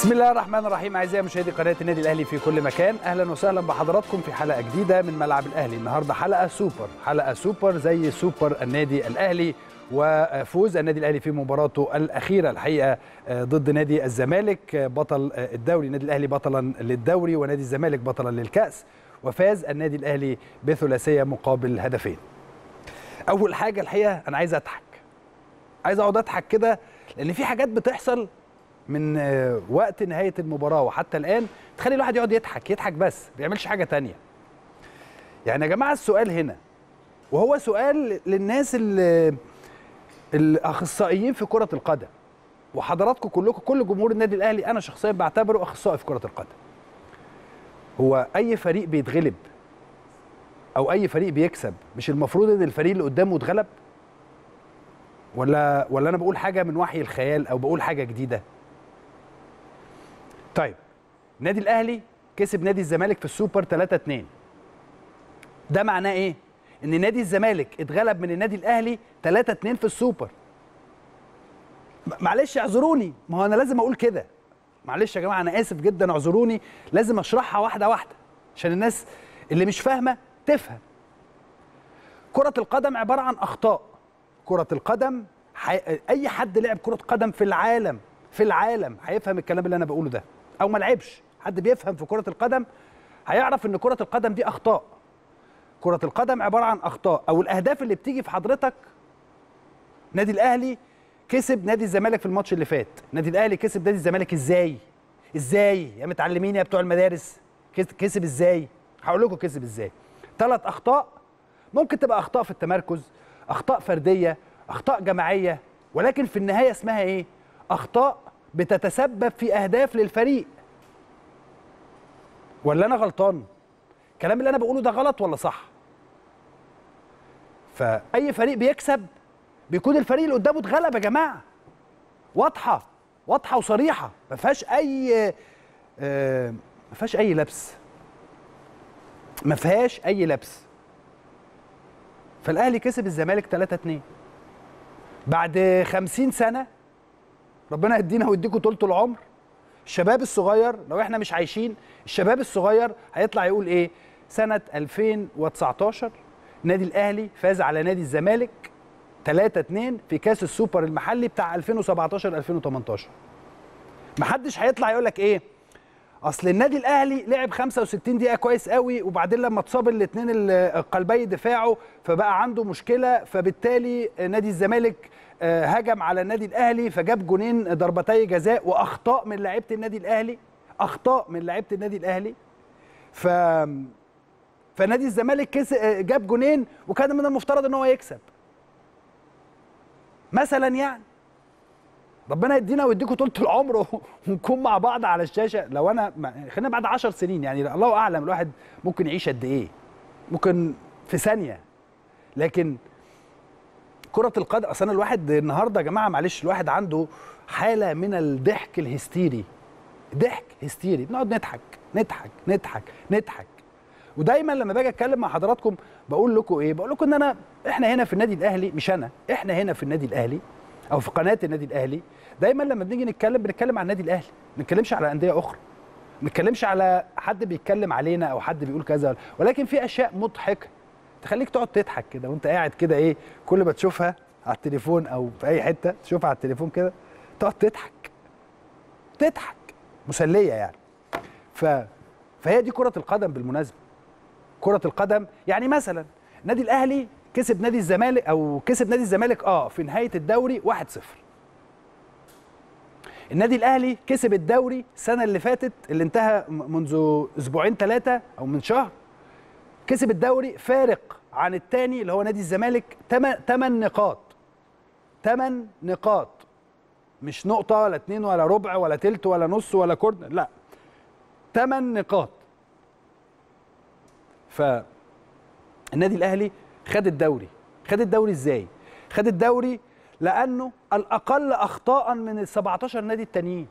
بسم الله الرحمن الرحيم اعزائي مشاهدي قناه النادي الاهلي في كل مكان اهلا وسهلا بحضراتكم في حلقه جديده من ملعب الاهلي النهارده حلقه سوبر حلقه سوبر زي سوبر النادي الاهلي وفوز النادي الاهلي في مباراته الاخيره الحقيقه ضد نادي الزمالك بطل الدوري النادي الاهلي بطلا للدوري ونادي الزمالك بطلا للكاس وفاز النادي الاهلي بثلاثيه مقابل هدفين اول حاجه الحقيقه انا عايز اضحك عايز اقعد اضحك كده لان في حاجات بتحصل من وقت نهايه المباراه وحتى الان تخلي الواحد يقعد يضحك يضحك بس ما بيعملش حاجه تانية يعني يا جماعه السؤال هنا وهو سؤال للناس اللي الاخصائيين في كره القدم وحضراتكم كلكم كل جمهور النادي الاهلي انا شخصيا بعتبره اخصائي في كره القدم هو اي فريق بيتغلب او اي فريق بيكسب مش المفروض ان الفريق اللي قدامه اتغلب ولا ولا انا بقول حاجه من وحي الخيال او بقول حاجه جديده طيب النادي الاهلي كسب نادي الزمالك في السوبر 3 2 ده معناه ايه ان نادي الزمالك اتغلب من النادي الاهلي 3 2 في السوبر معلش اعذروني ما هو انا لازم اقول كده معلش يا جماعه انا اسف جدا اعذروني لازم اشرحها واحده واحده عشان الناس اللي مش فاهمه تفهم كره القدم عباره عن اخطاء كره القدم حي... اي حد لعب كره قدم في العالم في العالم هيفهم الكلام اللي انا بقوله ده او ما لعبش حد بيفهم في كره القدم هيعرف ان كره القدم دي اخطاء كره القدم عباره عن اخطاء او الاهداف اللي بتيجي في حضرتك نادي الاهلي كسب نادي الزمالك في الماتش اللي فات نادي الاهلي كسب نادي الزمالك ازاي ازاي يا متعلمين يا بتوع المدارس كسب ازاي هقول لكم كسب ازاي ثلاث اخطاء ممكن تبقى اخطاء في التمركز اخطاء فرديه اخطاء جماعيه ولكن في النهايه اسمها ايه اخطاء بتتسبب في اهداف للفريق ولا انا غلطان الكلام اللي انا بقوله ده غلط ولا صح فاي فريق بيكسب بيكون الفريق اللي قدامه اتغلب يا جماعه واضحه واضحه وصريحه ما فيهاش اي آه ما فيهاش اي لبس ما فيهاش اي لبس فالاهلي كسب الزمالك 3 2 بعد 50 سنه ربنا يدينا ويديكم طولة العمر الشباب الصغير لو احنا مش عايشين الشباب الصغير هيطلع يقول ايه سنة 2019 نادي الاهلي فاز على نادي الزمالك 3 2 في كاس السوبر المحلي بتاع 2017 2018 محدش هيطلع يقول لك ايه اصل النادي الاهلي لعب 65 دقيقه كويس قوي وبعدين لما اتصاب الاثنين القلبي دفاعه فبقى عنده مشكله فبالتالي نادي الزمالك هجم على النادي الاهلي فجاب جونين ضربتي جزاء واخطاء من لعيبه النادي الاهلي اخطاء من لعيبه النادي الاهلي ف فنادي الزمالك كس... جاب جونين وكان من المفترض ان هو يكسب مثلا يعني ربنا يدينا ويديكم طولة العمر ونكون مع بعض على الشاشه لو انا خلينا بعد 10 سنين يعني الله اعلم الواحد ممكن يعيش قد ايه ممكن في ثانيه لكن كرة القدم اصل الواحد النهارده يا جماعه معلش الواحد عنده حاله من الضحك الهستيري ضحك هستيري بنقعد نضحك نضحك نضحك نضحك ودايما لما باجي اتكلم مع حضراتكم بقول لكم ايه بقول لكم ان انا احنا هنا في النادي الاهلي مش انا احنا هنا في النادي الاهلي او في قناه النادي الاهلي دايما لما بنيجي نتكلم بنتكلم عن النادي الاهلي ما نتكلمش على انديه اخرى ما نتكلمش على حد بيتكلم علينا او حد بيقول كذا ولكن في اشياء مضحكه تخليك تقعد تضحك كده وانت قاعد كده ايه كل ما تشوفها على التليفون او في اي حته تشوفها على التليفون كده تقعد تضحك تضحك مسليه يعني ف فهي دي كره القدم بالمناسبه كره القدم يعني مثلا النادي الاهلي كسب نادي الزمالك او كسب نادي الزمالك اه في نهايه الدوري 1-0 النادي الاهلي كسب الدوري السنه اللي فاتت اللي انتهى منذ اسبوعين ثلاثه او من شهر كسب الدوري فارق عن الثاني اللي هو نادي الزمالك 8 نقاط 8 نقاط مش نقطة ولا اتنين ولا ربع ولا تلت ولا نص ولا كورنر لا 8 نقاط ف النادي الاهلي خد الدوري خد الدوري ازاي خد الدوري لانه الاقل اخطاء من ال 17 نادي التانيين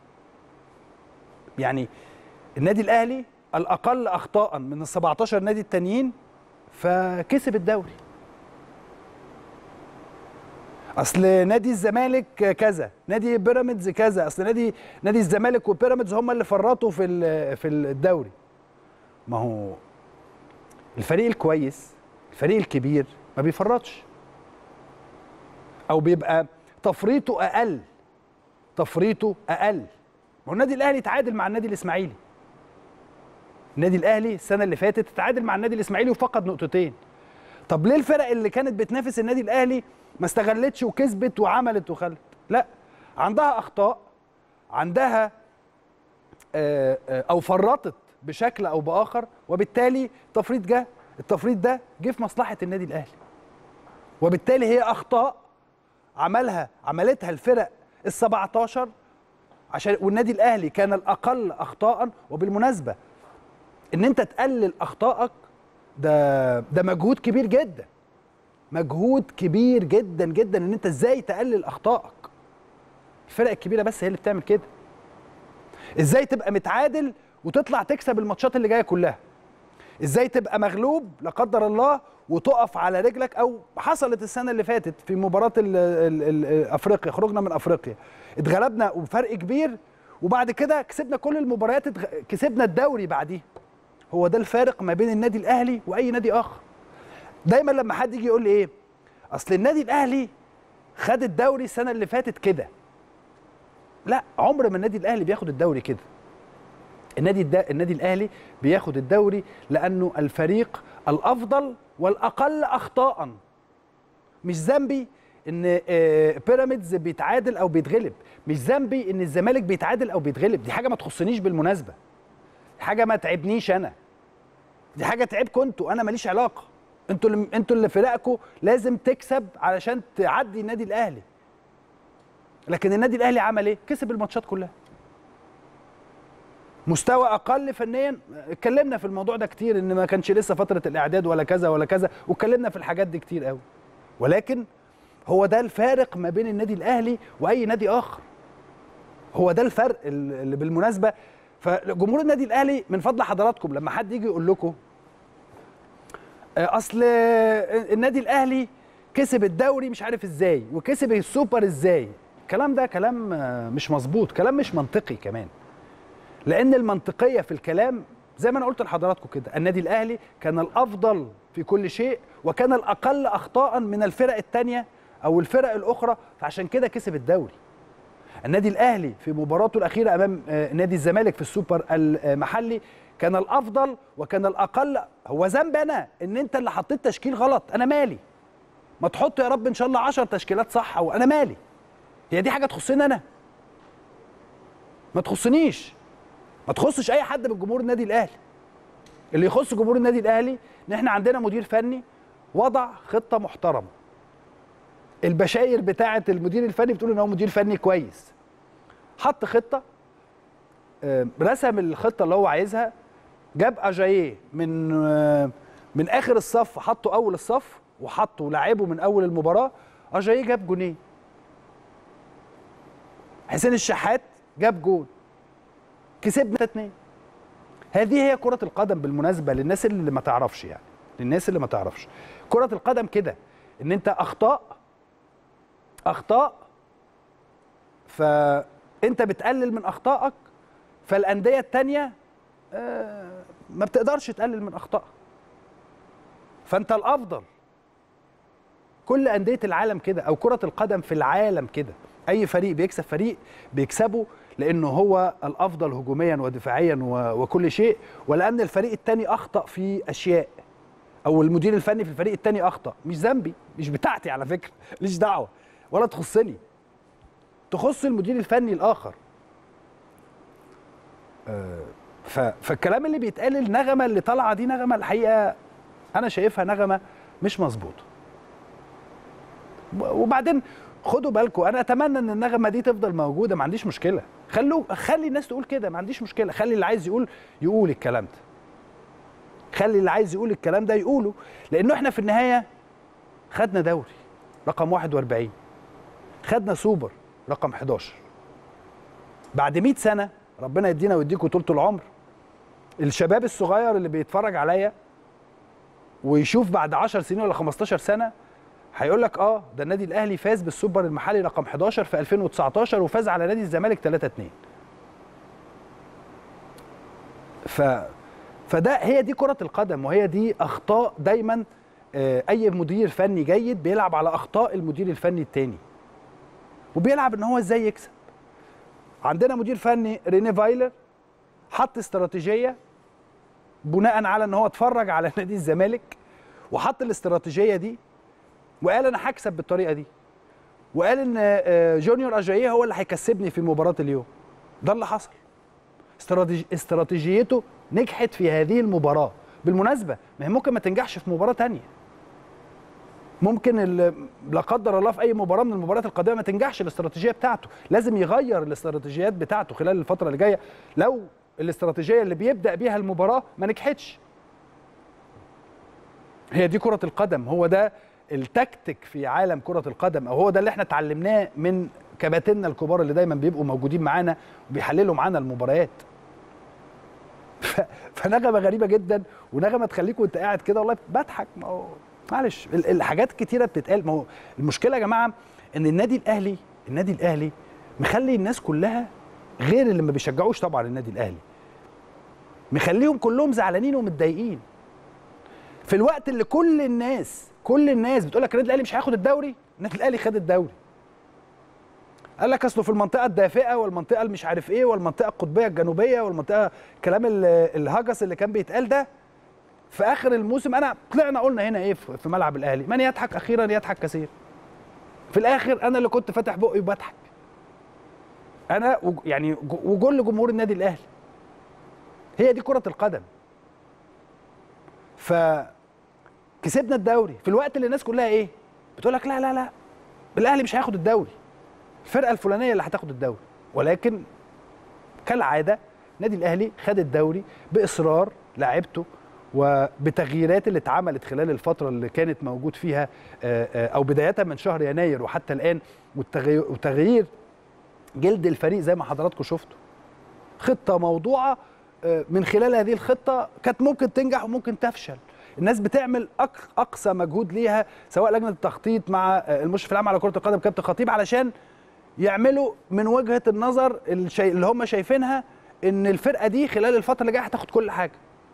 يعني النادي الاهلي الاقل اخطاء من ال 17 نادي التانيين فكسب الدوري اصل نادي الزمالك كذا نادي بيراميدز كذا اصل نادي نادي الزمالك وبيراميدز هم اللي فرطوا في ال- في الدوري ما هو الفريق الكويس الفريق الكبير ما بيفرطش او بيبقى تفريطه اقل تفريطه اقل ما هو النادي الاهلي تعادل مع النادي الاسماعيلي النادي الاهلي السنه اللي فاتت تعادل مع النادي الاسماعيلي وفقد نقطتين طب ليه الفرق اللي كانت بتنافس النادي الاهلي ما استغلتش وكسبت وعملت وخلت لا عندها اخطاء عندها آه، آه، او فرطت بشكل او باخر وبالتالي التفريط جه التفريط ده جه في مصلحه النادي الاهلي وبالتالي هي اخطاء عملها عملتها الفرق ال 17 عشان والنادي الاهلي كان الاقل اخطاء وبالمناسبه ان انت تقلل اخطائك ده ده مجهود كبير جدا مجهود كبير جدا جدا ان انت ازاي تقلل اخطائك الفرق الكبيره بس هي اللي بتعمل كده ازاي تبقى متعادل وتطلع تكسب الماتشات اللي جايه كلها ازاي تبقى مغلوب لا قدر الله وتقف على رجلك او حصلت السنه اللي فاتت في مباراه ال ال ال افريقيا خرجنا من افريقيا اتغلبنا وفرق كبير وبعد كده كسبنا كل المباريات اتغ... كسبنا الدوري بعديها هو ده الفارق ما بين النادي الاهلي واي نادي اخر دايما لما حد يجي يقول لي ايه اصل النادي الاهلي خد الدوري السنه اللي فاتت كده لا عمر ما النادي الاهلي بياخد الدوري كده النادي الدا... النادي الاهلي بياخد الدوري لانه الفريق الافضل والاقل اخطاء مش ذنبي ان آه، بيراميدز بيتعادل او بيتغلب مش ذنبي ان الزمالك بيتعادل او بيتغلب دي حاجه ما تخصنيش بالمناسبه حاجه ما تعبنيش انا دي حاجه تعبكم انتوا انا ماليش علاقه انتوا اللي انتوا اللي فرقكم لازم تكسب علشان تعدي النادي الاهلي لكن النادي الاهلي عمل ايه كسب الماتشات كلها مستوى اقل فنيا اتكلمنا في الموضوع ده كتير ان ما كانش لسه فتره الاعداد ولا كذا ولا كذا واتكلمنا في الحاجات دي كتير قوي ولكن هو ده الفارق ما بين النادي الاهلي واي نادي اخر هو ده الفرق اللي بالمناسبه فجمهور النادي الاهلي من فضل حضراتكم لما حد يجي يقول لكم آه، اصل آه، النادي الاهلي كسب الدوري مش عارف ازاي وكسب السوبر ازاي الكلام ده كلام آه، مش مظبوط كلام مش منطقي كمان لان المنطقيه في الكلام زي ما انا قلت لحضراتكم كده النادي الاهلي كان الافضل في كل شيء وكان الاقل اخطاء من الفرق الثانيه او الفرق الاخرى فعشان كده كسب الدوري النادي الاهلي في مباراته الاخيره امام آه، نادي الزمالك في السوبر المحلي كان الافضل وكان الاقل هو ذنب انا ان انت اللي حطيت تشكيل غلط انا مالي ما تحط يا رب ان شاء الله 10 تشكيلات صح وانا مالي هي دي حاجه تخصني انا ما تخصنيش ما تخصش اي حد من جمهور النادي الاهلي اللي يخص جمهور النادي الاهلي ان احنا عندنا مدير فني وضع خطه محترمه البشاير بتاعه المدير الفني بتقول ان هو مدير فني كويس حط خطه آه، رسم الخطه اللي هو عايزها جاب اجاييه من آه، من اخر الصف حطه اول الصف وحطه ولعبه من اول المباراه اجاييه جاب جونين حسين الشحات جاب جون كسبنا اتنين هذه هي كرة القدم بالمناسبة للناس اللي ما تعرفش يعني للناس اللي ما تعرفش كرة القدم كده ان انت اخطاء اخطاء فانت بتقلل من اخطائك فالاندية التانية آه، ما بتقدرش تقلل من اخطائك فانت الافضل كل انديه العالم كده او كره القدم في العالم كده اي فريق بيكسب فريق بيكسبه لانه هو الافضل هجوميا ودفاعيا و- وكل شيء ولان الفريق الثاني اخطا في اشياء او المدير الفني في الفريق الثاني اخطا مش ذنبي مش بتاعتي على فكره ليش دعوه ولا تخصني تخص المدير الفني الاخر آه، ف- فالكلام اللي بيتقال النغمه اللي طالعه دي نغمه الحقيقه انا شايفها نغمه مش مظبوطه وبعدين خدوا بالكم انا اتمنى ان النغمه دي تفضل موجوده ما عنديش مشكله خلوا خلي الناس تقول كده ما عنديش مشكله خلي اللي عايز يقول يقول الكلام ده خلي اللي عايز يقول الكلام ده يقوله لانه احنا في النهايه خدنا دوري رقم 41 خدنا سوبر رقم 11 بعد 100 سنه ربنا يدينا ويديكم طولة العمر الشباب الصغير اللي بيتفرج عليا ويشوف بعد 10 سنين ولا 15 سنه هيقول لك اه ده النادي الاهلي فاز بالسوبر المحلي رقم 11 في 2019 وفاز على نادي الزمالك 3 2 ف فده هي دي كرة القدم وهي دي أخطاء دايما آه، أي مدير فني جيد بيلعب على أخطاء المدير الفني التاني وبيلعب إن هو إزاي يكسب عندنا مدير فني ريني فايلر حط استراتيجية بناء على إن هو اتفرج على نادي الزمالك وحط الاستراتيجية دي وقال أنا هكسب بالطريقة دي وقال إن آه، جونيور أجاييه هو اللي هيكسبني في مباراة اليوم ده اللي حصل استراتيجي استراتيجيته نجحت في هذه المباراة بالمناسبة ما هي ممكن ما تنجحش في مباراة تانية ممكن ال- لا قدر الله في أي مباراة من المباريات القادمة ما تنجحش الاستراتيجية بتاعته لازم يغير الاستراتيجيات بتاعته خلال الفترة اللي جاية لو الاستراتيجية اللي بيبدأ بيها المباراة ما نجحتش هي دي كرة القدم هو ده التكتيك في عالم كرة القدم او هو ده اللي احنا اتعلمناه من كباتننا الكبار اللي دايما بيبقوا موجودين معانا وبيحللوا معانا المباريات ف- فنغمه غريبه جدا ونغمه تخليك وانت قاعد كده والله بضحك ما هو معلش ال- الحاجات كتيره بتتقال ما هو المشكله يا جماعه ان النادي الاهلي النادي الاهلي مخلي الناس كلها غير اللي ما بيشجعوش طبعا النادي الاهلي مخليهم كلهم زعلانين ومتضايقين في الوقت اللي كل الناس كل الناس بتقول لك النادي الاهلي مش هياخد الدوري النادي الاهلي خد الدوري قال لك اصله في المنطقه الدافئه والمنطقه اللي مش عارف ايه والمنطقه القطبيه الجنوبيه والمنطقه كلام ال- الهجس اللي كان بيتقال ده في اخر الموسم انا طلعنا قلنا هنا ايه في في ملعب الاهلي من يضحك اخيرا يضحك كثير في الاخر انا اللي كنت فاتح بقي وبضحك انا وج- يعني ج- وكل جمهور النادي الاهلي هي دي كره القدم ف كسبنا الدوري في الوقت اللي الناس كلها ايه بتقول لك لا لا لا الاهلي مش هياخد الدوري الفرقه الفلانيه اللي هتاخد الدوري ولكن كالعاده النادي الاهلي خد الدوري باصرار لاعبته وبتغييرات اللي اتعملت خلال الفتره اللي كانت موجود فيها آه، آه، او بدايه من شهر يناير وحتى الان والتغيير وتغيير جلد الفريق زي ما حضراتكم شفتوا خطه موضوعه آه، من خلال هذه الخطه كانت ممكن تنجح وممكن تفشل الناس بتعمل أق- اقصى مجهود ليها سواء لجنه التخطيط مع آه، المشرف العام على كره القدم كابتن خطيب علشان يعملوا من وجهه النظر الشي... اللي هم شايفينها ان الفرقه دي خلال الفتره اللي جايه هتاخد كل حاجه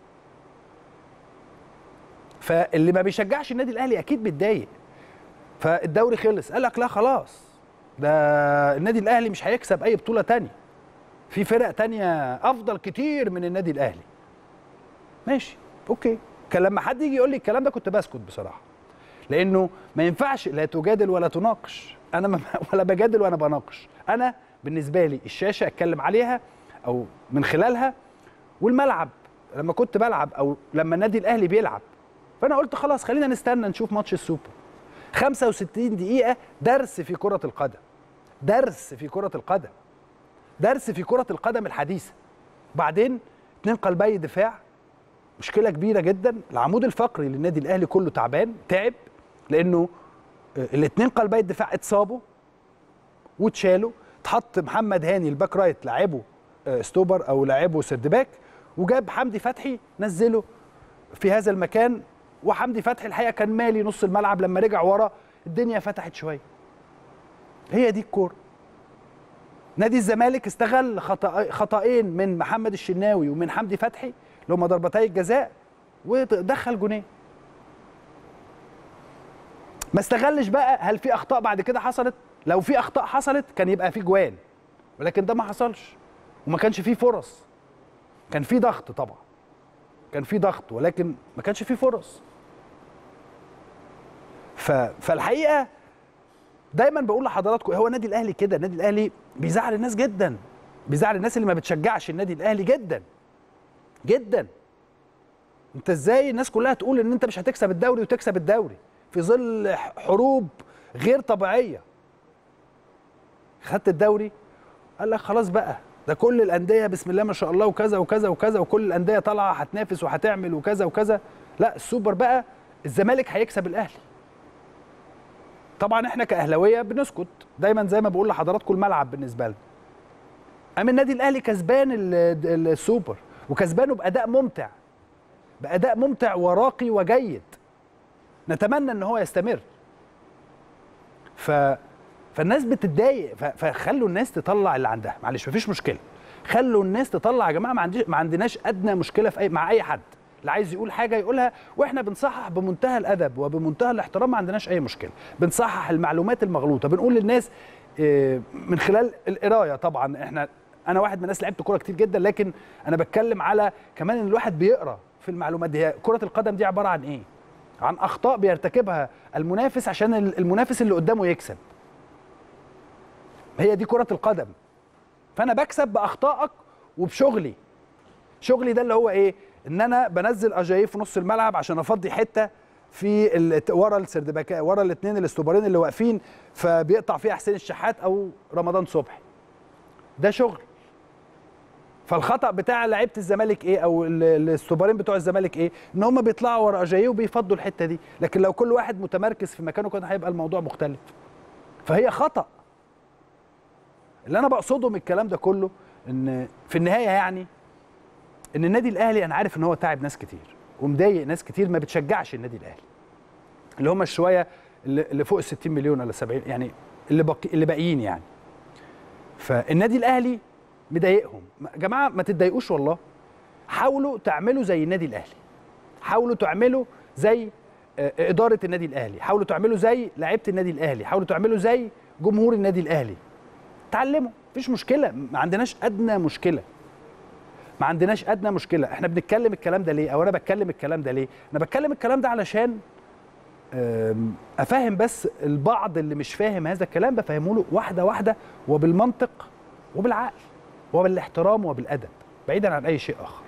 فاللي ما بيشجعش النادي الاهلي اكيد بيتضايق فالدوري خلص قال لك لا خلاص ده النادي الاهلي مش هيكسب اي بطوله تانية في فرق تانية افضل كتير من النادي الاهلي ماشي اوكي كان لما حد يجي يقول لي الكلام ده كنت بسكت بصراحه لانه ما ينفعش لا تجادل ولا تناقش انا ما ولا بجادل وانا بناقش انا بالنسبه لي الشاشه اتكلم عليها او من خلالها والملعب لما كنت بلعب او لما النادي الاهلي بيلعب فانا قلت خلاص خلينا نستنى نشوف ماتش السوبر 65 دقيقه درس في كره القدم درس في كره القدم درس في كره القدم الحديثه بعدين اتنين قلبي دفاع مشكله كبيره جدا العمود الفقري للنادي الاهلي كله تعبان تعب لانه الاثنين قلبي الدفاع اتصابوا واتشالوا اتحط محمد هاني الباك رايت لعبه آه، ستوبر او لعبه سردباك وجاب حمدي فتحي نزله في هذا المكان وحمدي فتحي الحقيقه كان مالي نص الملعب لما رجع ورا الدنيا فتحت شويه هي دي الكوره نادي الزمالك استغل خطأ خطأين من محمد الشناوي ومن حمدي فتحي اللي هما ضربتي الجزاء ودخل جونين ما استغلش بقى هل في اخطاء بعد كده حصلت لو في اخطاء حصلت كان يبقى في جوان ولكن ده ما حصلش وما كانش فيه فرص كان في ضغط طبعا كان في ضغط ولكن ما كانش فيه فرص ف... فالحقيقه دايما بقول لحضراتكم هو النادي الاهلي كده النادي الاهلي بيزعل الناس جدا بيزعل الناس اللي ما بتشجعش النادي الاهلي جدا جدا انت ازاي الناس كلها تقول ان انت مش هتكسب الدوري وتكسب الدوري في ظل ح- حروب غير طبيعيه خدت الدوري قال لك خلاص بقى ده كل الانديه بسم الله ما شاء الله وكذا وكذا وكذا وكل الانديه طالعه هتنافس وهتعمل وكذا وكذا لا السوبر بقى الزمالك هيكسب الاهلي طبعا احنا كاهلاويه بنسكت دايما زي ما بقول لحضراتكم الملعب بالنسبه لنا قام النادي الاهلي كسبان ال- ال- السوبر وكسبانه باداء ممتع باداء ممتع وراقي وجيد نتمنى ان هو يستمر ف فالناس بتتضايق ف- فخلوا الناس تطلع اللي عندها معلش مفيش مشكله خلوا الناس تطلع يا جماعه ما, عنديش ما عندناش ادنى مشكله في أي مع اي حد اللي عايز يقول حاجه يقولها واحنا بنصحح بمنتهى الادب وبمنتهى الاحترام ما عندناش اي مشكله بنصحح المعلومات المغلوطه بنقول للناس آه، من خلال القرايه طبعا احنا انا واحد من الناس لعبت كوره كتير جدا لكن انا بتكلم على كمان ان الواحد بيقرا في المعلومات دي هي كره القدم دي عباره عن ايه عن اخطاء بيرتكبها المنافس عشان المنافس اللي قدامه يكسب هي دي كره القدم فانا بكسب باخطائك وبشغلي شغلي ده اللي هو ايه ان انا بنزل اجاييه في نص الملعب عشان افضي حته في ال- ورا السردباكا ورا الاثنين الاستوبرين اللي واقفين فبيقطع فيها حسين الشحات او رمضان صبحي ده شغل فالخطا بتاع لعيبه الزمالك ايه او ال- الاستوبرين بتوع الزمالك ايه ان هم بيطلعوا ورا اجاييه وبيفضوا الحته دي لكن لو كل واحد متمركز في مكانه كان هيبقى الموضوع مختلف فهي خطا اللي انا بقصده من الكلام ده كله ان في النهايه يعني ان النادي الاهلي انا عارف ان هو تعب ناس كتير ومضايق ناس كتير ما بتشجعش النادي الاهلي اللي هم الشويه اللي اللي فوق ال 60 مليون ولا 70 يعني اللي باقي اللي باقيين يعني فالنادي الاهلي مضايقهم يا جماعه ما تتضايقوش والله حاولوا تعملوا زي النادي الاهلي حاولوا تعملوا زي آه، اداره النادي الاهلي حاولوا تعملوا زي لعيبه النادي الاهلي حاولوا تعملوا زي جمهور النادي الاهلي اتعلموا مفيش مشكله ما عندناش ادنى مشكله ما عندناش ادنى مشكله احنا بنتكلم الكلام ده ليه او انا بتكلم الكلام ده ليه انا بتكلم الكلام ده علشان أم، افهم بس البعض اللي مش فاهم هذا الكلام بفهمه له واحده واحده وبالمنطق وبالعقل وبالاحترام وبالادب بعيدا عن اي شيء اخر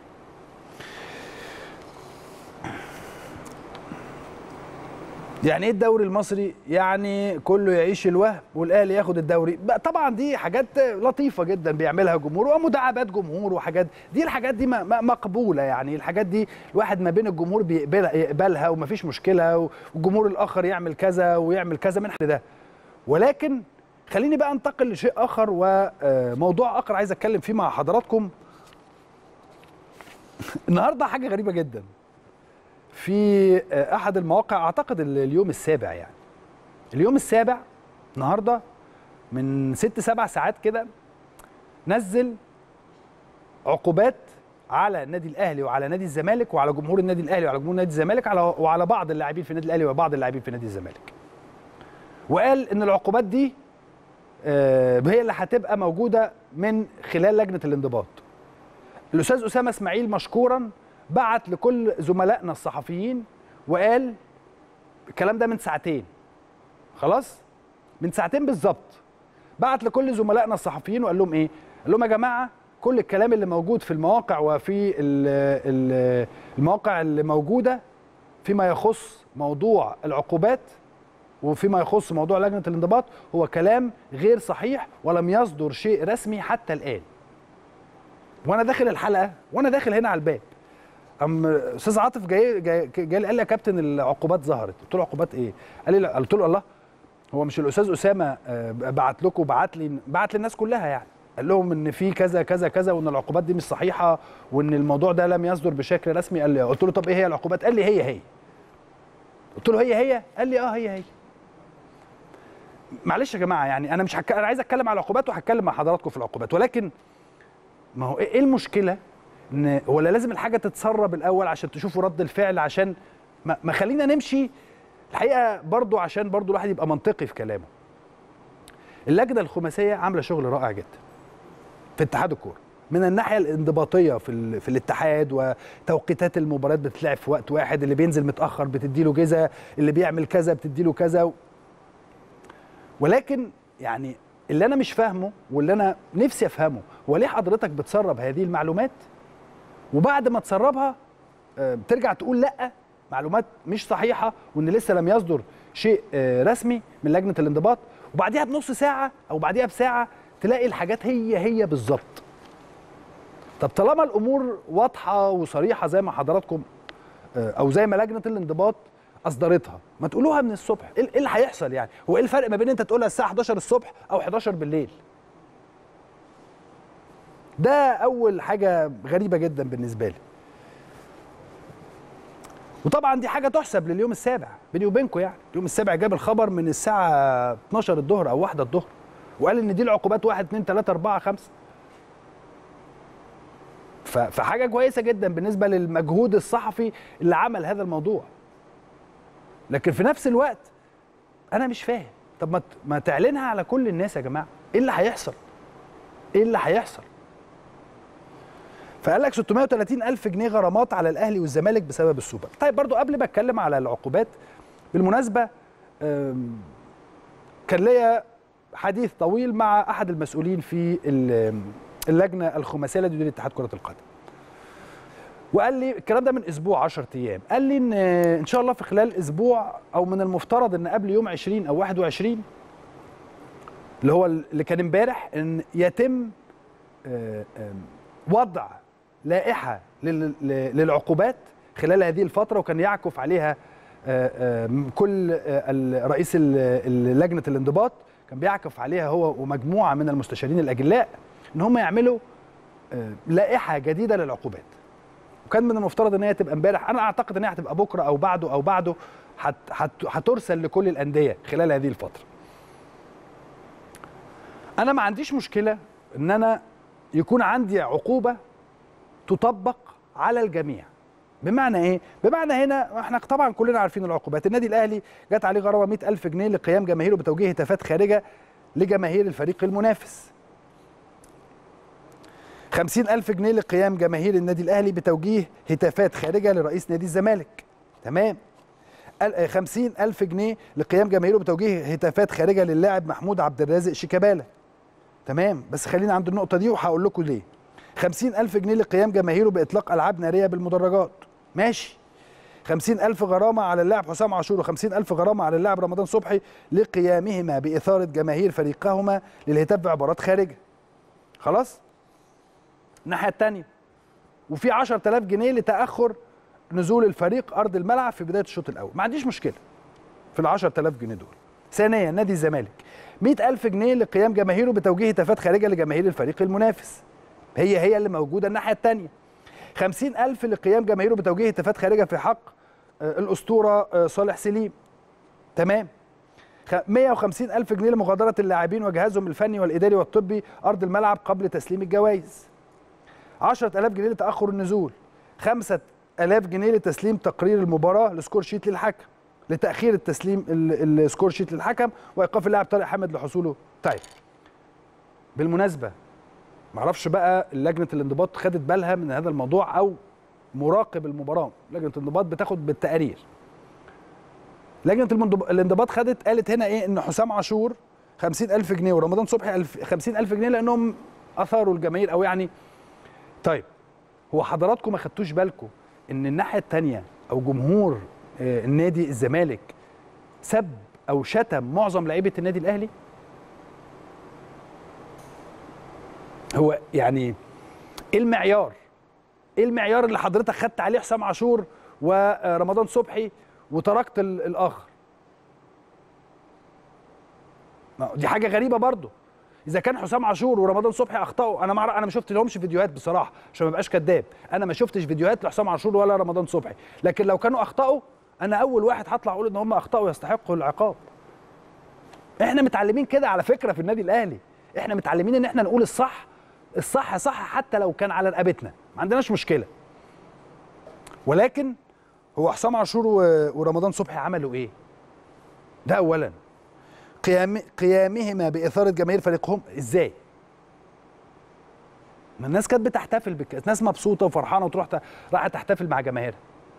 يعني ايه الدوري المصري يعني كله يعيش الوهم والاهلي ياخد الدوري بقى طبعا دي حاجات لطيفه جدا بيعملها جمهور ومداعبات جمهور وحاجات دي الحاجات دي م- م- مقبوله يعني الحاجات دي الواحد ما بين الجمهور بيقبلها يقبلها ومفيش مشكله والجمهور الاخر يعمل كذا ويعمل كذا من ده ولكن خليني بقى انتقل لشيء اخر وموضوع اخر عايز اتكلم فيه مع حضراتكم النهارده حاجه غريبه جدا في احد المواقع اعتقد ال- اليوم السابع يعني اليوم السابع النهارده من ست سبع ساعات كده نزل عقوبات على النادي الاهلي وعلى نادي الزمالك وعلى جمهور النادي الاهلي وعلى جمهور نادي الزمالك على وعلى بعض اللاعبين في النادي الاهلي وبعض اللاعبين في نادي الزمالك وقال ان العقوبات دي آه، هي اللي هتبقى موجوده من خلال لجنه الانضباط الاستاذ اسامه اسماعيل مشكورا بعت لكل زملائنا الصحفيين وقال الكلام ده من ساعتين خلاص من ساعتين بالظبط بعت لكل زملائنا الصحفيين وقال لهم ايه قال لهم يا جماعه كل الكلام اللي موجود في المواقع وفي ال- ال- المواقع اللي موجوده فيما يخص موضوع العقوبات وفيما يخص موضوع لجنه الانضباط هو كلام غير صحيح ولم يصدر شيء رسمي حتى الان وانا داخل الحلقه وانا داخل هنا على الباب ام استاذ عاطف جاي جاي, جاي لي قال لي يا كابتن العقوبات ظهرت قلت له عقوبات ايه قال لي لا قلت له الله هو مش الاستاذ اسامه آه، بعت لكم بعت لي بعت للناس كلها يعني قال لهم ان في كذا كذا كذا وان العقوبات دي مش صحيحه وان الموضوع ده لم يصدر بشكل رسمي قال لي آه. قلت له طب ايه هي العقوبات قال لي هي هي قلت له هي هي قال لي اه هي هي معلش يا جماعه يعني انا مش هك... انا عايز اتكلم على العقوبات وهتكلم مع حضراتكم في العقوبات ولكن ما هو ايه إيه المشكله ان ولا لازم الحاجه تتسرب الاول عشان تشوفوا رد الفعل عشان ما, ما خلينا نمشي الحقيقه برضو عشان برضو الواحد يبقى منطقي في كلامه اللجنه الخماسيه عامله شغل رائع جدا في اتحاد الكوره من الناحيه الانضباطيه في ال... في الاتحاد وتوقيتات المباريات بتتلعب في وقت واحد اللي بينزل متاخر بتديله جزء اللي بيعمل كذا بتديله كذا ولكن يعني اللي انا مش فاهمه واللي انا نفسي افهمه هو ليه حضرتك بتسرب هذه المعلومات وبعد ما تسربها آه، ترجع تقول لا معلومات مش صحيحه وان لسه لم يصدر شيء آه، رسمي من لجنه الانضباط وبعديها بنص ساعه او بعديها بساعه تلاقي الحاجات هي هي بالظبط طب طالما الامور واضحه وصريحه زي ما حضراتكم آه، او زي ما لجنه الانضباط اصدرتها ما تقولوها من الصبح ايه إيه اللي هيحصل يعني هو ايه الفرق ما بين انت تقولها الساعه 11 الصبح او 11 بالليل ده اول حاجه غريبه جدا بالنسبه لي وطبعا دي حاجه تحسب لليوم السابع بيني وبينكم يعني اليوم السابع جاب الخبر من الساعه 12 الظهر او 1 الظهر وقال ان دي العقوبات 1 2 3 4 5 فحاجه كويسه جدا بالنسبه للمجهود الصحفي اللي عمل هذا الموضوع لكن في نفس الوقت انا مش فاهم طب ما ما تعلنها على كل الناس يا جماعه ايه اللي هيحصل ايه اللي هيحصل فقال لك 630 الف جنيه غرامات على الاهلي والزمالك بسبب السوبر طيب برضو قبل ما اتكلم على العقوبات بالمناسبه كان ليا حديث طويل مع احد المسؤولين في اللجنه الخماسيه التي تدير اتحاد كره القدم وقال لي الكلام ده من اسبوع 10 ايام قال لي ان ان شاء الله في خلال اسبوع او من المفترض ان قبل يوم 20 او 21 اللي هو اللي كان امبارح ان يتم وضع لائحه للعقوبات خلال هذه الفتره وكان يعكف عليها كل رئيس لجنه الانضباط كان بيعكف عليها هو ومجموعه من المستشارين الاجلاء ان هم يعملوا لائحه جديده للعقوبات وكان من المفترض ان هي تبقى امبارح انا اعتقد ان هي هتبقى بكره او بعده او بعده هترسل لكل الانديه خلال هذه الفتره انا ما عنديش مشكله ان انا يكون عندي عقوبه تطبق على الجميع بمعنى ايه بمعنى هنا احنا طبعا كلنا عارفين العقوبات النادي الاهلي جت عليه غرامه 100000 جنيه لقيام جماهيره بتوجيه هتافات خارجه لجماهير الفريق المنافس 50000 جنيه لقيام جماهير النادي الاهلي بتوجيه هتافات خارجه لرئيس نادي الزمالك تمام 50000 جنيه لقيام جماهيره بتوجيه هتافات خارجه للاعب محمود عبد الرازق شيكابالا تمام بس خلينا عند النقطه دي وهقول لكم ليه 50000 جنيه لقيام جماهيره باطلاق العاب ناريه بالمدرجات ماشي 50000 غرامه على اللاعب حسام عاشور و50000 غرامه على اللاعب رمضان صبحي لقيامهما باثاره جماهير فريقهما للهتاف بعبارات خارجه خلاص الناحيه الثانيه وفي 10000 جنيه لتاخر نزول الفريق ارض الملعب في بدايه الشوط الاول ما عنديش مشكله في ال 10000 جنيه دول ثانيا نادي الزمالك 100000 جنيه لقيام جماهيره بتوجيه هتافات خارجه لجماهير الفريق المنافس هي هي اللي موجوده الناحيه الثانيه 50000 لقيام جماهيره بتوجيه هتافات خارجه في حق الاسطوره صالح سليم تمام 150 ألف جنيه لمغادرة اللاعبين وجهازهم الفني والإداري والطبي أرض الملعب قبل تسليم الجوائز 10000 جنيه لتأخر النزول 5000 جنيه لتسليم تقرير المباراة السكور شيت للحكم لتأخير التسليم السكور شيت للحكم وإيقاف اللاعب طارق حامد لحصوله طيب بالمناسبة معرفش بقى لجنة الانضباط خدت بالها من هذا الموضوع أو مراقب المباراة لجنة الانضباط بتاخد بالتقارير لجنه الانضباط خدت قالت هنا ايه ان حسام عاشور 50000 جنيه ورمضان صبحي 50000 جنيه لانهم اثاروا الجماهير او يعني طيب هو حضراتكم ما خدتوش بالكم ان الناحيه الثانيه او جمهور النادي الزمالك سب او شتم معظم لعيبه النادي الاهلي هو يعني ايه المعيار ايه المعيار اللي حضرتك خدت عليه حسام عاشور ورمضان صبحي وتركت الاخر دي حاجه غريبه برضه اذا كان حسام عاشور ورمضان صبحي اخطاوا انا ما انا ما شفت لهمش فيديوهات بصراحه عشان ما ابقاش كذاب انا ما شفتش فيديوهات لحسام عاشور ولا رمضان صبحي لكن لو كانوا اخطاوا انا اول واحد هطلع اقول ان هم اخطاوا يستحقوا العقاب احنا متعلمين كده على فكره في النادي الاهلي احنا متعلمين ان احنا نقول الصح الصح صح حتى لو كان على رقبتنا ما عندناش مشكله ولكن هو حسام عاشور ورمضان صبحي عملوا ايه؟ ده اولا قيام قيامهما باثاره جماهير فريقهم ازاي؟ ما الناس كانت بتحتفل بك ناس مبسوطه وفرحانه وتروح رايحه تحتفل مع جماهيرها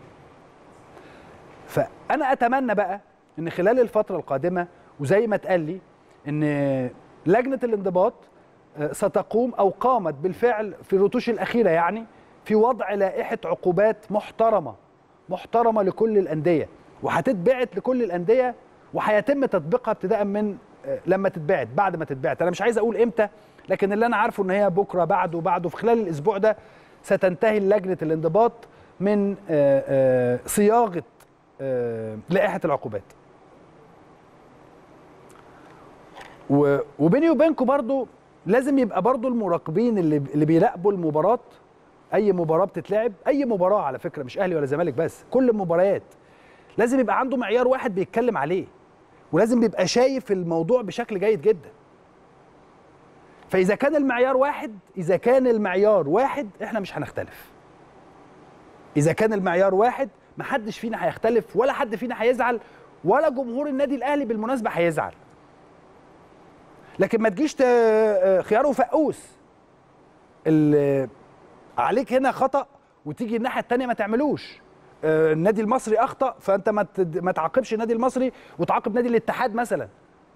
فانا اتمنى بقى ان خلال الفتره القادمه وزي ما اتقال لي ان لجنه الانضباط ستقوم او قامت بالفعل في الرتوش الاخيره يعني في وضع لائحه عقوبات محترمه محترمه لكل الانديه وهتتبعت لكل الانديه وهيتم تطبيقها ابتداء من لما تتبعت بعد ما تتبعت انا مش عايز اقول امتى لكن اللي انا عارفه ان هي بكره بعده بعده في خلال الاسبوع ده ستنتهي لجنه الانضباط من صياغه لائحه العقوبات وبيني وبينكم برضو لازم يبقى برضو المراقبين اللي اللي بيراقبوا المباراه اي مباراه بتتلعب اي مباراه على فكره مش اهلي ولا زمالك بس كل المباريات لازم يبقى عنده معيار واحد بيتكلم عليه ولازم يبقى شايف الموضوع بشكل جيد جدا فاذا كان المعيار واحد اذا كان المعيار واحد احنا مش هنختلف اذا كان المعيار واحد محدش فينا هيختلف ولا حد فينا هيزعل ولا جمهور النادي الاهلي بالمناسبه هيزعل لكن ما تجيش ت- خيار وفقوس ال- عليك هنا خطا وتيجي الناحيه الثانيه ما تعملوش آه، النادي المصري اخطا فانت ما تد- ما تعاقبش النادي المصري وتعاقب نادي الاتحاد مثلا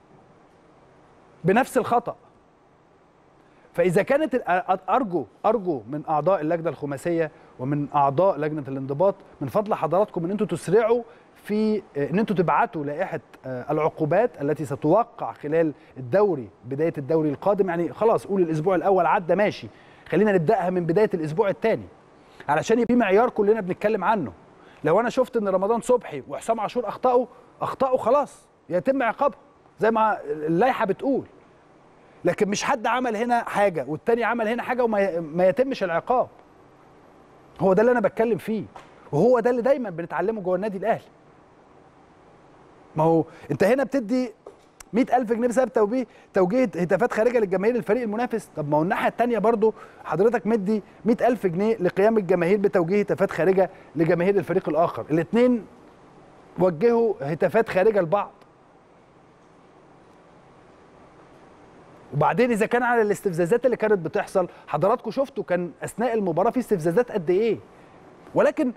بنفس الخطا فاذا كانت ال- أ- ارجو ارجو من اعضاء اللجنه الخماسيه ومن اعضاء لجنه الانضباط من فضل حضراتكم ان انتم تسرعوا في آه، ان انتم تبعتوا لائحه آه، العقوبات التي ستوقع خلال الدوري بدايه الدوري القادم يعني خلاص قول الاسبوع الاول عدى ماشي خلينا نبداها من بدايه الاسبوع الثاني علشان يبقى في معيار كلنا بنتكلم عنه لو انا شفت ان رمضان صبحي وحسام عاشور اخطاوا اخطاوا خلاص يتم عقابهم زي ما اللائحه بتقول لكن مش حد عمل هنا حاجه والتاني عمل هنا حاجه وما ما يتمش العقاب هو ده اللي انا بتكلم فيه وهو ده اللي دايما بنتعلمه جوه النادي الاهلي ما هو انت هنا بتدي 100000 جنيه بسبب توجيه توجيه هتافات خارجه للجماهير الفريق المنافس طب ما هو الناحيه الثانيه برضو حضرتك مدي 100000 جنيه لقيام الجماهير بتوجيه هتافات خارجه لجماهير الفريق الاخر الاثنين وجهوا هتافات خارجه لبعض وبعدين اذا كان على الاستفزازات اللي كانت بتحصل حضراتكم شفتوا كان اثناء المباراه في استفزازات قد ايه ولكن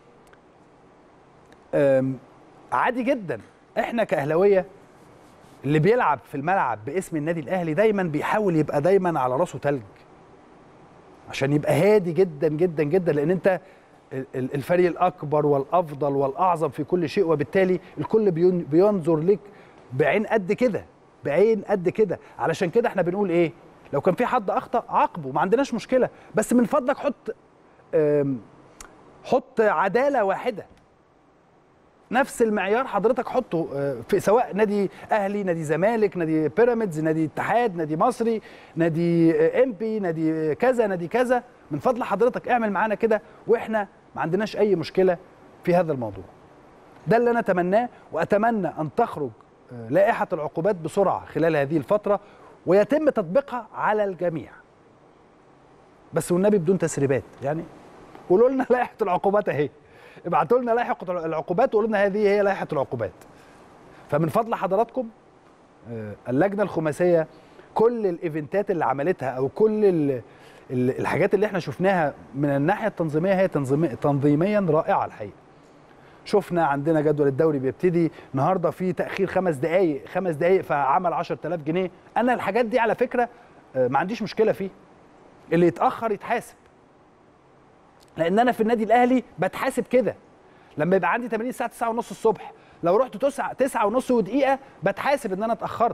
أم، عادي جدا احنا كاهلاويه اللي بيلعب في الملعب باسم النادي الاهلي دايما بيحاول يبقى دايما على راسه تلج عشان يبقى هادي جدا جدا جدا لان انت ال- ال- الفريق الاكبر والافضل والاعظم في كل شيء وبالتالي الكل بين- بينظر لك بعين قد كده بعين قد كده علشان كده احنا بنقول ايه لو كان في حد اخطا عاقبه ما عندناش مشكله بس من فضلك حط أم، حط عداله واحده نفس المعيار حضرتك حطه آه، في سواء نادي اهلي نادي زمالك نادي بيراميدز نادي اتحاد نادي مصري نادي آه، امبي نادي آه، كذا نادي كذا من فضل حضرتك اعمل معانا كده واحنا ما عندناش اي مشكله في هذا الموضوع ده اللي انا اتمناه واتمنى ان تخرج آه، لائحه العقوبات بسرعه خلال هذه الفتره ويتم تطبيقها على الجميع بس والنبي بدون تسريبات يعني قولوا لنا لائحه العقوبات اهي ابعتوا لنا لائحه العقوبات وقولوا لنا هذه هي لائحه العقوبات فمن فضل حضراتكم آه، اللجنه الخماسيه كل الايفنتات اللي عملتها او كل ال- ال- الحاجات اللي احنا شفناها من الناحيه التنظيميه هي تنظيمي تنظيميا رائعه الحقيقه شفنا عندنا جدول الدوري بيبتدي النهارده في تاخير خمس دقائق خمس دقائق فعمل 10000 جنيه انا الحاجات دي على فكره آه، ما عنديش مشكله فيه اللي يتاخر يتحاسب لان انا في النادي الاهلي بتحاسب كده لما يبقى عندي تمرين الساعه 9 ونص الصبح لو رحت 9 9 ونص ودقيقه بتحاسب ان انا اتاخرت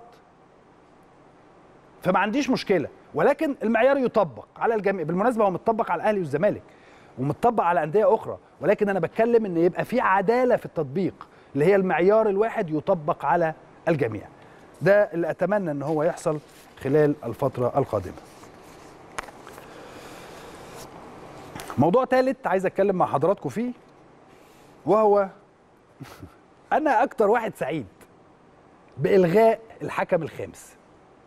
فما عنديش مشكله ولكن المعيار يطبق على الجميع بالمناسبه هو متطبق على الاهلي والزمالك ومتطبق على انديه اخرى ولكن انا بتكلم ان يبقى في عداله في التطبيق اللي هي المعيار الواحد يطبق على الجميع ده اللي اتمنى ان هو يحصل خلال الفتره القادمه موضوع ثالث عايز اتكلم مع حضراتكم فيه وهو انا اكتر واحد سعيد بالغاء الحكم الخامس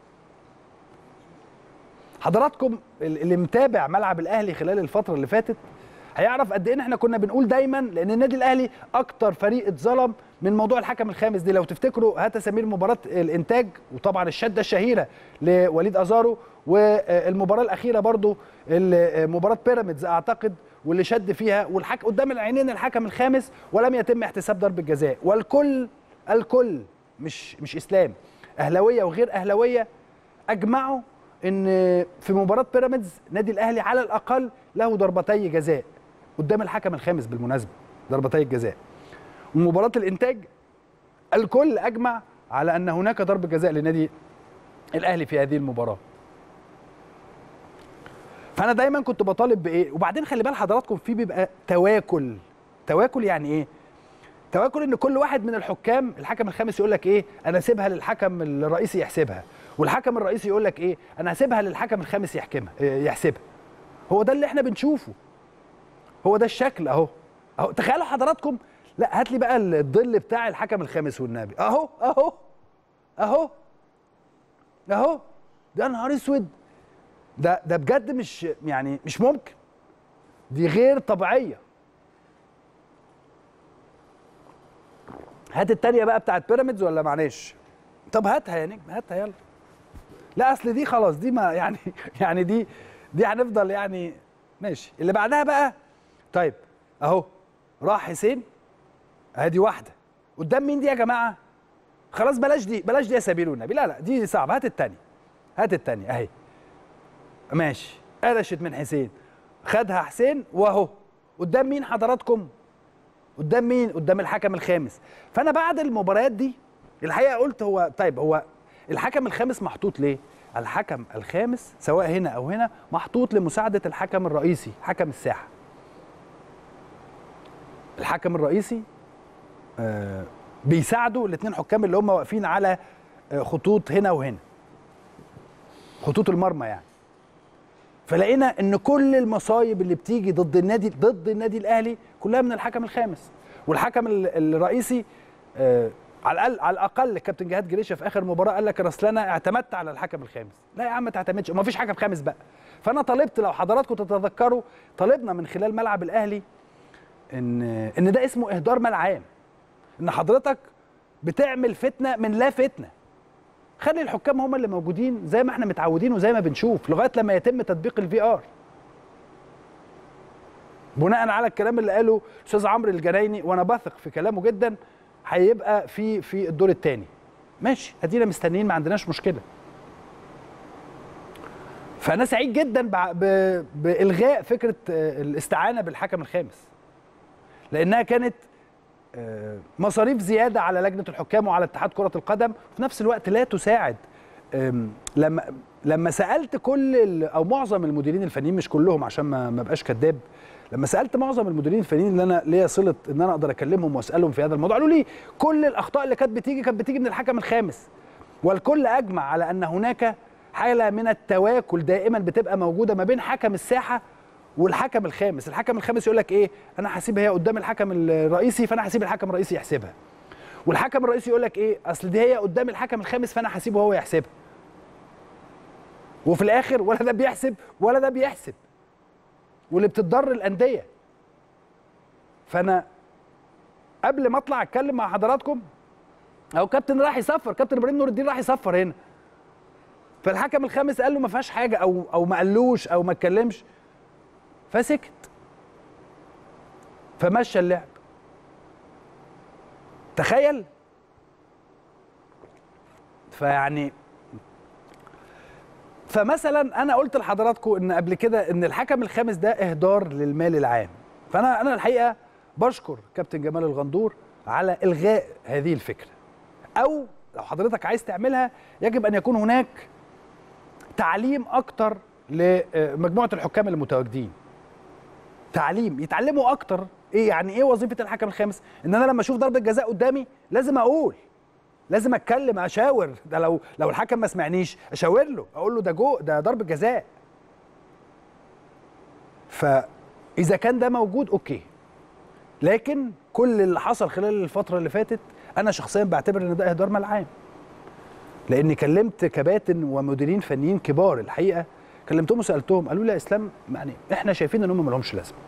حضراتكم اللي متابع ملعب الاهلي خلال الفتره اللي فاتت هيعرف قد ايه احنا كنا بنقول دايما لان النادي الاهلي اكتر فريق اتظلم من موضوع الحكم الخامس دي لو تفتكروا هات سمير مباراه الانتاج وطبعا الشده الشهيره لوليد ازارو والمباراه الاخيره برضو ال- مباراه بيراميدز اعتقد واللي شد فيها والحك قدام العينين الحكم الخامس ولم يتم احتساب ضربه جزاء والكل الكل مش مش اسلام اهلاويه وغير اهلاويه اجمعوا ان في مباراه بيراميدز نادي الاهلي على الاقل له ضربتي جزاء قدام الحكم الخامس بالمناسبه ضربتي الجزاء ومباراه الانتاج الكل اجمع على ان هناك ضربه جزاء لنادي الاهلي في هذه المباراه فانا دايما كنت بطالب بايه وبعدين خلي بال حضراتكم في بيبقى تواكل تواكل يعني ايه تواكل ان كل واحد من الحكام الحكم الخامس يقول لك ايه انا اسيبها للحكم الرئيسي يحسبها والحكم الرئيسي يقول لك ايه انا هسيبها للحكم الخامس يحكمها إيه، يحسبها هو ده اللي احنا بنشوفه هو ده الشكل اهو اهو تخيلوا حضراتكم لا هات لي بقى الظل بتاع الحكم الخامس والنبي اهو اهو اهو اهو ده نهار اسود ده ده بجد مش يعني مش ممكن دي غير طبيعيه هات التانية بقى بتاعت بيراميدز ولا معلش طب هاتها يا نجم هاتها يلا لا اصل دي خلاص دي ما يعني يعني دي دي هنفضل يعني ماشي اللي بعدها بقى طيب اهو راح حسين ادي واحده قدام مين دي يا جماعه خلاص بلاش دي بلاش دي يا سبيل والنبي لا لا دي صعبه هات التانية هات التانية اهي ماشي قرشت من حسين خدها حسين واهو قدام مين حضراتكم قدام مين قدام الحكم الخامس فانا بعد المباريات دي الحقيقه قلت هو طيب هو الحكم الخامس محطوط ليه الحكم الخامس سواء هنا او هنا محطوط لمساعده الحكم الرئيسي حكم الساحه الحكم الرئيسي آه بيساعدوا الاثنين حكام اللي هم واقفين على آه خطوط هنا وهنا خطوط المرمى يعني فلقينا ان كل المصايب اللي بتيجي ضد النادي ضد النادي الاهلي كلها من الحكم الخامس والحكم الرئيسي آه على الاقل على الاقل كابتن جهاد جريشه في اخر مباراه قال لك اصل انا اعتمدت على الحكم الخامس لا يا عم ما تعتمدش ما فيش حكم خامس بقى فانا طالبت لو حضراتكم تتذكروا طالبنا من خلال ملعب الاهلي ان ان ده اسمه اهدار مال عام ان حضرتك بتعمل فتنه من لا فتنه خلي الحكام هم اللي موجودين زي ما احنا متعودين وزي ما بنشوف لغايه لما يتم تطبيق الفي ار بناء على الكلام اللي قاله الاستاذ عمرو الجنايني وانا بثق في كلامه جدا هيبقى في في الدور الثاني ماشي ادينا مستنيين ما عندناش مشكله فانا سعيد جدا بالغاء فكره الاستعانه بالحكم الخامس لانها كانت مصاريف زياده على لجنه الحكام وعلى اتحاد كره القدم وفي نفس الوقت لا تساعد لما لما سالت كل او معظم المديرين الفنيين مش كلهم عشان ما ما بقاش كذاب لما سالت معظم المديرين الفنيين اللي انا ليا صله ان انا اقدر اكلمهم واسالهم في هذا الموضوع قالوا لي كل الاخطاء اللي كانت بتيجي كانت بتيجي من الحكم الخامس والكل اجمع على ان هناك حاله من التواكل دائما بتبقى موجوده ما بين حكم الساحه والحكم الخامس الحكم الخامس يقول لك ايه انا هسيبها هي قدام الحكم الرئيسي فانا هسيب الحكم الرئيسي يحسبها والحكم الرئيسي يقول لك ايه اصل دي هي قدام الحكم الخامس فانا هسيبه هو يحسبها وفي الاخر ولا ده بيحسب ولا ده بيحسب واللي بتضر الانديه فانا قبل ما اطلع اتكلم مع حضراتكم او كابتن راح يصفر كابتن ابراهيم نور الدين راح يصفر هنا فالحكم الخامس قال له ما فيهاش حاجه او او ما قالوش او ما اتكلمش فسكت فمشى اللعب تخيل فيعني فمثلا انا قلت لحضراتكم ان قبل كده ان الحكم الخامس ده اهدار للمال العام فانا انا الحقيقه بشكر كابتن جمال الغندور على الغاء هذه الفكره او لو حضرتك عايز تعملها يجب ان يكون هناك تعليم اكتر لمجموعه الحكام المتواجدين تعليم يتعلموا اكتر ايه يعني ايه وظيفه الحكم الخامس ان انا لما اشوف ضربه جزاء قدامي لازم اقول لازم اتكلم اشاور ده لو لو الحكم ما سمعنيش اشاور له اقول له ده جو ده ضربه جزاء فاذا كان ده موجود اوكي لكن كل اللي حصل خلال الفتره اللي فاتت انا شخصيا بعتبر ان ده اهدار مال عام لاني كلمت كباتن ومديرين فنيين كبار الحقيقه كلمتهم وسالتهم قالوا لي يا اسلام يعني احنا شايفين ان هم ما لهمش لازمه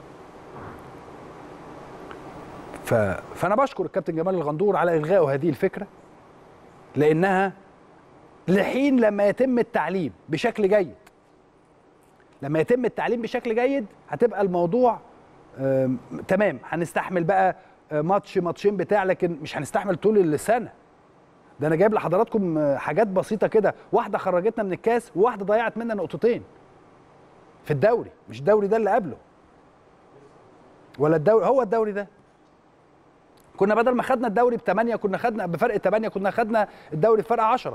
ف... فانا بشكر الكابتن جمال الغندور على الغائه هذه الفكره لانها لحين لما يتم التعليم بشكل جيد لما يتم التعليم بشكل جيد هتبقى الموضوع تمام هنستحمل بقى ماتش ماتشين بتاع لكن مش هنستحمل طول السنه ده انا جايب لحضراتكم حاجات بسيطه كده واحده خرجتنا من الكاس وواحده ضيعت منا نقطتين في الدوري مش الدوري ده اللي قبله ولا الدوري هو الدوري ده كنا بدل ما خدنا الدوري بثمانية كنا خدنا بفرق 8 كنا خدنا الدوري بفرق 10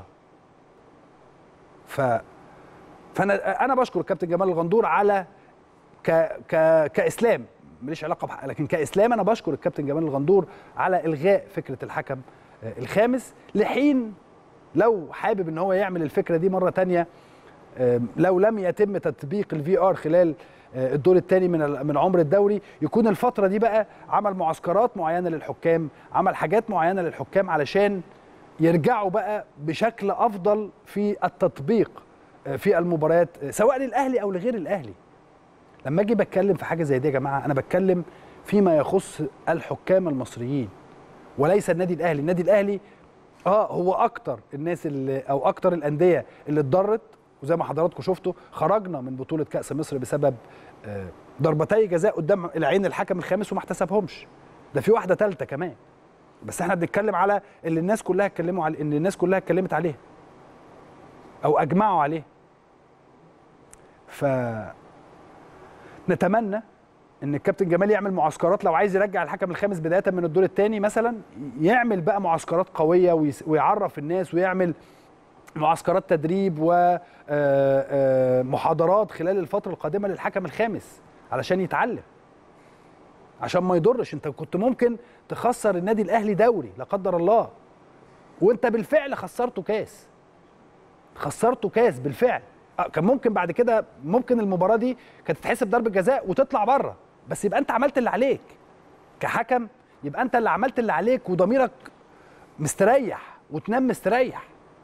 ف فانا انا بشكر الكابتن جمال الغندور على ك ك كاسلام ماليش علاقه بحق لكن كاسلام انا بشكر الكابتن جمال الغندور على الغاء فكره الحكم الخامس لحين لو حابب ان هو يعمل الفكره دي مره تانية لو لم يتم تطبيق الفي ار خلال آه، الدور الثاني من ال- من عمر الدوري يكون الفتره دي بقى عمل معسكرات معينه للحكام عمل حاجات معينه للحكام علشان يرجعوا بقى بشكل افضل في التطبيق آه، في المباريات آه، سواء للاهلي او لغير الاهلي لما اجي بتكلم في حاجه زي دي يا جماعه انا بتكلم فيما يخص الحكام المصريين وليس النادي الاهلي النادي الاهلي اه هو اكتر الناس اللي او اكتر الانديه اللي اتضرت وزي ما حضراتكم شفتوا خرجنا من بطوله كاس مصر بسبب آه، ضربتي جزاء قدام العين الحكم الخامس وما احتسبهمش ده في واحده ثالثه كمان بس احنا بنتكلم على اللي الناس كلها اتكلموا عليه ان الناس كلها اتكلمت عليه او اجمعوا عليه ف نتمنى ان الكابتن جمال يعمل معسكرات لو عايز يرجع الحكم الخامس بدايه من الدور الثاني مثلا يعمل بقى معسكرات قويه ويس- ويعرف الناس ويعمل معسكرات تدريب ومحاضرات خلال الفتره القادمه للحكم الخامس علشان يتعلم عشان ما يضرش انت كنت ممكن تخسر النادي الاهلي دوري لا قدر الله وانت بالفعل خسرته كاس خسرته كاس بالفعل آه، كان ممكن بعد كده ممكن المباراه دي كانت تتحسب ضربه جزاء وتطلع بره بس يبقى انت عملت اللي عليك كحكم يبقى انت اللي عملت اللي عليك وضميرك مستريح وتنام مستريح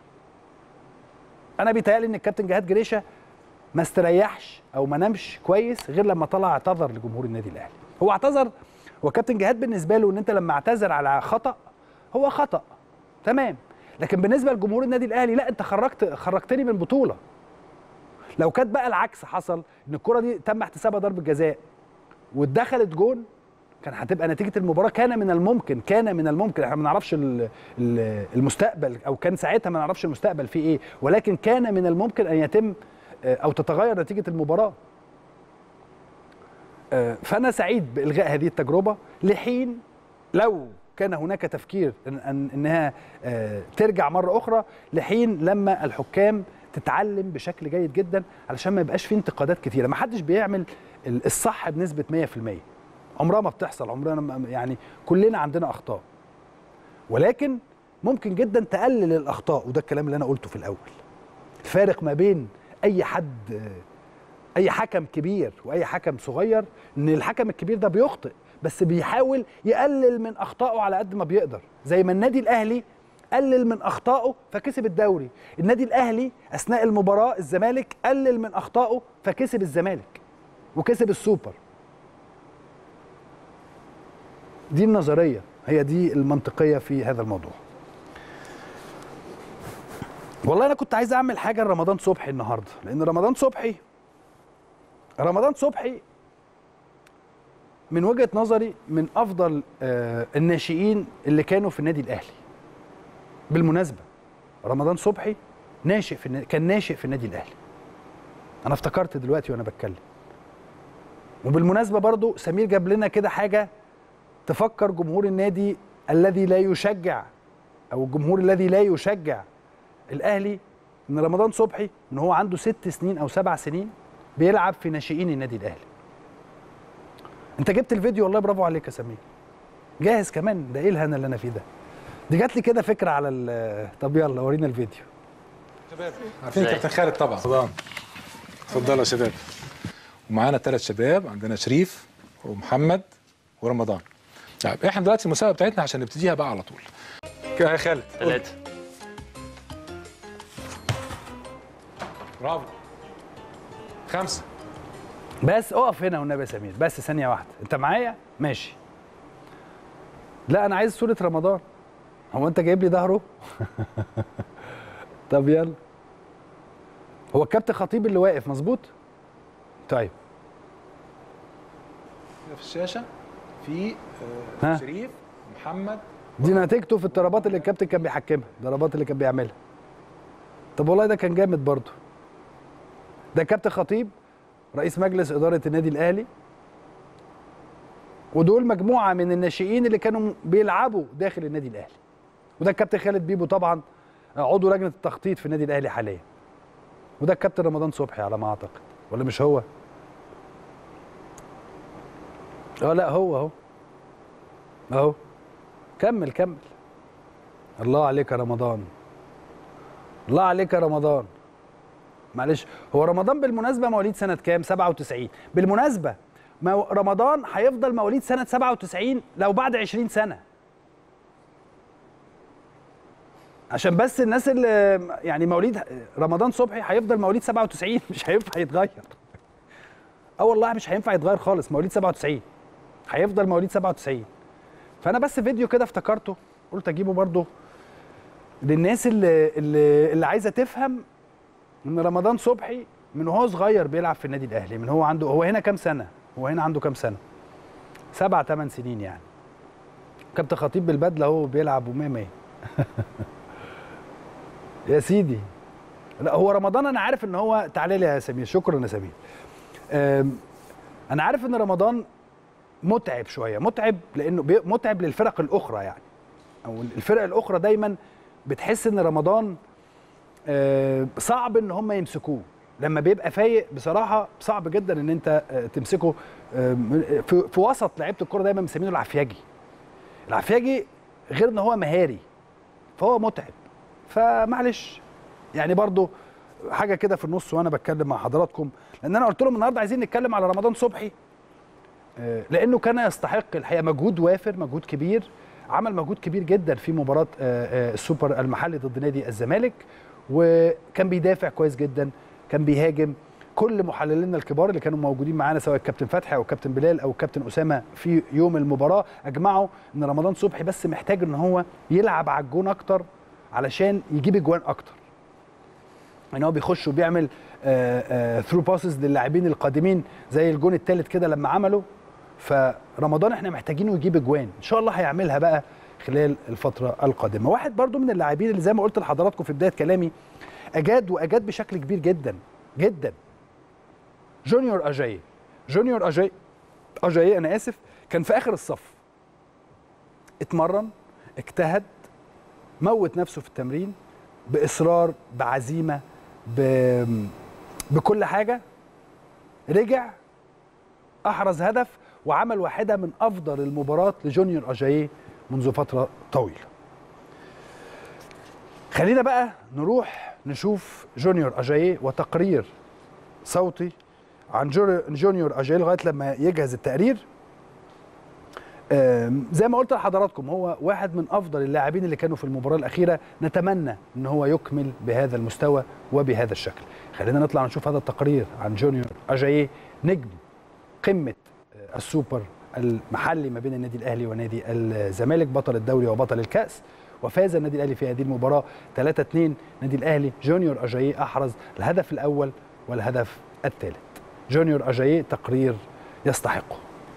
انا بيتهيألي ان الكابتن جهاد جريشه ما استريحش او ما نامش كويس غير لما طلع اعتذر لجمهور النادي الاهلي هو اعتذر وكابتن جهاد بالنسبه له ان انت لما اعتذر على خطا هو خطا تمام لكن بالنسبه لجمهور النادي الاهلي لا انت خرجت خرجتني من بطوله لو كانت بقى العكس حصل ان الكره دي تم احتسابها ضربه جزاء واتدخلت جون كان هتبقى نتيجه المباراه كان من الممكن كان من الممكن احنا ما نعرفش ال- ال- المستقبل او كان ساعتها ما نعرفش المستقبل فيه ايه ولكن كان من الممكن ان يتم آه، او تتغير نتيجه المباراه آه، فانا سعيد بالغاء هذه التجربه لحين لو كان هناك تفكير إن أن انها آه، ترجع مره اخرى لحين لما الحكام تتعلم بشكل جيد جدا علشان ما يبقاش في انتقادات كتيره ما حدش بيعمل ال- الصح بنسبه 100% عمرها ما بتحصل عمرنا ما- يعني كلنا عندنا اخطاء ولكن ممكن جدا تقلل الاخطاء وده الكلام اللي انا قلته في الاول الفارق ما بين اي حد آه، اي حكم كبير واي حكم صغير ان الحكم الكبير ده بيخطئ بس بيحاول يقلل من اخطائه على قد ما بيقدر زي ما النادي الاهلي قلل من اخطائه فكسب الدوري النادي الاهلي اثناء المباراه الزمالك قلل من اخطائه فكسب الزمالك وكسب السوبر دي النظريه هي دي المنطقيه في هذا الموضوع والله انا كنت عايز اعمل حاجه لرمضان صبحي النهارده لان رمضان صبحي رمضان صبحي من وجهه نظري من افضل آه، الناشئين اللي كانوا في النادي الاهلي بالمناسبه رمضان صبحي ناشئ في النادي كان ناشئ في النادي الاهلي انا افتكرت دلوقتي وانا بتكلم وبالمناسبه برضو سمير جاب لنا كده حاجه تفكر جمهور النادي الذي لا يشجع او الجمهور الذي لا يشجع الاهلي ان رمضان صبحي ان هو عنده ست سنين او سبع سنين بيلعب في ناشئين النادي الاهلي انت جبت الفيديو والله برافو عليك يا سمير جاهز كمان ده ايه الهنا اللي انا فيه ده دي جات لي كده فكره على ال- طب يلا ورينا الفيديو شباب عارفين كابتن خالد طبعا طبعا اتفضلوا يا شباب ومعانا ثلاث شباب عندنا شريف ومحمد ورمضان طيب احنا دلوقتي المسابقه بتاعتنا عشان نبتديها بقى على طول كده يا خالد قول. ثلاثة برافو خمسه بس اقف هنا والنبي يا سمير بس ثانيه واحده انت معايا ماشي لا انا عايز صوره رمضان هو انت جايب لي ظهره طب يلا هو الكابتن خطيب اللي واقف مظبوط طيب كده في الشاشه في ها. آه شريف محمد دي نتيجته في الضربات اللي الكابتن كان بيحكمها الضربات اللي كان بيعملها طب والله ده كان جامد برضه ده كابتن خطيب رئيس مجلس إدارة النادي الأهلي ودول مجموعة من الناشئين اللي كانوا بيلعبوا داخل النادي الأهلي وده الكابتن خالد بيبو طبعا عضو لجنة التخطيط في النادي الأهلي حاليا وده الكابتن رمضان صبحي على ما أعتقد ولا مش هو؟ اه لا هو اهو اهو كمل كمل الله عليك يا رمضان الله عليك يا رمضان معلش هو رمضان بالمناسبه مواليد سنه كام 97 بالمناسبه مو- رمضان هيفضل مواليد سنه 97 لو بعد 20 سنه عشان بس الناس اللي يعني مواليد رمضان صبحي هيفضل مواليد 97 مش هينفع يتغير اه والله مش هينفع يتغير خالص مواليد 97 هيفضل مواليد 97 فانا بس فيديو كده افتكرته قلت اجيبه برضو للناس اللي اللي, اللي عايزه تفهم ان رمضان صبحي من وهو صغير بيلعب في النادي الاهلي من هو عنده هو هنا كام سنه هو هنا عنده كام سنه سبع ثمان سنين يعني كابتن خطيب بالبدله هو بيلعب ومية مية يا سيدي لا هو رمضان انا عارف ان هو تعالى لي يا سمير شكرا يا سمير أم، انا عارف ان رمضان متعب شويه متعب لانه بي- متعب للفرق الاخرى يعني او الفرق الاخرى دايما بتحس ان رمضان آه، صعب ان هم يمسكوه لما بيبقى فايق بصراحه صعب جدا ان انت آه، تمسكه آه، من- في في وسط لعيبه الكوره دايما مسمينه العفياجي العفياجي غير ان هو مهاري فهو متعب فمعلش يعني برضو حاجه كده في النص وانا بتكلم مع حضراتكم لان انا قلت لهم النهارده عايزين نتكلم على رمضان صبحي آه، لانه كان يستحق الحقيقه مجهود وافر مجهود كبير عمل مجهود كبير جدا في مباراه آه، آه، السوبر المحلي ضد نادي الزمالك وكان بيدافع كويس جدا كان بيهاجم كل محللينا الكبار اللي كانوا موجودين معانا سواء الكابتن فتحي او الكابتن بلال او الكابتن اسامه في يوم المباراه اجمعوا ان رمضان صبحي بس محتاج ان هو يلعب على الجون اكتر علشان يجيب اجوان اكتر ان هو بيخش وبيعمل ثرو باسز للاعبين القادمين زي الجون الثالث كده لما عمله فرمضان احنا محتاجينه يجيب اجوان ان شاء الله هيعملها بقى خلال الفتره القادمه واحد برضو من اللاعبين اللي زي ما قلت لحضراتكم في بدايه كلامي اجاد واجاد بشكل كبير جدا جدا جونيور اجاي جونيور اجاي اجاي انا اسف كان في اخر الصف اتمرن اجتهد موت نفسه في التمرين باصرار بعزيمه ب... بكل حاجه رجع احرز هدف وعمل واحده من افضل المباريات لجونيور اجاييه منذ فتره طويله خلينا بقى نروح نشوف جونيور اجاييه وتقرير صوتي عن جور- جونيور اجاييه لغايه لما يجهز التقرير آم، زي ما قلت لحضراتكم هو واحد من افضل اللاعبين اللي كانوا في المباراه الاخيره نتمنى ان هو يكمل بهذا المستوى وبهذا الشكل خلينا نطلع نشوف هذا التقرير عن جونيور اجاييه نجم قمه آه، السوبر المحلي ما بين النادي الاهلي ونادي الزمالك بطل الدوري وبطل الكاس وفاز النادي الاهلي في هذه المباراه 3 2 نادي الاهلي جونيور اجاييه احرز الهدف الاول والهدف الثالث جونيور اجاييه تقرير يستحقه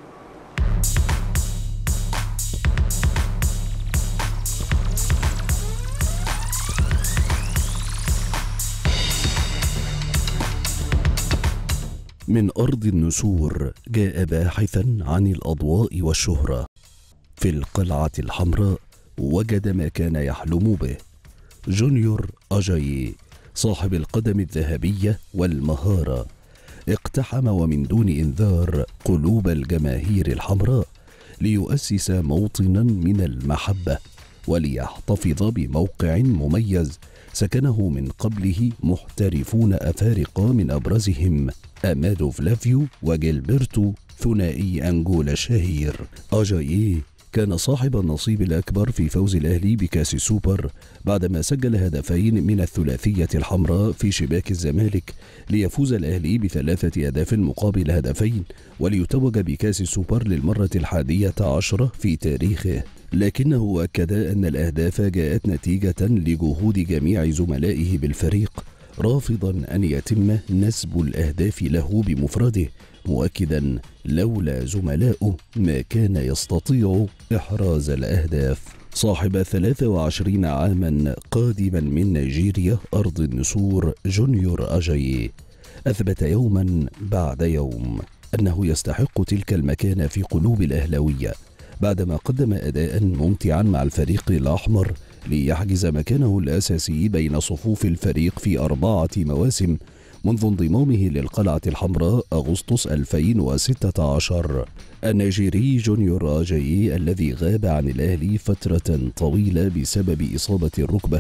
من أرض النسور جاء باحثا عن الأضواء والشهرة في القلعة الحمراء وجد ما كان يحلم به جونيور أجايي صاحب القدم الذهبية والمهارة اقتحم ومن دون إنذار قلوب الجماهير الحمراء ليؤسس موطنا من المحبة وليحتفظ بموقع مميز سكنه من قبله محترفون أفارقة من أبرزهم أمادو فلافيو وجيلبرتو ثنائي أنجولا الشهير أجاييه كان صاحب النصيب الأكبر في فوز الأهلي بكأس السوبر بعدما سجل هدفين من الثلاثية الحمراء في شباك الزمالك ليفوز الأهلي بثلاثة أهداف مقابل هدفين وليتوج بكأس السوبر للمرة الحادية عشرة في تاريخه لكنه أكد أن الأهداف جاءت نتيجة لجهود جميع زملائه بالفريق رافضا أن يتم نسب الأهداف له بمفرده مؤكدا لولا زملاؤه ما كان يستطيع إحراز الأهداف صاحب 23 عاما قادما من نيجيريا أرض النسور جونيور أجايي أثبت يوما بعد يوم أنه يستحق تلك المكانة في قلوب الأهلاوية بعدما قدم أداء ممتعا مع الفريق الأحمر ليحجز مكانه الأساسي بين صفوف الفريق في أربعة مواسم منذ انضمامه للقلعة الحمراء أغسطس 2016 النيجيري جونيور آجايي الذي غاب عن الأهلي فترة طويلة بسبب إصابة الركبة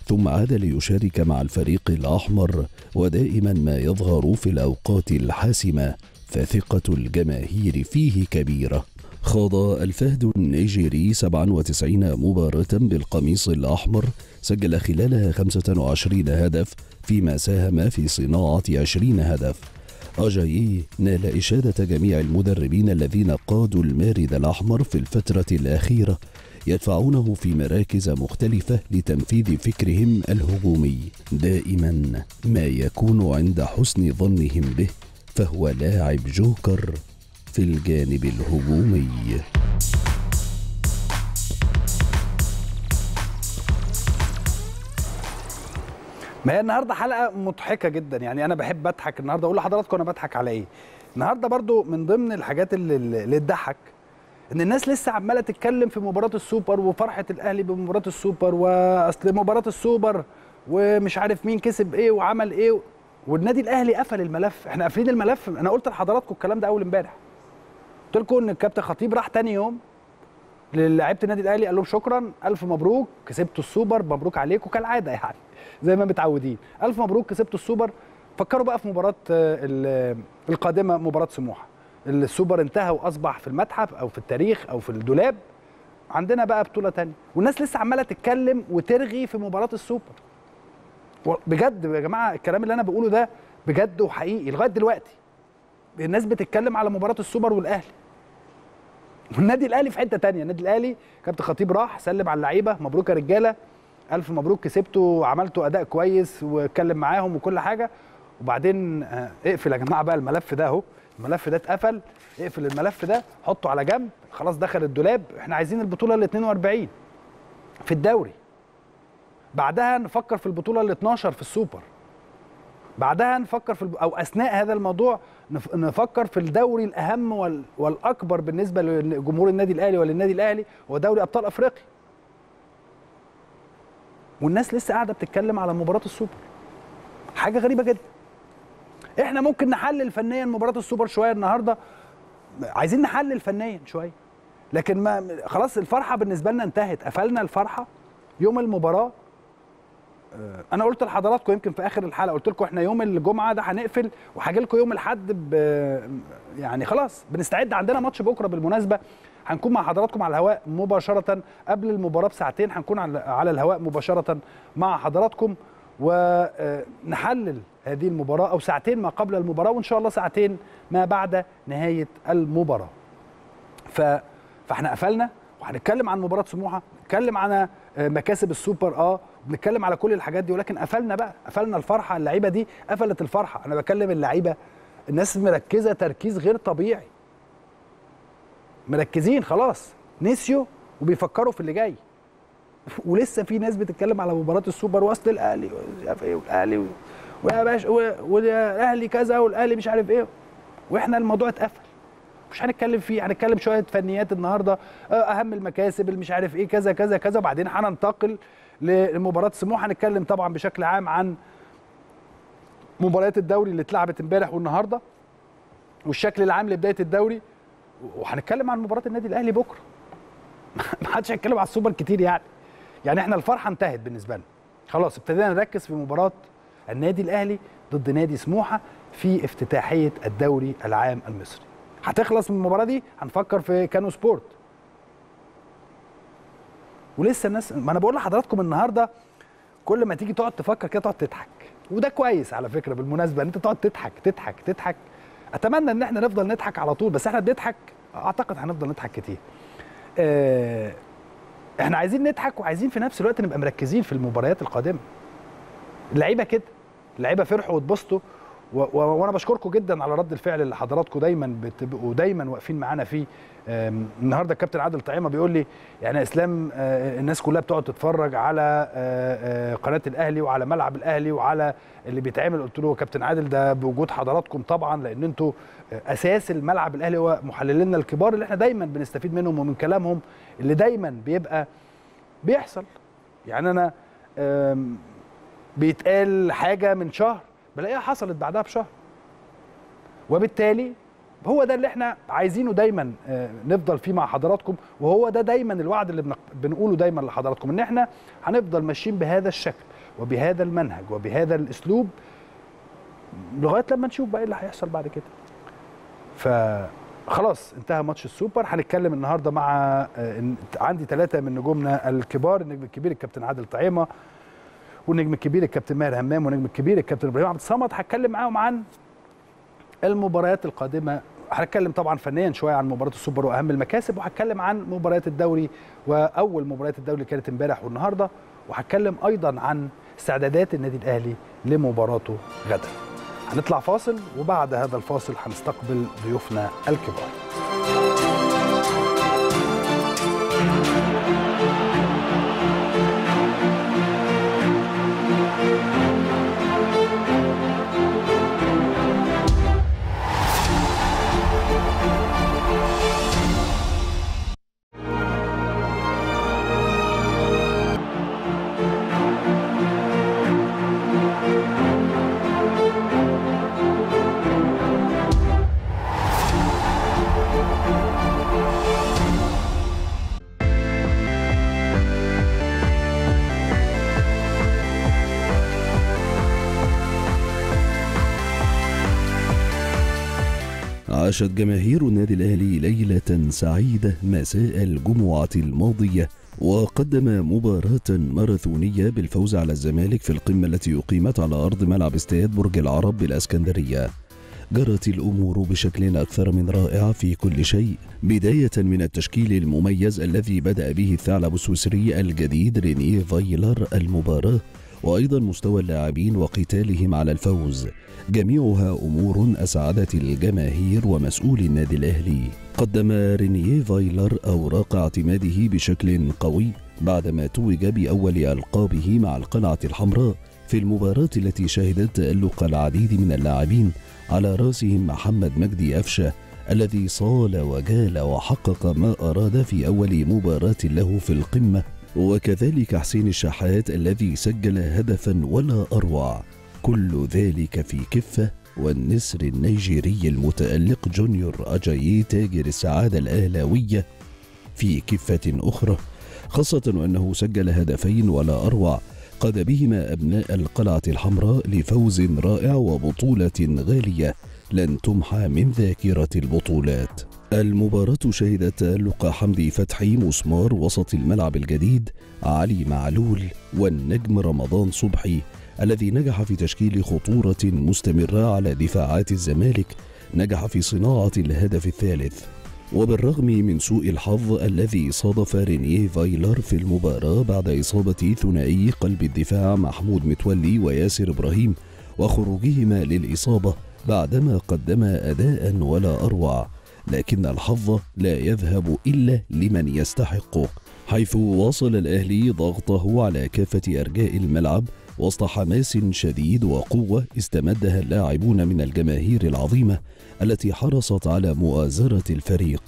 ثم عاد ليشارك مع الفريق الأحمر ودائما ما يظهر في الأوقات الحاسمة فثقة الجماهير فيه كبيرة خاض الفهد النيجيري 97 مباراة بالقميص الأحمر سجل خلالها 25 هدف فيما ساهم في صناعة 20 هدف أجايي نال إشادة جميع المدربين الذين قادوا المارد الأحمر في الفترة الأخيرة يدفعونه في مراكز مختلفة لتنفيذ فكرهم الهجومي دائما ما يكون عند حسن ظنهم به فهو لاعب جوكر في الجانب الهجومي ما هي النهارده حلقه مضحكه جدا يعني انا بحب اضحك النهارده اقول لحضراتكم انا بضحك على ايه النهارده برضو من ضمن الحاجات اللي, اللي تضحك ان الناس لسه عماله تتكلم في مباراه السوبر وفرحه الاهلي بمباراه السوبر واصل مباراه السوبر ومش عارف مين كسب ايه وعمل ايه والنادي الاهلي قفل الملف احنا قافلين الملف انا قلت لحضراتكم الكلام ده اول امبارح قلت لكم ان الكابتن خطيب راح تاني يوم للاعيبه النادي الاهلي قال لهم شكرا الف مبروك كسبتوا السوبر مبروك عليكم كالعاده يعني زي ما متعودين الف مبروك كسبتوا السوبر فكروا بقى في مباراه القادمه مباراه سموحه السوبر انتهى واصبح في المتحف او في التاريخ او في الدولاب عندنا بقى بطوله تانية والناس لسه عماله تتكلم وترغي في مباراه السوبر بجد يا جماعه الكلام اللي انا بقوله ده بجد وحقيقي لغايه دلوقتي الناس بتتكلم على مباراه السوبر والاهلي والنادي الاهلي في حته تانية النادي الاهلي كابتن خطيب راح سلم على اللعيبه مبروك يا رجاله الف مبروك كسبتوا وعملتوا اداء كويس واتكلم معاهم وكل حاجه وبعدين اقفل يا جماعه بقى الملف ده اهو الملف ده اتقفل اقفل الملف ده حطه على جنب خلاص دخل الدولاب احنا عايزين البطوله ال 42 في الدوري بعدها نفكر في البطوله ال 12 في السوبر بعدها نفكر في او اثناء هذا الموضوع نفكر في الدوري الاهم والاكبر بالنسبه لجمهور النادي الاهلي وللنادي الاهلي هو دوري ابطال افريقيا والناس لسه قاعده بتتكلم على مباراه السوبر حاجه غريبه جدا احنا ممكن نحلل فنيا مباراه السوبر شويه النهارده عايزين نحلل فنيا شويه لكن ما خلاص الفرحه بالنسبه لنا انتهت قفلنا الفرحه يوم المباراه انا قلت لحضراتكم يمكن في اخر الحلقه قلت لكم احنا يوم الجمعه ده هنقفل وهاجي لكم يوم الاحد يعني خلاص بنستعد عندنا ماتش بكره بالمناسبه هنكون مع حضراتكم على الهواء مباشره قبل المباراه بساعتين هنكون على الهواء مباشره مع حضراتكم ونحلل هذه المباراه او ساعتين ما قبل المباراه وان شاء الله ساعتين ما بعد نهايه المباراه ف فاحنا قفلنا وهنتكلم عن مباراه سموحه نتكلم عن مكاسب السوبر اه بنتكلم على كل الحاجات دي ولكن قفلنا بقى قفلنا الفرحه اللعيبه دي قفلت الفرحه انا بكلم اللعيبه الناس مركزه تركيز غير طبيعي مركزين خلاص نسيوا وبيفكروا في اللي جاي ولسه في ناس بتتكلم على مباراه السوبر واصل الاهلي مش عارف ايه والاهلي ويا باشا والاهلي كذا والاهلي مش عارف ايه واحنا الموضوع اتقفل مش هنتكلم فيه هنتكلم شويه فنيات النهارده اهم المكاسب اللي مش عارف ايه كذا كذا كذا وبعدين هننتقل لمباراه سموحه هنتكلم طبعا بشكل عام عن مباريات الدوري اللي اتلعبت امبارح والنهارده والشكل العام لبدايه الدوري وهنتكلم عن مباراه النادي الاهلي بكره ما حدش هيتكلم على السوبر كتير يعني يعني احنا الفرحه انتهت بالنسبه لنا خلاص ابتدينا نركز في مباراه النادي الاهلي ضد نادي سموحه في افتتاحيه الدوري العام المصري هتخلص من المباراه دي هنفكر في كانو سبورت ولسه الناس ما انا بقول لحضراتكم النهارده كل ما تيجي تقعد تفكر كده تقعد تضحك وده كويس على فكره بالمناسبه ان انت تقعد تضحك تضحك تضحك اتمنى ان احنا نفضل نضحك على طول بس احنا بنضحك اعتقد هنفضل نضحك كتير اه احنا عايزين نضحك وعايزين في نفس الوقت نبقى مركزين في المباريات القادمه اللعيبه كده اللعيبه فرحوا واتبسطوا وانا بشكركم جدا على رد الفعل اللي حضراتكم دايما بتبقوا دايما واقفين معانا فيه النهارده الكابتن عادل طعيمه بيقول لي يعني اسلام الناس كلها بتقعد تتفرج على قناه الاهلي وعلى ملعب الاهلي وعلى اللي بيتعمل قلت له كابتن عادل ده بوجود حضراتكم طبعا لان انتوا اساس الملعب الاهلي هو محللينا الكبار اللي احنا دايما بنستفيد منهم ومن كلامهم اللي دايما بيبقى بيحصل يعني انا بيتقال حاجه من شهر بلاقيها حصلت بعدها بشهر وبالتالي هو ده اللي احنا عايزينه دايما نفضل فيه مع حضراتكم وهو ده دايما الوعد اللي بنقوله دايما لحضراتكم ان احنا هنفضل ماشيين بهذا الشكل وبهذا المنهج وبهذا الاسلوب لغايه لما نشوف بقى ايه اللي هيحصل بعد كده فخلاص انتهى ماتش السوبر هنتكلم النهارده مع آه، إن- عندي ثلاثه من نجومنا الكبار النجم الكبير الكابتن عادل طعيمه والنجم الكبير الكابتن ماهر همام والنجم الكبير الكابتن ابراهيم عبد الصمد هتكلم معاهم عن المباريات القادمه هنتكلم طبعا فنيا شويه عن مباراه السوبر واهم المكاسب وهتكلم عن مباريات الدوري واول مباريات الدوري اللي كانت امبارح والنهارده وهتكلم ايضا عن استعدادات النادي الاهلي لمباراته غدا هنطلع فاصل وبعد هذا الفاصل هنستقبل ضيوفنا الكبار عاشت جماهير النادي الأهلي ليلة سعيدة مساء الجمعة الماضية وقدم مباراة ماراثونية بالفوز على الزمالك في القمة التي أقيمت على أرض ملعب استاد برج العرب بالأسكندرية جرت الأمور بشكل أكثر من رائع في كل شيء بداية من التشكيل المميز الذي بدأ به الثعلب السويسري الجديد رينيه فايلر المباراة وأيضا مستوى اللاعبين وقتالهم على الفوز جميعها أمور أسعدت الجماهير ومسؤولي النادي الأهلي قدم رينيه فايلر أوراق اعتماده بشكل قوي بعدما توج بأول ألقابه مع القلعة الحمراء في المباراة التي شهدت تألق العديد من اللاعبين على رأسهم محمد مجدي أفشة الذي صال وجال وحقق ما أراد في أول مباراة له في القمة وكذلك حسين الشحات الذي سجل هدفا ولا أروع كل ذلك في كفة والنسر النيجيري المتألق جونيور أجايي تاجر السعادة الأهلاوية في كفة أخرى خاصة وأنه سجل هدفين ولا أروع قاد بهما أبناء القلعة الحمراء لفوز رائع وبطولة غالية لن تمحى من ذاكرة البطولات المباراة شهدت تألق حمدي فتحي مسمار وسط الملعب الجديد علي معلول والنجم رمضان صبحي الذي نجح في تشكيل خطورة مستمرة على دفاعات الزمالك نجح في صناعة الهدف الثالث وبالرغم من سوء الحظ الذي صادف رينيه فايلر في المباراة بعد إصابة ثنائي قلب الدفاع محمود متولي وياسر إبراهيم وخروجهما للإصابة بعدما قدما أداء ولا أروع لكن الحظ لا يذهب إلا لمن يستحقه حيث واصل الأهلي ضغطه على كافة أرجاء الملعب وسط حماس شديد وقوة استمدها اللاعبون من الجماهير العظيمة التي حرصت على مؤازرة الفريق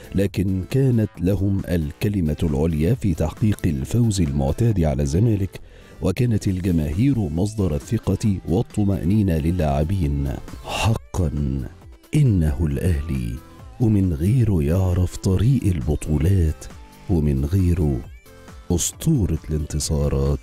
لكن كانت لهم الكلمة العليا في تحقيق الفوز المعتاد على الزمالك وكانت الجماهير مصدر الثقة والطمأنينة للاعبين حقا إنه الأهلي ومن غيره يعرف طريق البطولات ومن غيره أسطورة الانتصارات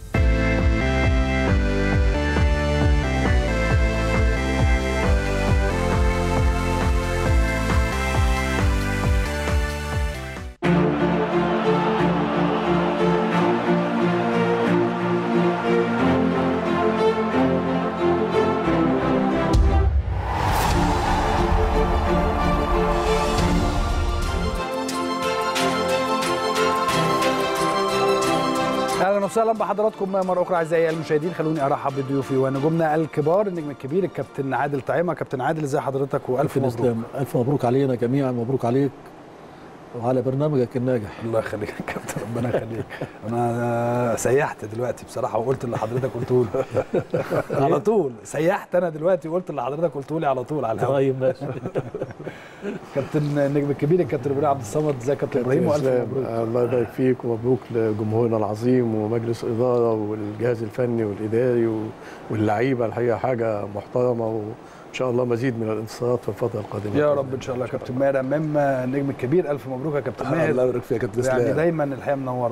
اهلا وسهلا بحضراتكم مره اخرى اعزائي المشاهدين خلوني ارحب بضيوفي ونجومنا الكبار النجم الكبير الكابتن عادل طعيمه كابتن عادل ازي حضرتك والف مبروك الاسلام الف مبروك علينا جميعا مبروك عليك وعلى برنامجك الناجح الله يخليك يا كابتن ربنا يخليك انا سيحت دلوقتي بصراحه وقلت اللي حضرتك قلته لي على طول سيحت انا دلوقتي وقلت اللي حضرتك قلته لي على طول على الهواء طيب ماشي كابتن النجم الكبير الكابتن ابراهيم عبد الصمد ازيك يا كابتن ابراهيم والف إسلام. مبروك الله يبارك فيك ومبروك لجمهورنا العظيم ومجلس الإدارة والجهاز الفني والإداري و- واللعيبة الحقيقة حاجة محترمة وإن شاء الله مزيد من الانتصارات في الفترة القادمة يا رب ان شاء الله يا كابتن ماهر امام النجم الكبير الف مبروك يا كابتن ماهر الله يبارك فيك يا كابتن يعني اسلام دايما الحقيقه منورنا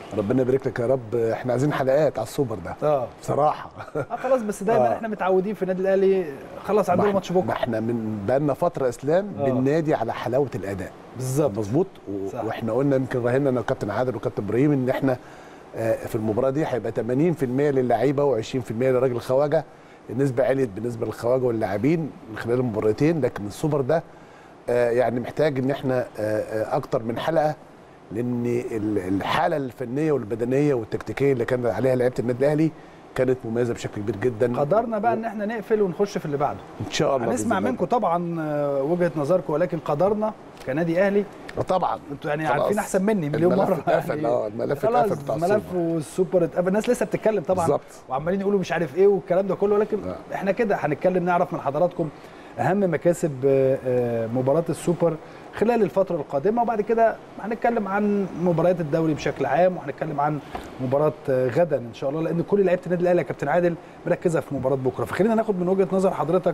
ربنا يبارك لك يا رب احنا عايزين حلقات على السوبر ده اه بصراحه آه، خلاص بس دايما آه. احنا متعودين في النادي الاهلي خلاص عندنا ما ماتش إحنا- ما بكره احنا من بقالنا فتره اسلام آه. بننادي على حلاوه الاداء بالظبط مظبوط و- صح. واحنا قلنا يمكن راهنا انا وكابتن عادل وكابتن ابراهيم ان احنا آه، في المباراه دي هيبقى 80% للعيبه و20% للراجل الخواجه النسبه عليت بالنسبه للخواجه واللاعبين من خلال المباراتين لكن السوبر ده آه، يعني محتاج ان احنا آه، آه، اكتر من حلقه لان ال- الحاله الفنيه والبدنيه والتكتيكيه اللي كانت عليها لعيبه النادي الاهلي كانت مميزه بشكل كبير جدا قدرنا بقى ان احنا نقفل ونخش في اللي بعده ان شاء الله هنسمع بإذن الله. منكم طبعا آه، وجهه نظركم ولكن قدرنا كنادي اهلي آه، طبعا انتوا يعني خلاص. عارفين احسن مني مليون الملف مره اتقفل، اه الملف خلاص اتقفل بتاع الملف السوبر. والسوبر اتقفل الناس لسه بتتكلم طبعا بالظبط. وعمالين يقولوا مش عارف ايه والكلام ده كله ولكن آه. احنا كده هنتكلم نعرف من حضراتكم اهم مكاسب آه، آه، مباراه السوبر خلال الفتره القادمه وبعد كده هنتكلم عن مباريات الدوري بشكل عام وهنتكلم عن مباراه آه، غدا ان شاء الله لان كل لعيبه النادي الاهلي يا كابتن عادل مركزه في مباراه بكره فخلينا ناخد من وجهه نظر حضرتك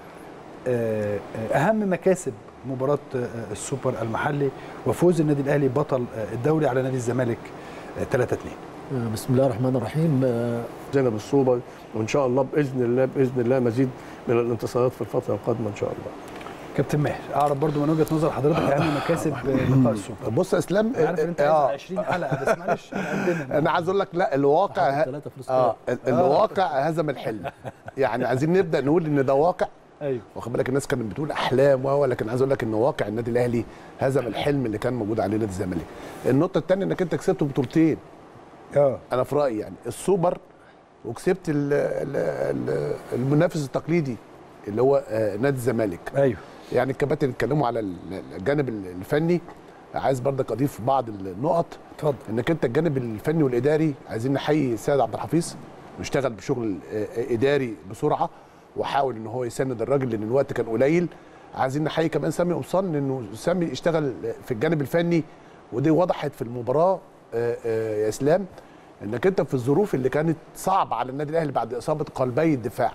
آه، آه، اهم مكاسب مباراه آه، السوبر المحلي وفوز النادي الاهلي بطل آه، الدوري على نادي الزمالك 3 2 آه، بسم الله الرحمن الرحيم آه، زينب السوبر وان شاء الله باذن الله باذن الله مزيد من الانتصارات في الفتره القادمه ان شاء الله كابتن ماهر اعرف برضو من وجهه نظر حضرتك اهم مكاسب آه، لقاء السوبر بص يا اسلام انا عارف ان انت آه، عايز 20 حلقه بس معلش على قدنا. انا عايز اقول لك لا الواقع ه- ثلاثة في الاستاد اه ال- الواقع هزم الحلم يعني عايزين نبدا نقول ان ده واقع ايوه واخد بالك الناس كانت بتقول احلام و لكن عايز اقول لك ان واقع النادي الاهلي هزم الحلم اللي كان موجود عليه نادي الزمالك النقطه الثانيه انك انت كسبت بطولتين اه انا في رايي يعني السوبر وكسبت ال ال ال المنافس التقليدي اللي هو آه، نادي الزمالك ايوه يعني الكباتن اتكلموا على ال- الجانب الفني عايز برضك اضيف بعض النقط اتفضل انك انت الجانب الفني والاداري عايزين نحيي سيد عبد الحفيظ واشتغل بشغل آه، آه، اداري بسرعه وحاول ان هو يسند الراجل لان الوقت كان قليل عايزين نحيي كمان سامي قمصان لانه سامي اشتغل في الجانب الفني ودي وضحت في المباراه آه، آه، يا اسلام انك انت في الظروف اللي كانت صعبه على النادي الاهلي بعد اصابه قلبي الدفاع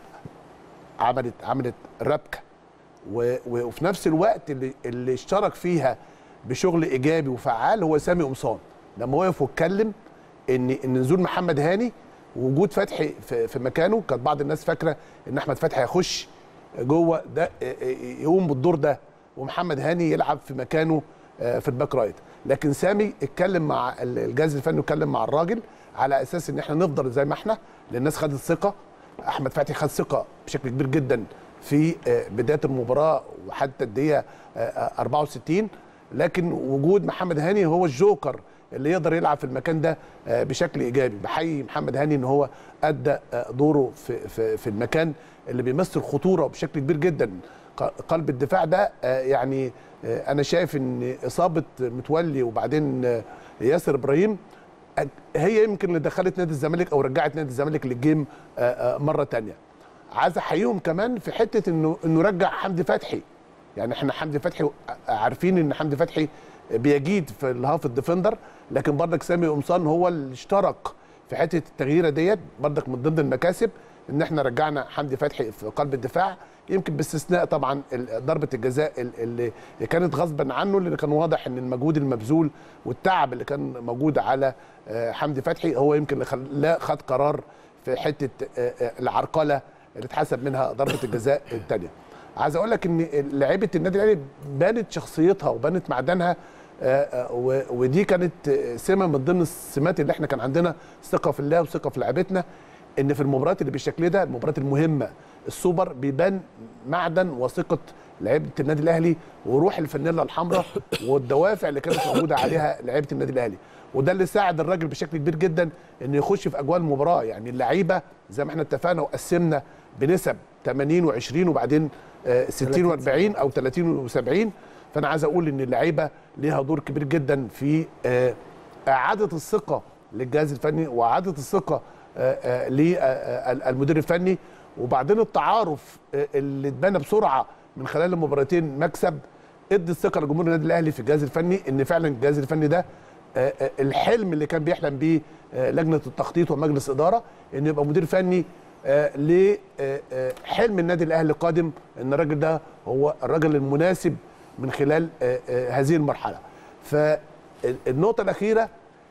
عملت عملت ربكه و- و- وفي نفس الوقت اللي, اللي اشترك فيها بشغل ايجابي وفعال هو سامي قمصان لما وقف واتكلم ان ان نزول محمد هاني ووجود فتحي في, في مكانه كانت بعض الناس فاكره ان احمد فتحي هيخش جوه ده يقوم بالدور ده ومحمد هاني يلعب في مكانه آه، في الباك رايت لكن سامي اتكلم مع الجهاز الفني واتكلم مع الراجل على اساس ان احنا نفضل زي ما احنا لان الناس خدت ثقه احمد فتحي خد ثقه بشكل كبير جدا في آه، بدايه المباراه وحتى الدقيقه آه، آه، 64 لكن وجود محمد هاني هو الجوكر اللي يقدر يلعب في المكان ده آه، بشكل ايجابي بحيي محمد هاني ان هو ادى آه، دوره في في في المكان اللي بيمثل خطوره بشكل كبير جدا ق- قلب الدفاع ده آه، يعني آه، انا شايف ان اصابه متولي وبعدين آه، ياسر ابراهيم أك- هي يمكن اللي دخلت نادي الزمالك او رجعت نادي الزمالك للجيم آه، آه، مره تانية عايز احييهم كمان في حته انه انه رجع حمدي فتحي يعني احنا حمدي فتحي عارفين ان حمدي فتحي بيجيد في الهاف الديفندر لكن برضك سامي قمصان هو اللي اشترك في حته التغييره ديت برضك من ضمن المكاسب ان احنا رجعنا حمدي فتحي في قلب الدفاع يمكن باستثناء طبعا ال- ضربه الجزاء ال- اللي كانت غصبا عنه لان كان واضح ان المجهود المبذول والتعب اللي كان موجود على آه، حمدي فتحي هو يمكن اللي خلاه خد قرار في حته آه، آه، العرقله اللي اتحسب منها ضربه الجزاء الثانيه عايز اقول لك ان لعيبه النادي الاهلي بانت شخصيتها وبانت معدنها آه، آه، و- ودي كانت آه، سمه من ضمن السمات اللي احنا كان عندنا ثقه في الله وثقه في لعيبتنا ان في المباريات اللي بالشكل ده المباريات المهمه السوبر بيبان معدن وثقه لعيبه النادي الاهلي وروح الفانيلا الحمراء والدوافع اللي كانت موجوده عليها لعيبه النادي الاهلي وده اللي ساعد الراجل بشكل كبير جدا انه يخش في اجواء المباراه يعني اللعيبه زي ما احنا اتفقنا وقسمنا بنسب 80 و20 وبعدين آه، 60 و40 او 30 و70 فانا عايز اقول ان اللعيبه ليها دور كبير جدا في آه، اعاده الثقه للجهاز الفني واعاده الثقه للمدير الفني وبعدين التعارف آه، اللي اتبنى بسرعه من خلال المباراتين مكسب ادي الثقه لجمهور النادي الاهلي في الجهاز الفني ان فعلا الجهاز الفني ده آه، آه، الحلم اللي كان بيحلم بيه آه، لجنه التخطيط ومجلس اداره ان يبقى مدير فني آه، لحلم النادي الاهلي القادم ان الراجل ده هو الراجل المناسب من خلال آه، آه، هذه المرحله فالنقطه الاخيره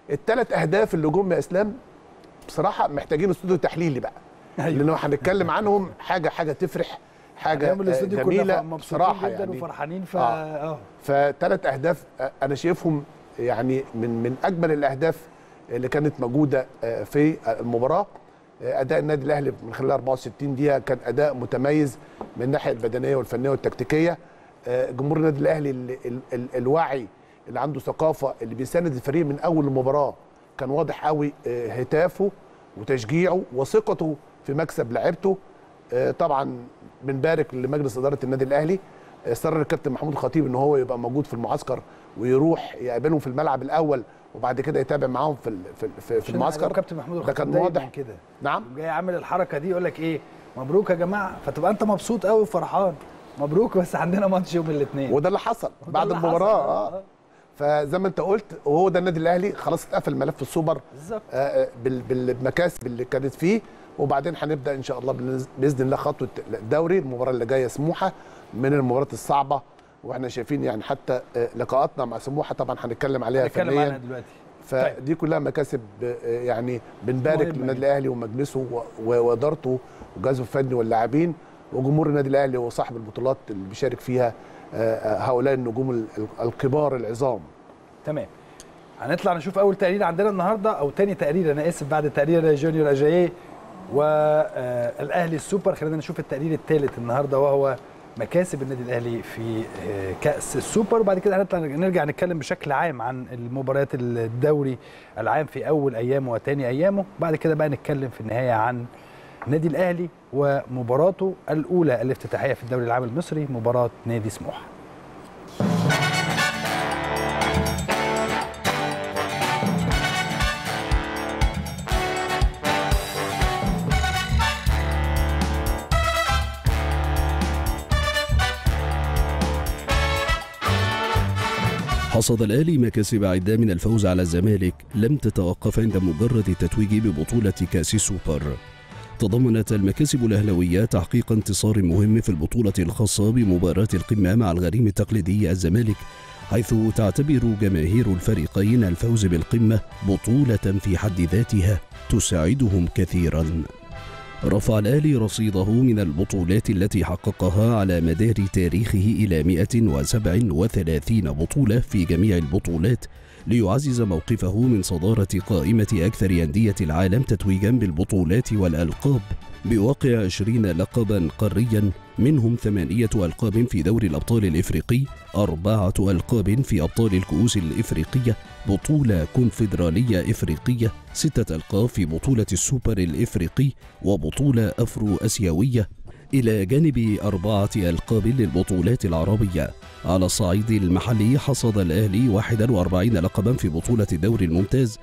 الثلاث اهداف اللي جم يا اسلام بصراحه محتاجين استوديو تحليلي بقى أيوة. لانه هنتكلم عنهم حاجه حاجه تفرح حاجه ايام الاستوديو كنا جميله مبسوطين بصراحه جدا يعني وفرحانين ف آه. اه فثلاث اهداف آه، انا شايفهم يعني من من اجمل الاهداف اللي كانت موجوده آه، في المباراه آه، اداء النادي الاهلي من خلال 64 دقيقه كان اداء متميز من الناحيه البدنيه والفنيه والتكتيكيه آه، جمهور النادي الاهلي ال ال ال الواعي اللي عنده ثقافه اللي بيساند الفريق من اول المباراه كان واضح قوي آه، هتافه وتشجيعه وثقته في مكسب لعيبته آه، طبعا بنبارك لمجلس اداره النادي الاهلي اصرر الكابتن محمود الخطيب ان هو يبقى موجود في المعسكر ويروح يقابلهم في الملعب الاول وبعد كده يتابع معاهم في ال- في, في, في عشان المعسكر كابتن محمود ده كان الخطيب دايماً واضح كده نعم جاي عامل الحركه دي يقول لك ايه مبروك يا جماعه فتبقى انت مبسوط قوي وفرحان مبروك بس عندنا ماتش يوم الاثنين وده اللي حصل وده بعد اللي المباراه حصل. اه فزي ما انت قلت وهو ده النادي الاهلي خلاص اتقفل ملف السوبر بالظبط آه، آه، بال- بالمكاسب اللي كانت فيه وبعدين هنبدا ان شاء الله بالنز- باذن الله خطوه الدوري المباراه اللي جايه سموحه من المباريات الصعبه واحنا شايفين يعني حتى آه، لقاءاتنا مع سموحه طبعا هنتكلم عليها هنتكلم فنيا عنها دلوقتي فدي كلها مكاسب آه، يعني بنبارك مهمة للنادي جدا. الاهلي ومجلسه و- و- وادارته وجهازه الفني واللاعبين وجمهور النادي الاهلي وصاحب البطولات اللي بيشارك فيها آه، آه، هؤلاء النجوم ال- ال- الكبار العظام تمام هنطلع نشوف اول تقرير عندنا النهارده او تاني تقرير انا اسف بعد تقرير جونيور اجاييه والاهلي السوبر خلينا نشوف التقرير الثالث النهارده وهو مكاسب النادي الاهلي في آه، كاس السوبر وبعد كده هنطلع نرجع نتكلم بشكل عام عن المباريات الدوري العام في اول ايامه وتاني ايامه بعد كده بقى نتكلم في النهايه عن النادي الاهلي ومباراته الاولى الافتتاحيه في الدوري العام المصري مباراه نادي سموحه حصد الأهلي مكاسب عدة من الفوز على الزمالك لم تتوقف عند مجرد التتويج ببطولة كأس السوبر تضمنت المكاسب الأهلوية تحقيق انتصار مهم في البطولة الخاصة بمباراة القمة مع الغريم التقليدي الزمالك حيث تعتبر جماهير الفريقين الفوز بالقمة بطولة في حد ذاتها تساعدهم كثيراً رفع الأهلي رصيده من البطولات التي حققها على مدار تاريخه إلى 137 بطولة في جميع البطولات ليعزز موقفه من صدارة قائمة أكثر أندية العالم تتويجا بالبطولات والألقاب بواقع 20 لقبا قاريا منهم ثمانية ألقاب في دوري الأبطال الإفريقي أربعة ألقاب في أبطال الكؤوس الإفريقية بطولة كونفدرالية إفريقية ستة ألقاب في بطولة السوبر الإفريقي وبطولة أفرو أسيوية إلى جانب أربعة ألقاب للبطولات العربية على الصعيد المحلي حصد الأهلي 41 لقبا في بطولة الدوري الممتاز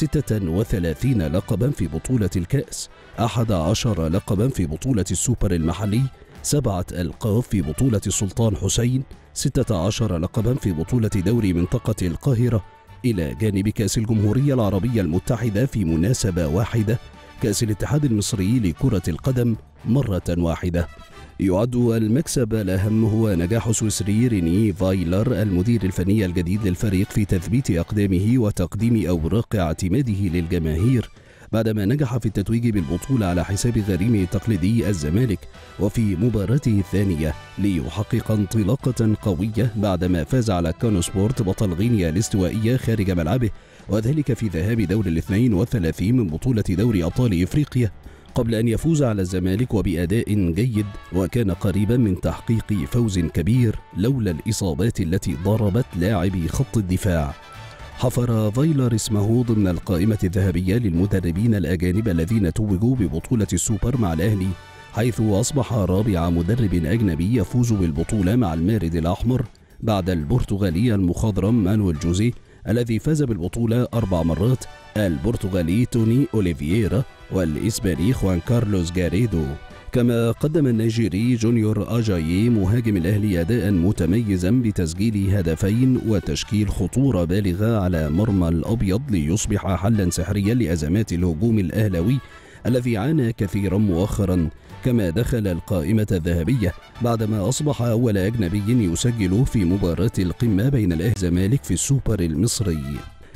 36 لقبا في بطولة الكأس 11 لقبا في بطولة السوبر المحلي سبعة ألقاب في بطولة السلطان حسين 16 لقبا في بطولة دوري منطقة القاهرة إلى جانب كأس الجمهورية العربية المتحدة في مناسبة واحدة كأس الاتحاد المصري لكرة القدم مرة واحدة يعد المكسب الأهم هو نجاح سويسري ريني فايلر المدير الفني الجديد للفريق في تثبيت أقدامه وتقديم أوراق اعتماده للجماهير بعدما نجح في التتويج بالبطولة على حساب غريمه التقليدي الزمالك وفي مباراته الثانية ليحقق انطلاقة قوية بعدما فاز على كانو سبورت بطل غينيا الاستوائية خارج ملعبه وذلك في ذهاب دور الاثنين والثلاثين من بطولة دوري أبطال إفريقيا قبل أن يفوز على الزمالك وبأداء جيد وكان قريبا من تحقيق فوز كبير لولا الإصابات التي ضربت لاعبي خط الدفاع حفر فايلر اسمه ضمن القائمة الذهبية للمدربين الأجانب الذين توجوا ببطولة السوبر مع الأهلي حيث أصبح رابع مدرب أجنبي يفوز بالبطولة مع المارد الأحمر بعد البرتغالي المخضرم مانويل جوزيه الذي فاز بالبطولة أربع مرات البرتغالي توني أوليفييرا والإسباني خوان كارلوس جاريدو كما قدم النيجيري جونيور أجايي مهاجم الأهلي أداء متميزا بتسجيل هدفين وتشكيل خطورة بالغة على مرمى الأبيض ليصبح حلا سحريا لأزمات الهجوم الأهلوي الذي عانى كثيرا مؤخرا كما دخل القائمة الذهبية بعدما أصبح أول أجنبي يسجل في مباراة القمة بين الأهلي والزمالك في السوبر المصري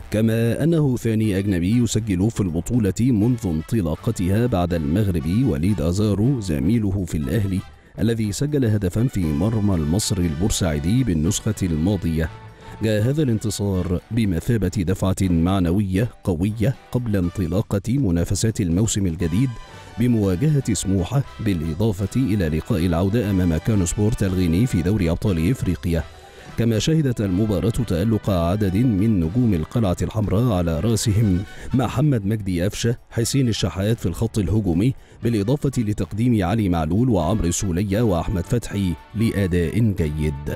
كما أنه ثاني أجنبي يسجل في البطولة منذ انطلاقتها بعد المغربي وليد أزارو زميله في الأهلي الذي سجل هدفا في مرمى المصري البورسعيدي بالنسخة الماضية جاء هذا الانتصار بمثابة دفعة معنوية قوية قبل انطلاقة منافسات الموسم الجديد بمواجهة سموحة بالإضافة إلى لقاء العودة أمام كانو سبورت الغيني في دوري أبطال إفريقيا كما شهدت المباراة تألق عدد من نجوم القلعة الحمراء على رأسهم محمد مجدي أفشة حسين الشحات في الخط الهجومي بالإضافة لتقديم علي معلول وعمرو سولية وأحمد فتحي لأداء جيد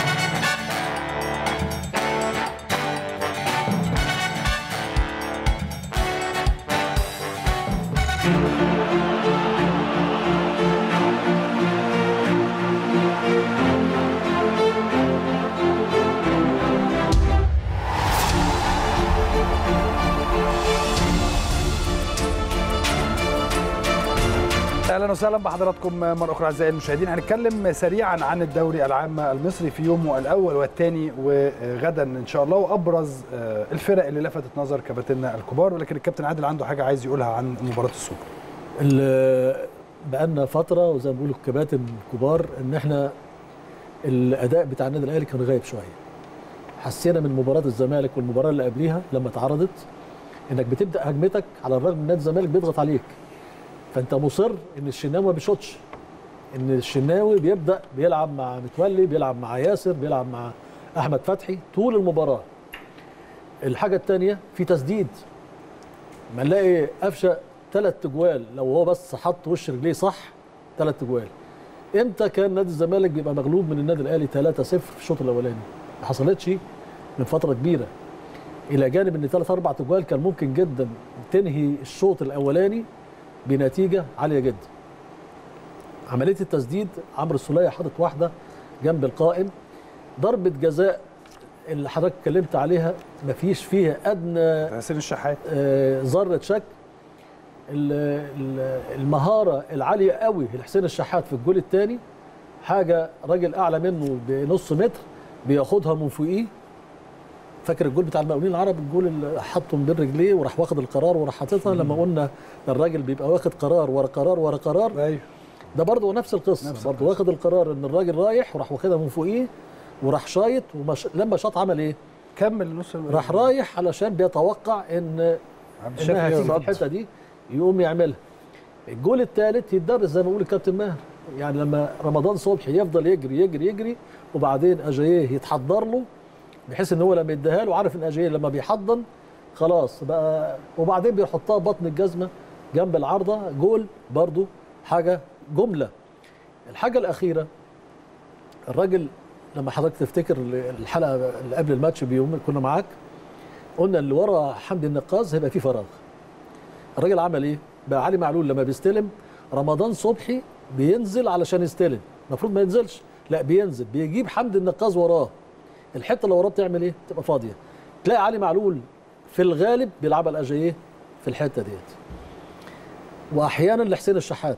اهلا وسهلا بحضراتكم مره اخرى اعزائي المشاهدين هنتكلم سريعا عن الدوري العام المصري في يومه الاول والثاني وغدا ان شاء الله وابرز آه، الفرق اللي لفتت نظر كباتننا الكبار ولكن الكابتن عادل عنده حاجه عايز يقولها عن مباراه السوبر ال- بقالنا فتره وزي ما بيقولوا الكباتن الكبار ان احنا الاداء بتاع النادي الاهلي كان غايب شويه حسينا من مباراه الزمالك والمباراه اللي قبليها لما اتعرضت انك بتبدا هجمتك على الرغم ان نادي الزمالك بيضغط عليك فانت مصر ان الشناوي ما بيشوطش ان الشناوي بيبدا بيلعب مع متولي بيلعب مع ياسر بيلعب مع احمد فتحي طول المباراه الحاجه الثانيه في تسديد ما نلاقي قفشه ثلاث تجوال لو هو بس حط وش رجليه صح ثلاث تجوال امتى كان نادي الزمالك بيبقى مغلوب من النادي الاهلي 3-0 في الشوط الاولاني ما حصلتش من فتره كبيره الى جانب ان ثلاث اربع تجوال كان ممكن جدا تنهي الشوط الاولاني بنتيجه عاليه جدا عمليه التسديد عمرو السوليه حاطط واحده جنب القائم ضربه جزاء اللي حضرتك اتكلمت عليها مفيش فيها ادنى حسين الشحات آه، ذره شك ال- ال- المهاره العاليه قوي لحسين الشحات في الجول الثاني حاجه راجل اعلى منه بنص متر بياخدها من فوقيه فاكر الجول بتاع المقاولين العرب الجول اللي حطه من بين رجليه وراح واخد القرار وراح حاططها لما قلنا الراجل بيبقى واخد قرار ورا قرار ورا قرار ايوه ده برضه نفس القصه نفس برضه واخد القرار ان الراجل رايح وراح واخدها من فوقيه وراح شايط ومش... لما شاط عمل ايه؟ كمل نص راح رايح علشان بيتوقع ان عبد انها الشافي هتيجي في يرد. الحته دي يقوم يعملها الجول الثالث يتدرس زي ما بيقول الكابتن ماهر يعني لما رمضان صبحي يفضل يجري يجري يجري وبعدين اجاييه يتحضر له بحيث ان هو لما يديها له عارف ان اجاييه لما بيحضن خلاص بقى وبعدين بيحطها بطن الجزمه جنب العارضه جول برضو حاجه جمله الحاجه الاخيره الراجل لما حضرتك تفتكر الحلقه اللي قبل الماتش بيوم اللي كنا معاك قلنا اللي ورا حمدي النقاز هيبقى فيه فراغ الراجل عمل ايه بقى علي معلول لما بيستلم رمضان صبحي بينزل علشان يستلم المفروض ما ينزلش لا بينزل بيجيب حمدي النقاز وراه الحته اللي وراه بتعمل ايه تبقى فاضيه تلاقي علي معلول في الغالب بيلعبها الاجاييه في الحته ديت واحيانا لحسين الشحات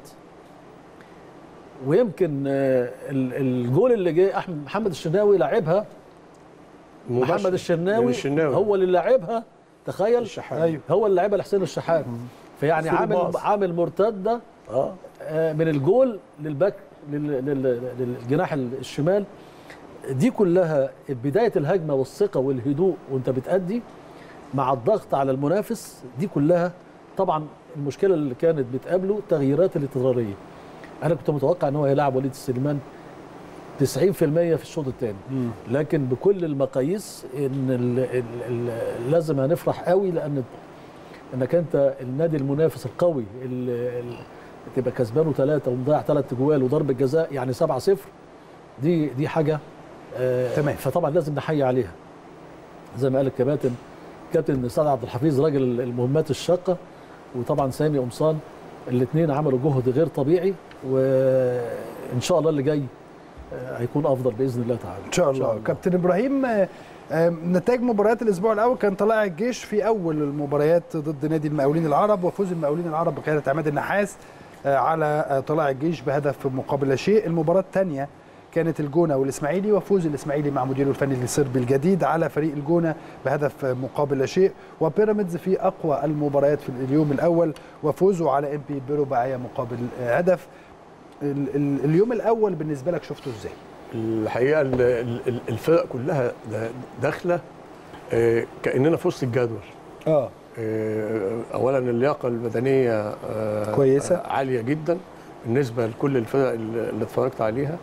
ويمكن آه، ال- الجول اللي جه احمد محمد الشناوي لعبها مباشر. محمد الشناوي, من الشناوي هو اللي لعبها تخيل الشحات. ايوه هو اللي لعبها لحسين الشحات فيعني سيرو عامل باص. عامل مرتده اه آه، من الجول للباك لل- لل- للجناح الشمال دي كلها بدايه الهجمه والثقه والهدوء وانت بتأدي مع الضغط على المنافس دي كلها طبعا المشكله اللي كانت بتقابله التغييرات الاضطراريه انا كنت متوقع ان هو هيلاعب وليد السليمان 90% في الشوط الثاني لكن بكل المقاييس ان ال ال ال لازم هنفرح قوي لان انك انت النادي المنافس القوي اللي تبقى كسبانه ثلاثه ومضيع ثلاث جوال وضربه جزاء يعني 7 0 دي دي حاجه آه تمام. فطبعا لازم نحيي عليها زي ما قال الكباتن كابتن سعد عبد الحفيظ راجل المهمات الشاقه وطبعا سامي قمصان الاثنين عملوا جهد غير طبيعي وان شاء الله اللي جاي آه، هيكون افضل باذن الله تعالى ان شاء الله كابتن ابراهيم آه، آه، نتائج مباريات الاسبوع الاول كان طلائع الجيش في اول المباريات ضد نادي المقاولين العرب وفوز المقاولين العرب بقياده عماد النحاس آه، على آه، طلائع الجيش بهدف مقابل لا شيء المباراه الثانيه كانت الجونه والاسماعيلي وفوز الاسماعيلي مع مديره الفني الصربي الجديد على فريق الجونه بهدف مقابل لا شيء وبيراميدز في اقوى المباريات في اليوم الاول وفوزه على ام بي برباعيه مقابل هدف ال- ال- اليوم الاول بالنسبه لك شفته ازاي؟ الحقيقه ال- ال- الفرق كلها داخله آه، كاننا في وسط الجدول اه آه، اولا اللياقه البدنيه آه، كويسة. آه، عاليه جدا بالنسبه لكل الفرق اللي اللي اتفرجت عليها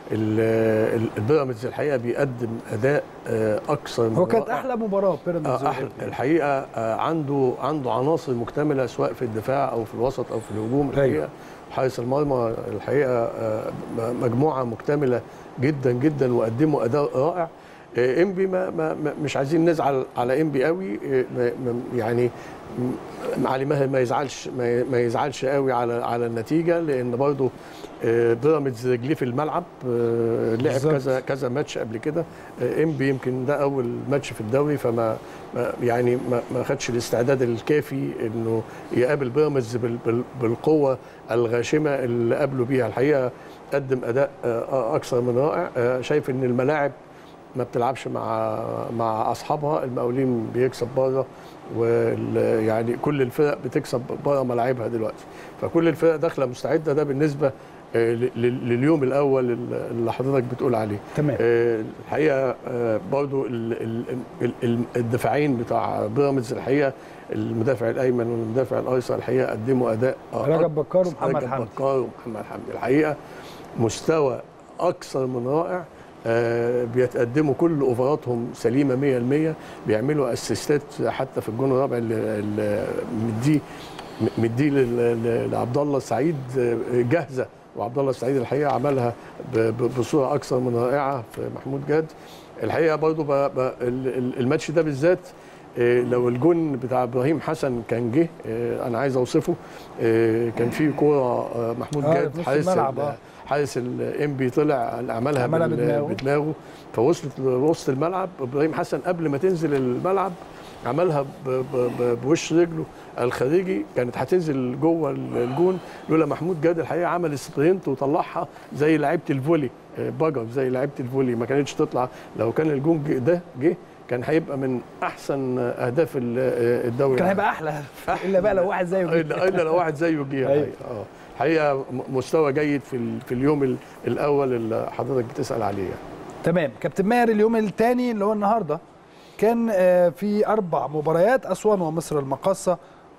ال- ال- البيراميدز الحقيقه بيقدم اداء آه، اكثر من هو كانت رائع. احلى مباراه بيراميدز آه، أحلى. الحقيقه آه، عنده عنده عناصر مكتمله سواء في الدفاع او في الوسط او في الهجوم الحقيقه حارس المرمى الحقيقه آه، م- مجموعه مكتمله جدا جدا وقدموا اداء رائع آه، انبي ما, ما ما- مش عايزين نزعل على انبي قوي آه، ما- ما- يعني م- علي ماهر ما يزعلش ما ي- ما يزعلش قوي على على النتيجه لان برضه آه، بيراميدز رجليه في الملعب آه، لعب بالظبط. كذا كذا ماتش قبل كده آه، انبي يمكن ده اول ماتش في الدوري فما ما- يعني ما ما خدش الاستعداد الكافي انه يقابل بيراميدز بال- بال- بالقوه الغاشمه اللي قابله بيها الحقيقه قدم اداء آه، اكثر من رائع آه، شايف ان الملاعب ما بتلعبش مع مع اصحابها المقاولين بيكسب بره ويعني كل الفرق بتكسب بره ملاعبها دلوقتي فكل الفرق داخله مستعده ده بالنسبه آه، ل- ل- لليوم الاول اللي حضرتك بتقول عليه تمام آه، الحقيقه آه، برضو ال- ال- ال- ال- الدفاعين بتاع بيراميدز الحقيقه المدافع الايمن والمدافع الايسر الحقيقه قدموا اداء آه، رجب بكار ومحمد رجب حمدي بكار ومحمد حمدي الحقيقه مستوى اكثر من رائع آه، بيتقدموا كل اوفراتهم سليمه 100% بيعملوا اسيستات حتى في الجون الرابع اللي اللي مديه مديه لل- ل- لعبد الله السعيد آه، جاهزه وعبد الله السعيد الحقيقه عملها ب- ب- بصوره اكثر من رائعه في محمود جاد الحقيقه برضو ب- ب- ال- ال- الماتش ده بالذات آه، لو الجون بتاع ابراهيم حسن كان جه آه، انا عايز اوصفه آه، كان في كوره آه، محمود آه، جاد في نص حارس الملعب، ال- آه. حارس الانبي طلع عملها عملها بال- بدماغه. بدماغه فوصلت لوسط الملعب ابراهيم حسن قبل ما تنزل الملعب عملها ب- ب- ب- بوش رجله الخارجي كانت هتنزل جوه الجون لولا محمود جاد الحقيقه عمل سبرنت وطلعها زي لعيبه الفولي آه، بجر زي لعيبه الفولي ما كانتش تطلع لو كان الجون جه- ده جه كان هيبقى من احسن اهداف ال- آه، الدوري كان العام. هيبقى احلى الا بقى لو واحد زيه جه. الا إلا لو واحد زيه جه أيوة. الحقيقه اه حقيقه م- مستوى جيد في ال- في اليوم ال- الاول اللي حضرتك بتسال عليه يعني. تمام كابتن ماهر اليوم الثاني اللي هو النهارده كان آه، في اربع مباريات اسوان ومصر المقاصه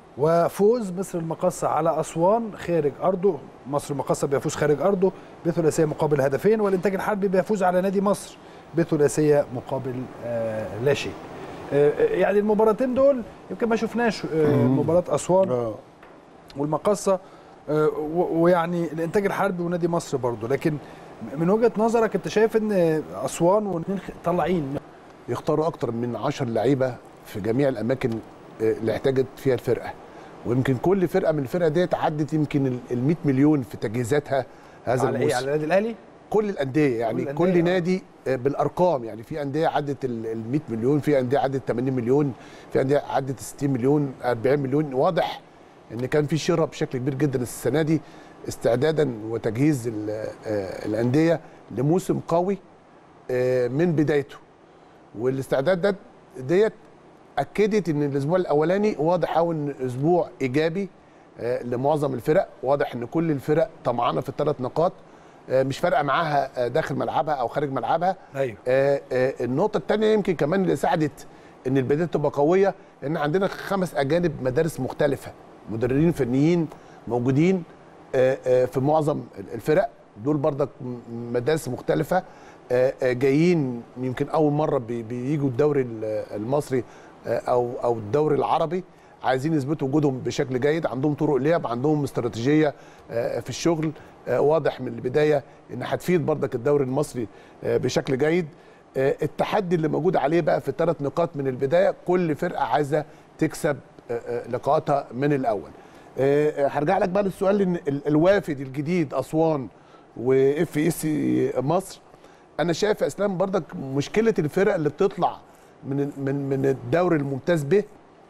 وفوز مصر المقاصه على اسوان خارج ارضه مصر المقاصه بيفوز خارج ارضه بثلاثيه مقابل هدفين والانتاج الحربي بيفوز على نادي مصر بثلاثيه مقابل آه، لا شيء آه، يعني المباراتين دول يمكن ما شفناش آه، مباراه اسوان اه والمقصه آه، و- ويعني الانتاج الحربي ونادي مصر برضه لكن من وجهه نظرك انت شايف ان اسوان والاثنين طالعين يختاروا اكتر من 10 لعيبه في جميع الاماكن آه، اللي احتاجت فيها الفرقه ويمكن كل فرقه من الفرقه ديت عدت يمكن ال 100 مليون في تجهيزاتها هذا على ايه الموسم على النادي الاهلي كل الانديه يعني كل كل, الأندية، كل آه. نادي آه، بالارقام يعني في انديه عدت ال 100 مليون في انديه عدت 80 مليون في انديه عدت 60 مليون 40 مليون واضح ان كان في شراء بشكل كبير جدا السنه دي استعدادا وتجهيز ال- آه، الانديه لموسم قوي آه، من بدايته والاستعداد ده ديت اكدت ان الاسبوع الاولاني واضح قوي ان اسبوع ايجابي آه، لمعظم الفرق واضح ان كل الفرق طمعانه في الثلاث نقاط آه، مش فارقه معاها آه، داخل ملعبها او خارج ملعبها ايوه آه، آه، النقطه الثانيه يمكن كمان اللي ساعدت ان البدايه تبقى قويه ان عندنا خمس اجانب مدارس مختلفه مدربين فنيين موجودين آه، آه، في معظم الفرق دول برضك م- مدارس مختلفه آه، آه، جايين يمكن اول مره بي- بييجوا الدوري ال- المصري آه، او او الدوري العربي عايزين يثبتوا وجودهم بشكل جيد عندهم طرق لعب عندهم استراتيجيه آه، في الشغل آه، واضح من البدايه ان هتفيد برضك الدوري المصري آه، بشكل جيد آه، التحدي اللي موجود عليه بقى في الثلاث نقاط من البدايه كل فرقه عايزه تكسب آه، آه، لقاءاتها من الاول آه، آه، هرجع لك بقى للسؤال ان ال- الوافد الجديد اسوان واف اس مصر انا شايف يا اسلام برضك مشكله الفرق اللي بتطلع من من من الدوري الممتاز به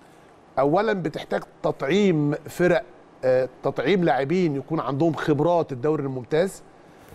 اولا بتحتاج تطعيم فرق آه، تطعيم لاعبين يكون عندهم خبرات الدوري الممتاز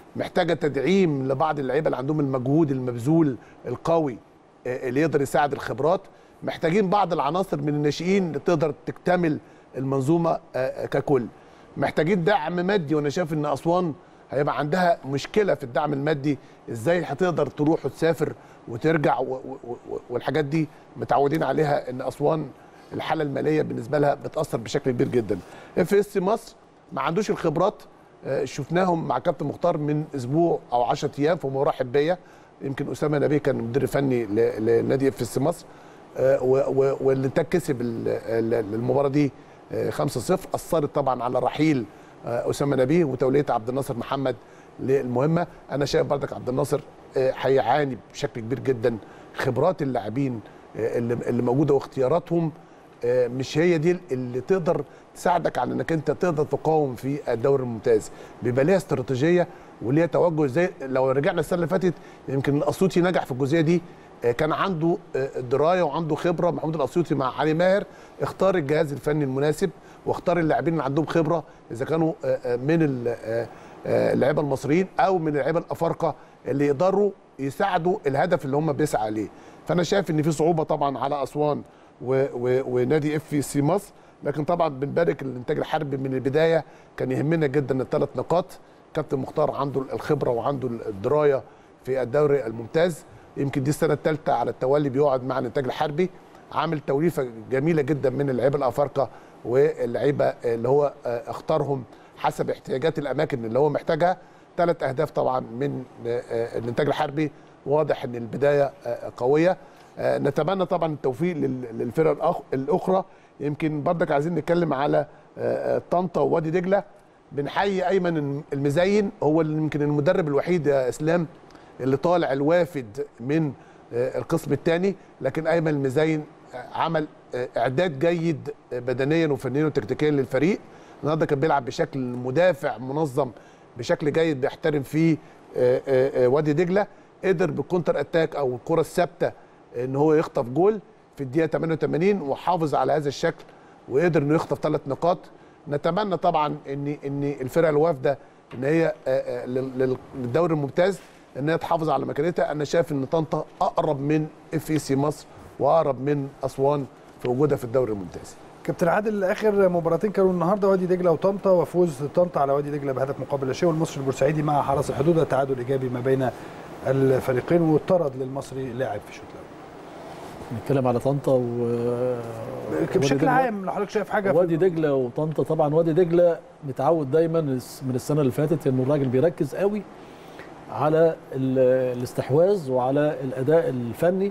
محتاجه تدعيم لبعض اللعيبه اللي عندهم المجهود المبذول القوي آه، اللي يقدر يساعد الخبرات محتاجين بعض العناصر من الناشئين اللي تقدر تكتمل المنظومه آه، ككل محتاجين دعم مادي وانا شايف ان اسوان هيبقى عندها مشكله في الدعم المادي ازاي هتقدر تروح وتسافر وترجع و و و والحاجات دي متعودين عليها ان اسوان الحاله الماليه بالنسبه لها بتاثر بشكل كبير جدا اف اس مصر ما عندوش الخبرات آه، شفناهم مع كابتن مختار من اسبوع او 10 ايام في مباراه حبيه يمكن اسامه نبيه كان مدير فني ل- لنادي اف اس مصر آه، و- و- والانتاج كسب ال- ال- المباراه دي آه، 5-0 اثرت طبعا على رحيل آه، اسامه نبيه وتوليه عبد الناصر محمد للمهمه انا شايف بردك عبد الناصر آه، هيعاني بشكل كبير جدا خبرات اللاعبين آه، اللي اللي موجوده واختياراتهم آه، مش هي دي اللي تقدر تساعدك على انك انت تقدر تقاوم في الدوري الممتاز بيبقى ليها استراتيجيه وليها توجه زي لو رجعنا السنه اللي فاتت يمكن الاسيوطي نجح في الجزئيه دي آه، كان عنده آه، درايه وعنده خبره محمود الاسيوطي مع علي ماهر اختار الجهاز الفني المناسب واختار اللاعبين اللي عندهم خبره اذا كانوا آه، آه، من ال- آه، آه، اللعيبه المصريين او من اللعيبه الافارقه اللي يقدروا يساعدوا الهدف اللي هم بيسعى عليه فانا شايف ان في صعوبه طبعا على اسوان و و ونادي اف سي مصر لكن طبعا بنبارك الانتاج الحربي من البدايه كان يهمنا جدا الثلاث نقاط كابتن مختار عنده الخبره وعنده الدرايه في الدوري الممتاز يمكن دي السنه الثالثه على التوالي بيقعد مع الانتاج الحربي عامل توليفه جميله جدا من اللعيبه الافارقه واللعيبه اللي هو آه، اختارهم حسب احتياجات الاماكن اللي هو محتاجها ثلاث اهداف طبعا من آه، آه، الانتاج الحربي واضح ان البدايه آه، قويه آه، نتمنى طبعا التوفيق لل- للفرق الأخ- الاخرى يمكن برضك عايزين نتكلم على آه، آه، طنطا ووادي دجله بنحيي ايمن المزين هو اللي يمكن المدرب الوحيد يا اسلام اللي طالع الوافد من آه، القسم الثاني لكن ايمن المزين آه، عمل آه، اعداد جيد آه، بدنيا وفنيا وتكتيكيا للفريق النهارده كان بيلعب بشكل مدافع منظم بشكل جيد بيحترم فيه آه، آه، آه، وادي دجله قدر بالكونتر اتاك او الكره الثابته ان هو يخطف جول في الدقيقه 88 وحافظ على هذا الشكل وقدر انه يخطف ثلاث نقاط نتمنى طبعا ان ان الفرقه الوافده ان هي آه، آه، لل- لل- للدوري الممتاز ان هي تحافظ على مكانتها انا شايف ان طنطا اقرب من اف سي مصر واقرب من اسوان في وجودها في الدوري الممتاز كابتن عادل اخر مباراتين كانوا النهارده وادي دجله وطنطا وفوز طنطا على وادي دجله بهدف مقابل لا شيء والمصري البورسعيدي مع حرس الحدود تعادل ايجابي ما بين الفريقين وطرد للمصري لاعب في الشوط الاول نتكلم على طنطا و وادي بشكل دجلة. عام لو حضرتك شايف حاجه في- وادي دجله وطنطا طبعا وادي دجله متعود دايما من السنه اللي فاتت انه الراجل بيركز قوي على ال- الاستحواذ وعلى الاداء الفني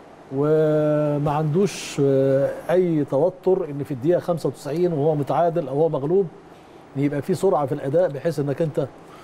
وما عندوش آه، اي توتر ان في الدقيقه 95 وهو متعادل او هو مغلوب إن يبقى في سرعه في الاداء بحيث انك انت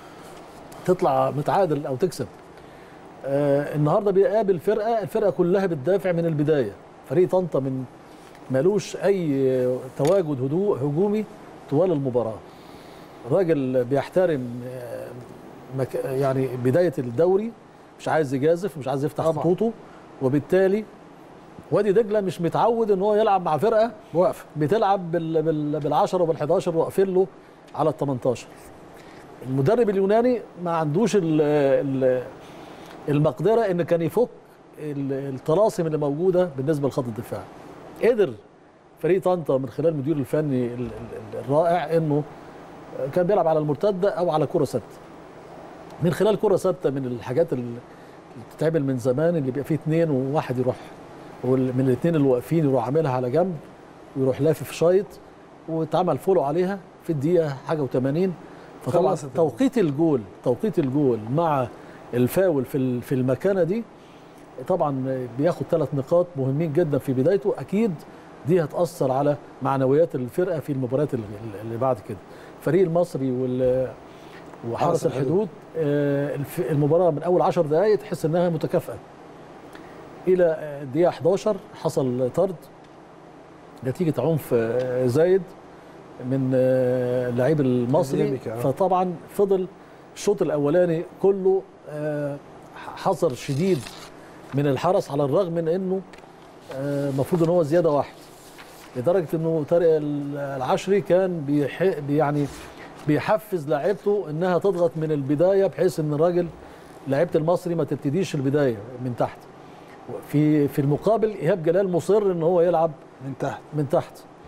تطلع متعادل او تكسب آه، النهارده بيقابل فرقه الفرقه كلها بتدافع من البدايه فريق طنطا من ملوش اي تواجد هدوء هجومي طوال المباراه الراجل بيحترم آه، مك... يعني بدايه الدوري مش عايز يجازف مش عايز يفتح طبعاً. خطوطه وبالتالي وادي دجله مش متعود ان هو يلعب مع فرقه واقف بتلعب بال بال بال10 وبال11 واقفين له على ال 18 المدرب اليوناني ما عندوش ال ال المقدره ان كان يفك ال- الطلاسم اللي موجوده بالنسبه لخط الدفاع قدر فريق طنطا من خلال المدير الفني ال- ال- الرائع انه كان بيلعب على المرتده او على كره ثابته من خلال كره ثابته من الحاجات اللي بتتعمل من زمان اللي بيبقى فيه اثنين وواحد يروح وال- من الاثنين اللي واقفين يروح عاملها على جنب ويروح لافف شايط واتعمل فولو عليها في الدقيقه حاجه و80 فطبعا خلصت توقيت الجول توقيت الجول مع الفاول في ال- في المكانه دي طبعا بياخد ثلاث نقاط مهمين جدا في بدايته اكيد دي هتاثر على معنويات الفرقه في المباريات اللي اللي بعد كده الفريق المصري وال وحرس حرس الحدود. الحدود آه، الف- المباراه من اول 10 دقائق تحس انها متكافئه الى آه، الدقيقه 11 حصل طرد نتيجه عنف آه، زايد من آه، اللعيب المصري أزيميكا، آه. فطبعا فضل الشوط الاولاني كله آه، حذر شديد من الحرس على الرغم من انه آه، المفروض ان هو زياده واحد لدرجه انه طارق العشري كان بيح يعني بيحفز لاعيبته انها تضغط من البدايه بحيث ان الراجل لعيبه المصري ما تبتديش البدايه من تحت في في المقابل ايهاب جلال مصر ان هو يلعب من تحت من تحت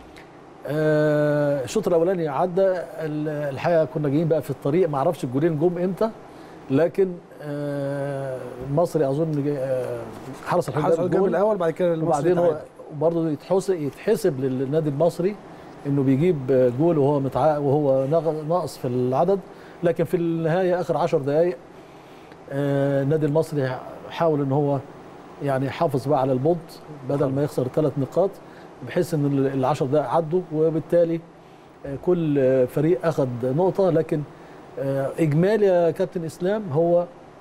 آه، الشوط الاولاني عدى ال- الحقيقه كنا جايين بقى في الطريق ما اعرفش الجولين جم امتى لكن آه، المصري اظن جاي- آه، حرس الحدود حصل جاب الجول الجول الاول بعد كده المصري وبعدين هو تعادل. برضه يتحسب يتحسب للنادي المصري انه بيجيب جول وهو متع... وهو ناق- ناقص في العدد لكن في النهايه اخر 10 دقائق آه، النادي المصري حاول ان هو يعني يحافظ بقى على البونت بدل ما يخسر ثلاث نقاط بحيث ان ال 10 دقائق عدوا وبالتالي آه، كل آه، فريق اخذ نقطه لكن آه، اجمالي يا كابتن اسلام هو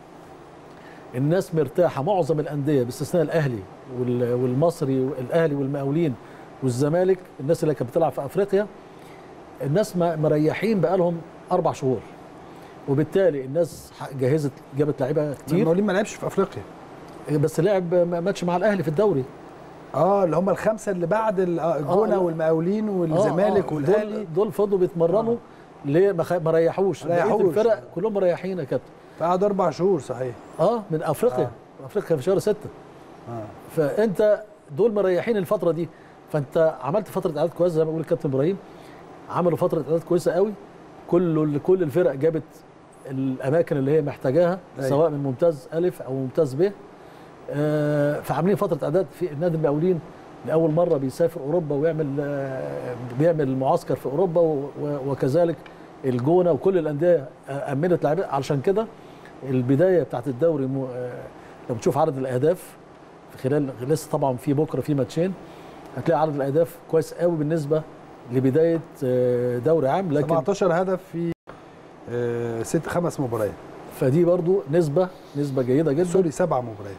الناس مرتاحه معظم الانديه باستثناء الاهلي وال- والمصري والاهلي والمقاولين والزمالك الناس اللي كانت بتلعب في افريقيا الناس ما- مريحين بقالهم اربع شهور وبالتالي الناس ح- جهزت جابت لعيبه كتير المقاولين ما لعبش في افريقيا بس لعب م- ماتش مع الاهلي في الدوري اه اللي هم الخمسه اللي بعد ال- آه، الجونه لا. والمقاولين آه، والزمالك آه، والاهلي دول, دول فضلوا بيتمرنوا ليه ما, خ... ما ريحوش بقيه ريحوش. الفرق كلهم مريحين يا كابتن بعد اربع شهور صحيح اه من افريقيا آه. افريقيا في شهر ستة آه. فانت دول مريحين الفتره دي فانت عملت فتره اعداد كويسه زي ما بيقول الكابتن ابراهيم عملوا فتره اعداد كويسه قوي كل كل الفرق جابت الاماكن اللي هي محتاجاها أيوة. سواء من ممتاز الف او ممتاز ب آه، فعاملين فتره اعداد في نادي المقاولين لاول مره بيسافر اوروبا ويعمل آه، بيعمل معسكر في اوروبا و- و- وكذلك الجونه وكل الانديه آه، امنت لاعبين علشان كده البدايه بتاعت الدوري مو- آه، لو بتشوف عدد الاهداف في خلال لسه طبعا في بكره في ماتشين هتلاقي عدد الاهداف كويس قوي بالنسبه لبدايه آه، دوري عام لكن 17 هدف في آه، ست خمس مباريات فدي برضو نسبه نسبه جيده جدا سوري سبع مباريات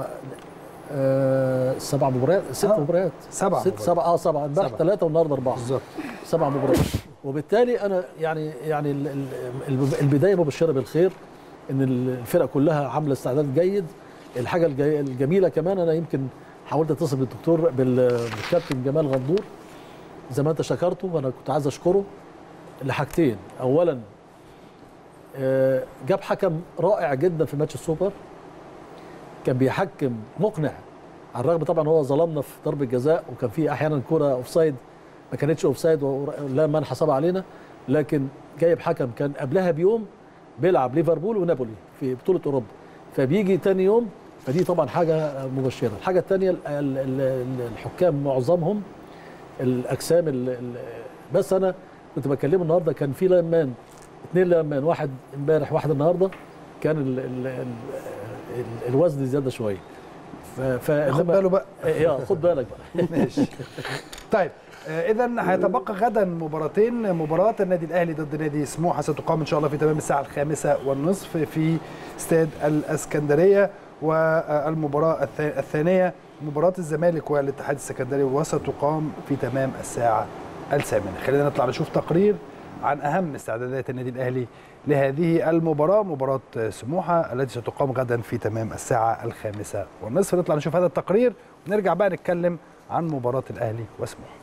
آه سبع مباريات ست آه، مباريات سبع ست مباريات. سبعة اه سبعة امبارح سبعة. ثلاثة والنهارده أربعة بالظبط سبع مباريات وبالتالي أنا يعني يعني ال- ال- ال- البداية مبشرة بالخير إن الفرق كلها عاملة استعداد جيد الحاجة الجي- الجميلة كمان أنا يمكن حاولت أتصل بالدكتور بال- بالكابتن جمال غندور زي ما أنت شكرته وأنا كنت عايز أشكره لحاجتين أولا آه، جاب حكم رائع جدا في ماتش السوبر كان بيحكم مقنع على الرغم طبعا هو ظلمنا في ضربه جزاء وكان في احيانا كوره اوفسايد ما كانتش اوفسايد ولا من حسب علينا لكن جايب حكم كان قبلها بيوم بيلعب ليفربول ونابولي في بطوله اوروبا فبيجي تاني يوم فدي طبعا حاجه مبشره الحاجه الثانيه الحكام معظمهم الاجسام ال- ال- بس انا كنت بكلمه النهارده كان في لامان اثنين لامان واحد امبارح واحد النهارده كان ال ال ال ال الوزن زياده شويه ف ف خد باله بقى يا خد بالك بقى ماشي طيب اذا هيتبقى غدا مباراتين مباراه النادي الاهلي ضد نادي سموحه ستقام ان شاء الله في تمام الساعه الخامسة والنصف في استاد الاسكندريه والمباراه الث- الثانيه مباراه الزمالك والاتحاد السكندري وستقام في تمام الساعه الثامنه خلينا نطلع نشوف تقرير عن اهم استعدادات النادي الاهلي لهذه المباراه مباراه سموحه التي ستقام غدا في تمام الساعه الخامسة والنصف نطلع نشوف هذا التقرير ونرجع بقى نتكلم عن مباراه الاهلي وسموحه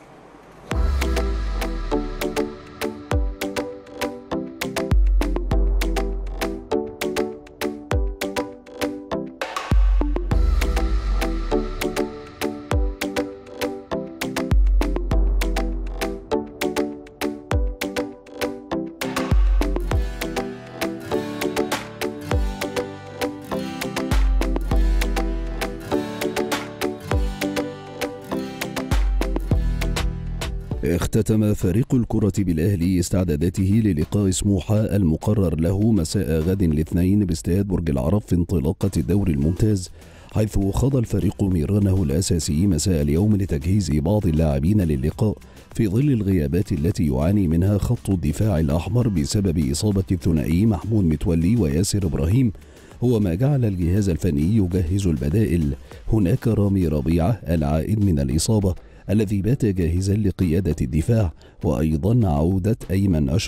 اختتم فريق الكرة بالأهلي استعداداته للقاء سموحة المقرر له مساء غد الاثنين باستاد برج العرب في انطلاقة الدوري الممتاز حيث خاض الفريق ميرانه الأساسي مساء اليوم لتجهيز بعض اللاعبين للقاء في ظل الغيابات التي يعاني منها خط الدفاع الأحمر بسبب إصابة الثنائي محمود متولي وياسر إبراهيم هو ما جعل الجهاز الفني يجهز البدائل هناك رامي ربيعة العائد من الإصابة الذي بات جاهزا لقيادة الدفاع وأيضا عودة أيمن أشرف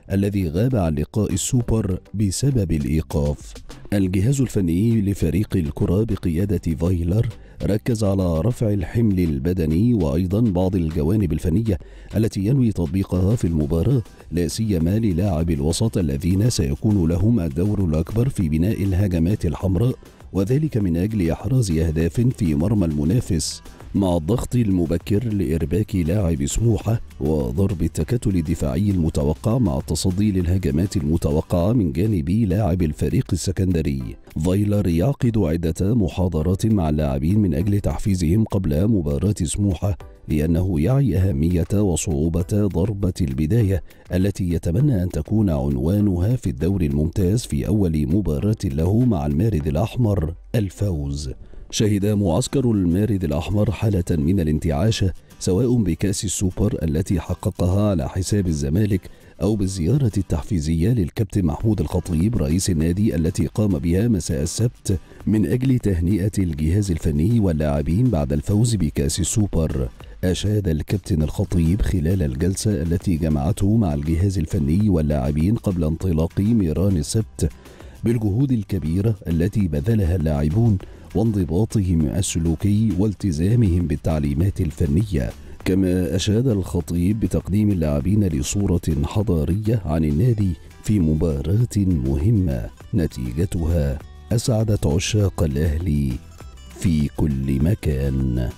الذي غاب عن لقاء السوبر بسبب الإيقاف الجهاز الفني لفريق الكرة بقيادة فايلر ركز على رفع الحمل البدني وأيضا بعض الجوانب الفنية التي ينوي تطبيقها في المباراة لا سيما للاعب الوسط الذين سيكون لهم الدور الأكبر في بناء الهجمات الحمراء وذلك من أجل إحراز أهداف في مرمى المنافس مع الضغط المبكر لإرباك لاعب سموحة وضرب التكتل الدفاعي المتوقع مع التصدي للهجمات المتوقعة من جانب لاعب الفريق السكندري فايلر يعقد عدة محاضرات مع اللاعبين من أجل تحفيزهم قبل مباراة سموحة لأنه يعي أهمية وصعوبة ضربة البداية التي يتمنى أن تكون عنوانها في الدوري الممتاز في أول مباراة له مع المارد الأحمر الفوز شهد معسكر المارد الأحمر حالة من الانتعاش سواء بكأس السوبر التي حققها على حساب الزمالك أو بالزيارة التحفيزية للكابتن محمود الخطيب رئيس النادي التي قام بها مساء السبت من أجل تهنئة الجهاز الفني واللاعبين بعد الفوز بكأس السوبر أشاد الكابتن الخطيب خلال الجلسة التي جمعته مع الجهاز الفني واللاعبين قبل انطلاق ميران السبت بالجهود الكبيرة التي بذلها اللاعبون وانضباطهم السلوكي والتزامهم بالتعليمات الفنية كما أشاد الخطيب بتقديم اللاعبين لصورة حضارية عن النادي في مباراة مهمة نتيجتها أسعدت عشاق الأهلي في كل مكان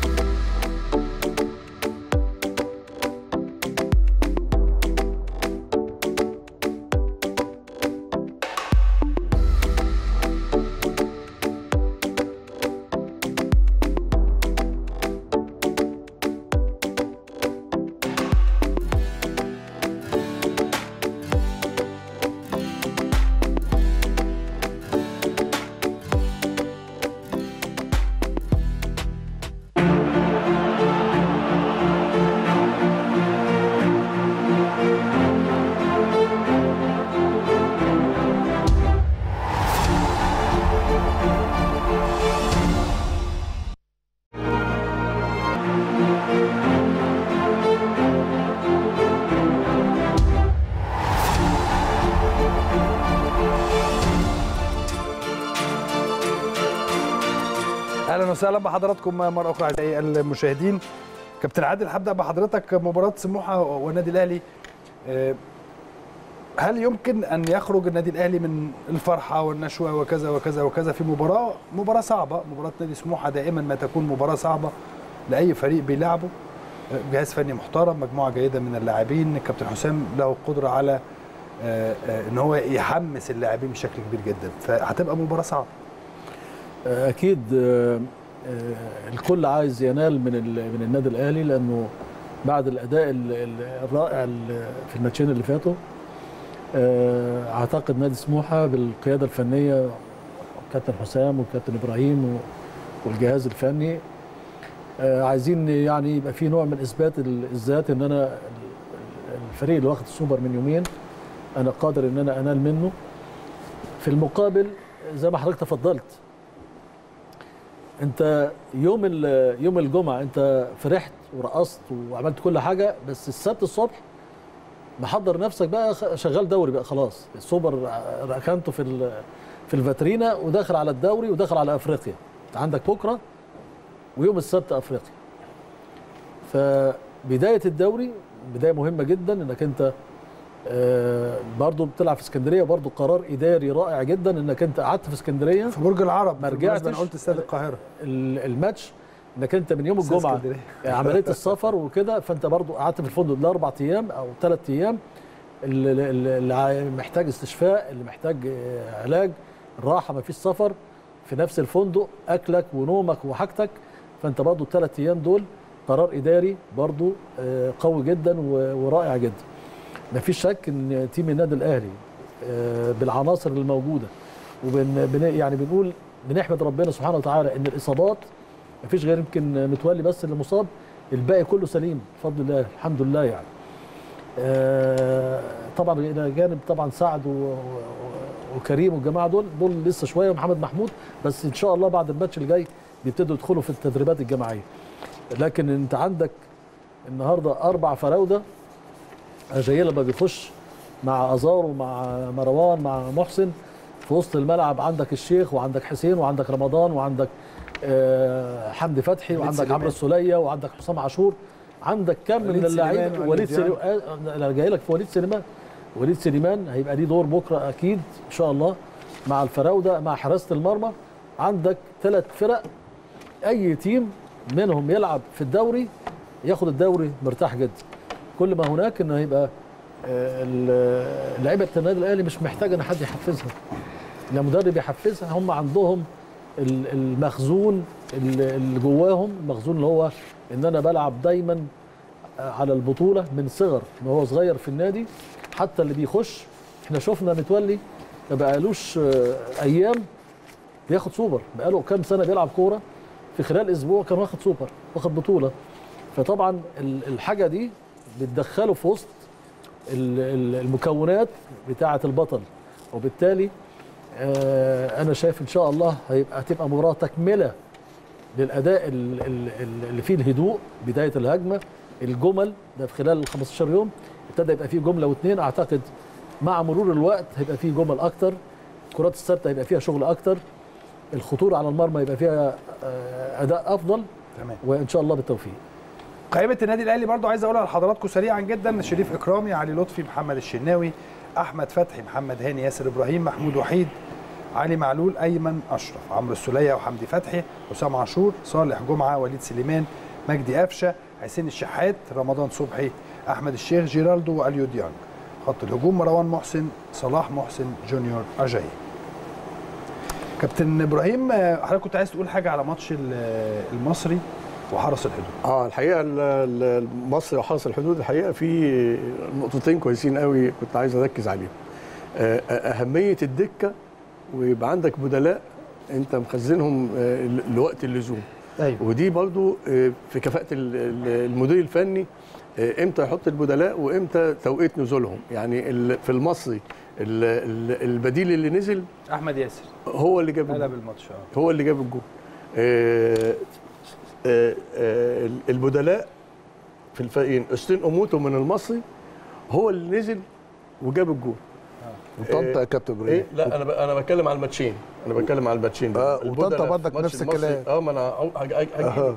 اهلا وسهلا بحضراتكم مره اخرى اعزائي المشاهدين كابتن عادل هبدا بحضرتك مباراه سموحه والنادي الاهلي آه، هل يمكن ان يخرج النادي الاهلي من الفرحه والنشوه وكذا وكذا وكذا في مباراه مباراه صعبه مباراه نادي سموحه دائما ما تكون مباراه صعبه لاي فريق بيلعبه آه، جهاز فني محترم مجموعه جيده من اللاعبين الكابتن حسام له القدره على آه، آه، ان هو يحمس اللاعبين بشكل كبير جدا فهتبقى مباراه صعبه اكيد آه، آه، الكل عايز ينال من ال- من النادي الاهلي لانه بعد الاداء ال- ال- الرائع ال- في الماتشين اللي فاتوا آه، اعتقد نادي سموحه بالقياده الفنيه كابتن حسام والكابتن ابراهيم و- والجهاز الفني آه، عايزين يعني يبقى في نوع من اثبات ال- الذات ان انا ال- الفريق اللي واخد السوبر من يومين انا قادر ان انا انال منه في المقابل زي ما حضرتك تفضلت انت يوم ال- يوم الجمعه انت فرحت ورقصت وعملت كل حاجه بس السبت الصبح محضر نفسك بقى خ- شغال دوري بقى خلاص السوبر ركنته في ال- في الفاترينا وداخل على الدوري وداخل على افريقيا انت عندك بكره ويوم السبت افريقيا فبدايه الدوري بدايه مهمه جدا انك انت آه، برضو بتلعب في اسكندريه برضو قرار اداري رائع جدا انك انت قعدت في اسكندريه في برج العرب ما بالمناسبة رجعتش. انا قلت استاد القاهره ال- الماتش انك انت من يوم أستاذ الجمعه اسكندرية. عمليه السفر وكده فانت برضو قعدت في الفندق لاربع ايام او ثلاث ايام اللي, اللي اللي عا- محتاج استشفاء اللي محتاج آه، علاج راحه ما فيش سفر في نفس الفندق اكلك ونومك وحاجتك فانت برضو الثلاث ايام دول قرار اداري برضو آه، قوي جدا و- ورائع جدا ما فيش شك ان تيم النادي الاهلي آه، بالعناصر الموجوده وبن بن- يعني بنقول بنحمد ربنا سبحانه وتعالى ان الاصابات ما فيش غير يمكن متولي بس اللي مصاب الباقي كله سليم بفضل الله الحمد لله يعني آه، طبعا الى جانب طبعا سعد و- و- وكريم والجماعه دول دول لسه شويه ومحمد محمود بس ان شاء الله بعد الماتش الجاي بيبتدوا يدخلوا في التدريبات الجماعيه لكن انت عندك النهارده اربع فراوده جاي لما بيخش مع ازارو مع مروان مع محسن في وسط الملعب عندك الشيخ وعندك حسين وعندك رمضان وعندك آه، حمدي فتحي وعندك سليمان. عمرو السوليه وعندك حسام عاشور عندك كم من وليد اللعيبه سليمان وليد وليد سليمان انا جاي لك في وليد سليمان وليد سليمان هيبقى ليه دور بكره اكيد ان شاء الله مع الفراوده مع حراسه المرمى عندك ثلاث فرق اي تيم منهم يلعب في الدوري ياخد الدوري مرتاح جدا كل ما هناك انه يبقى آه، ال- لعيبه النادي الاهلي مش محتاجه ان حد يحفزها لا مدرب يحفزها هم عندهم ال- المخزون اللي اللي جواهم المخزون اللي هو ان انا بلعب دايما آه، على البطوله من صغر ما هو صغير في النادي حتى اللي بيخش احنا شفنا متولي ما بقالوش آه، ايام بياخد سوبر بقاله كام سنه بيلعب كوره في خلال اسبوع كان واخد سوبر واخد بطوله فطبعا ال- الحاجه دي بتدخله في وسط ال- ال- المكونات بتاعه البطل وبالتالي آه، انا شايف ان شاء الله هيبقى هتبقى مباراه تكمله للاداء ال- ال- ال- اللي فيه الهدوء بدايه الهجمه الجمل ده في خلال ال 15 يوم ابتدى يبقى فيه جمله واثنين اعتقد مع مرور الوقت هيبقى فيه جمل اكتر الكرات الثابته هيبقى فيها شغل اكتر الخطوره على المرمى يبقى فيها آه، اداء افضل تمام وان شاء الله بالتوفيق قائمة النادي الأهلي برضو عايز أقولها لحضراتكم سريعا جدا شريف إكرامي علي لطفي محمد الشناوي أحمد فتحي محمد هاني ياسر إبراهيم محمود وحيد علي معلول أيمن أشرف عمرو السولية وحمدي فتحي حسام عاشور صالح جمعة وليد سليمان مجدي قفشة حسين الشحات رمضان صبحي أحمد الشيخ جيرالدو وأليو ديانج خط الهجوم مروان محسن صلاح محسن جونيور أجاي كابتن إبراهيم آه، حضرتك كنت عايز تقول حاجة على ماتش ال- المصري وحرس الحدود اه الحقيقه ال- ال- مصر وحرس الحدود الحقيقه في نقطتين كويسين قوي كنت عايز اركز عليهم آه، اهميه الدكه ويبقى عندك بدلاء انت مخزنهم آه، ل- لوقت اللزوم أيوه ودي برضو آه، في كفاءه ال- ال- المدير الفني آه، امتى يحط البدلاء وامتى توقيت نزولهم يعني ال- في المصري ال- ال- البديل اللي نزل أحمد ياسر هو اللي جاب الجول. قلب الماتش اه هو اللي جاب الجول آه، آه، آه، البدلاء في الفريقين استين اموتو من المصري هو اللي نزل وجاب الجول وطنطا يا كابتن ايه ابراهيم لا انا ب- انا بتكلم على الماتشين انا بتكلم على الماتشين دول. آه، وطنطا البدلاء برضك في ماتش نفس المصري. الكلام. اه ما انا هج- هج- هجيبه.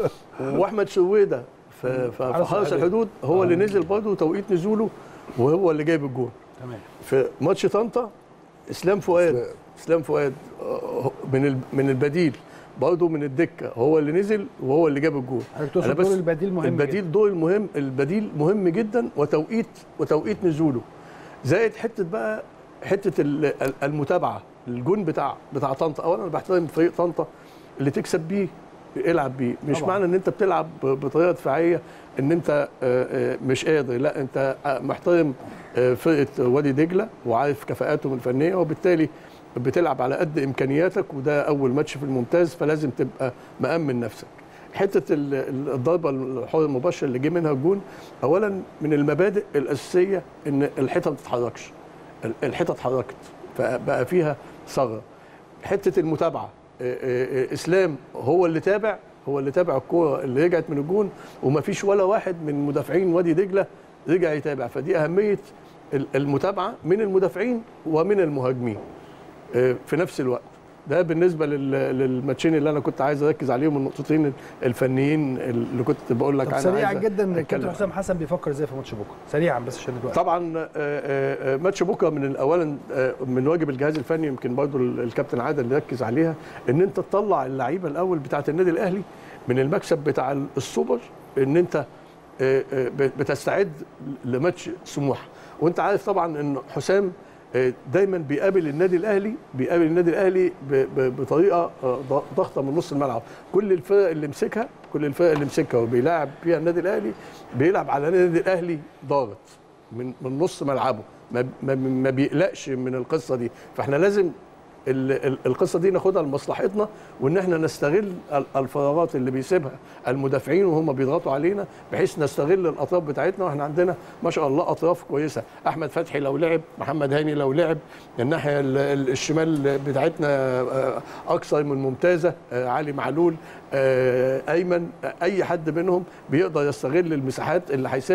واحمد شويده في في حرس حرس الحدود. الحدود هو اللي نزل برضه توقيت نزوله وهو اللي جايب الجول تمام في ماتش طنطا اسلام فؤاد اسلام فؤاد آه، من ال- من البديل برضه من الدكه هو اللي نزل وهو اللي جاب الجول حضرتك تقصد أنا بس دور البديل مهم البديل جدا. دور المهم البديل مهم جدا وتوقيت وتوقيت نزوله زائد حته بقى حته ال- ال- المتابعه الجون بتاع بتاع طنطا اولا انا بحترم فريق طنطا اللي تكسب بيه العب بيه مش طبعاً. معنى ان انت بتلعب ب- بطريقه دفاعيه ان انت آه، آه، مش قادر لا انت آه، محترم آه، فرقه وادي دجله وعارف كفاءاتهم الفنيه وبالتالي بتلعب على قد امكانياتك وده اول ماتش في الممتاز فلازم تبقى مامن نفسك حته ال- ال- الضربه الحر المباشر اللي جه منها الجون اولا من المبادئ الاساسيه ان الحيطه ما تتحركش ال- الحيطه اتحركت فبقى فيها ثغره حته المتابعه آه، آه، آه، اسلام هو اللي تابع هو اللي تابع الكوره اللي رجعت من الجون ومفيش ولا واحد من مدافعين وادي دجله رجع يتابع فدي اهميه ال- المتابعه من المدافعين ومن المهاجمين آه، في نفس الوقت ده بالنسبه لل- للماتشين اللي انا كنت عايز اركز عليهم النقطتين الفنيين اللي كنت بقول لك طب عنها سريعا عايز جدا أتكلم كابتن حسام حسن بيفكر ازاي في ماتش بكره سريعا بس عشان الوقت طبعا آه، آه، آه، ماتش بكره من اولا آه، من واجب الجهاز الفني يمكن برضو ال- الكابتن عادل اللي ركز عليها ان انت تطلع اللعيبه الاول بتاعه النادي الاهلي من المكسب بتاع السوبر ان انت آه، آه، بتستعد لماتش سموحه وانت عارف طبعا ان حسام آه، دايما بيقابل النادي الاهلي بيقابل النادي الاهلي ب- ب- بطريقه آه، ض- ضغطه من نص الملعب كل الفرق اللي مسكها كل الفرق اللي مسكها وبيلاعب فيها النادي الاهلي بيلعب على النادي الاهلي ضاغط من من نص ملعبه ما ما, ما بيقلقش من القصه دي فاحنا لازم ال- ال- القصه دي ناخدها لمصلحتنا وان احنا نستغل ال- الفراغات اللي بيسيبها المدافعين وهم بيضغطوا علينا بحيث نستغل الاطراف بتاعتنا واحنا عندنا ما شاء الله اطراف كويسه احمد فتحي لو لعب محمد هاني لو لعب الناحيه ال- ال- الشمال بتاعتنا آه، اكثر من ممتازه آه، علي معلول آه، ايمن آه، اي حد منهم بيقدر يستغل المساحات اللي هيسيبها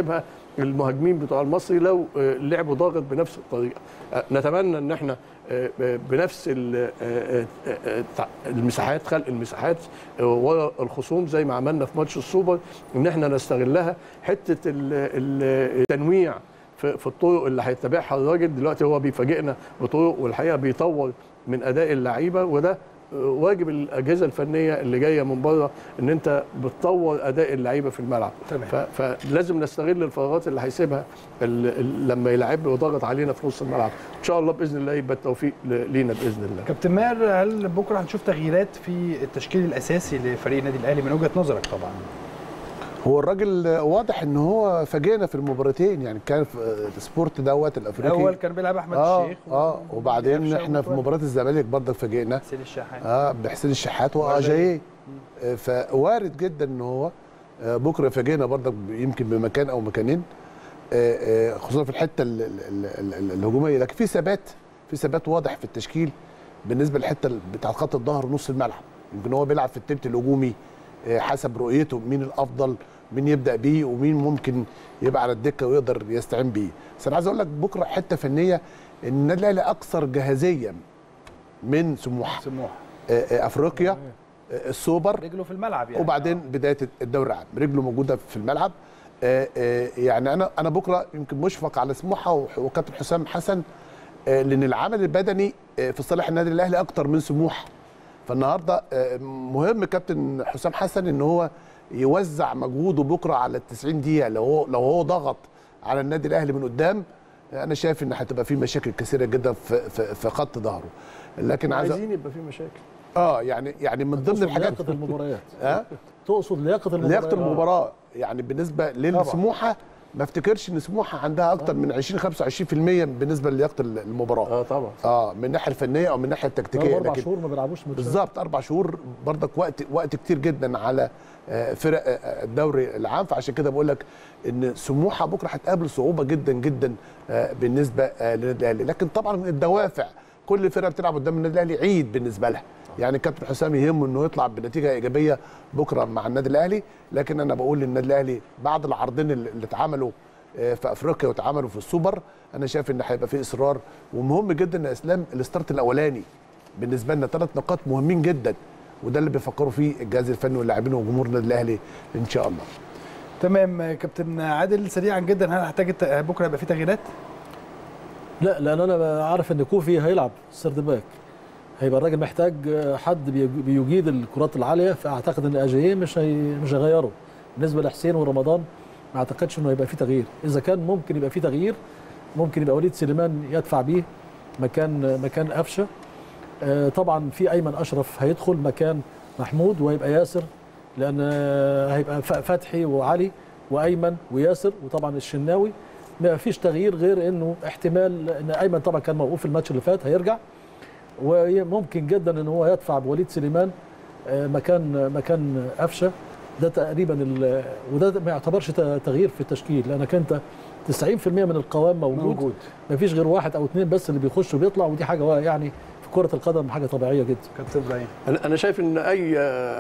المهاجمين بتوع المصري لو آه، لعبوا ضاغط بنفس الطريقه آه، نتمنى ان احنا آه، آه، بنفس ال- آه، آه، آه، تع- المساحات خلق المساحات آه، ورا الخصوم زي ما عملنا في ماتش السوبر ان احنا نستغلها حته ال- ال- التنويع في في الطرق اللي هيتبعها الراجل دلوقتي هو بيفاجئنا بطرق والحقيقه بيطور من اداء اللعيبه وده واجب الاجهزه الفنيه اللي جايه من بره ان انت بتطور اداء اللعيبه في الملعب تمام. ف- فلازم نستغل الفراغات اللي هيسيبها ال- ال- لما يلعب وضغط علينا في نص الملعب ان شاء الله باذن الله يبقى التوفيق ل- لينا باذن الله كابتن ماهر هل بكره هنشوف تغييرات في التشكيل الاساسي لفريق النادي الاهلي من وجهه نظرك طبعا هو الراجل واضح ان هو فاجئنا في المباراتين يعني كان في السبورت دوت الافريقي الاول كان بيلعب احمد اه الشيخ اه وبعدين وقفشة احنا في ومتولي. مباراه الزمالك برضك فاجئنا حسين الشحات اه بحسين الشحات واجاييه آه، فوارد جدا ان هو آه، بكره يفاجئنا برضك ب- يمكن بمكان او مكانين آه، آه، خصوصا في الحته ال- ال- ال- ال- الهجوميه لكن في ثبات في ثبات واضح في التشكيل بالنسبه للحته ال- بتاع خط الظهر ونص الملعب يمكن هو بيلعب في التلت الهجومي آه، حسب رؤيته مين الافضل مين يبدا بيه ومين ممكن يبقى على الدكه ويقدر يستعين بيه بس انا عايز اقول لك بكره حته فنيه ان النادي الاهلي اكثر جاهزيه من سموحه سموح آه، آه، افريقيا آه، السوبر رجله في الملعب يعني وبعدين بدايه الدوري العام رجله موجوده في الملعب آه، آه، يعني انا انا بكره يمكن مشفق على سموحه وح- وكابتن حسام حسن آه، لان العمل البدني آه، في صالح النادي الاهلي اكتر من سموحه فالنهارده آه، مهم كابتن حسام حسن ان هو يوزع مجهوده بكره على ال 90 دقيقه لو هو لو هو ضغط على النادي الاهلي من قدام آه، انا شايف ان هتبقى في مشاكل كثيره جدا في في, في خط ظهره لكن عايز أ- عايزين يبقى في مشاكل اه يعني يعني من ضمن تقصد الحاجات لياقه المباريات اه تقصد لياقه المباريات لياقه المباراه يعني بالنسبه للسموحه ما افتكرش ان سموحه عندها اكتر من 20 25% بالنسبه للياقه المباراه اه طبعا اه من الناحيه الفنيه او من الناحيه التكتيكيه بقالهم اربع لكن شهور ما بيلعبوش ماتشات. بالظبط اربع شهور برضك وقت وقت كتير جدا على آه، فرق آه، الدوري العام فعشان كده بقول لك ان سموحه بكره هتقابل صعوبه جدا جدا آه، بالنسبه آه، للنادي الاهلي لكن طبعا الدوافع كل فرقه بتلعب قدام النادي الاهلي عيد بالنسبه لها يعني كابتن حسام يهمه انه يطلع بنتيجه ايجابيه بكره مع النادي الاهلي لكن انا بقول للنادي الاهلي بعد العرضين اللي اللي اتعملوا آه، في افريقيا واتعملوا في السوبر انا شايف ان هيبقى في اصرار ومهم جدا يا اسلام الستارت الاولاني بالنسبه لنا ثلاث نقاط مهمين جدا وده اللي بيفكروا فيه الجهاز الفني واللاعبين وجمهور النادي الاهلي ان شاء الله تمام آه، كابتن عادل سريعا جدا هل هحتاج الت- بكره يبقى في تغييرات؟ لا لان انا عارف ان كوفي هيلعب سيرد باك هيبقى الراجل محتاج حد بيج- بيجيد الكرات العاليه فاعتقد ان اجاييه مش هي مش هيغيره بالنسبه لحسين ورمضان ما اعتقدش انه هيبقى في تغيير اذا كان ممكن يبقى في تغيير ممكن يبقى وليد سليمان يدفع بيه مكان مكان قفشه آه، طبعا في ايمن اشرف هيدخل مكان محمود وهيبقى ياسر لان آه، هيبقى ف- فتحي وعلي وايمن وياسر وطبعا الشناوي ما فيش تغيير غير انه احتمال ان ايمن طبعا كان موقوف الماتش اللي فات هيرجع وممكن جدا ان هو يدفع بوليد سليمان آه، مكان مكان قفشه ده تقريبا ال- وده ما يعتبرش ت- تغيير في التشكيل لانك انت 90% من القوام موجود, موجود. ما فيش غير واحد او اثنين بس اللي بيخش وبيطلع ودي حاجه يعني في كره القدم حاجه طبيعيه جدا كابتن ابراهيم انا انا شايف ان اي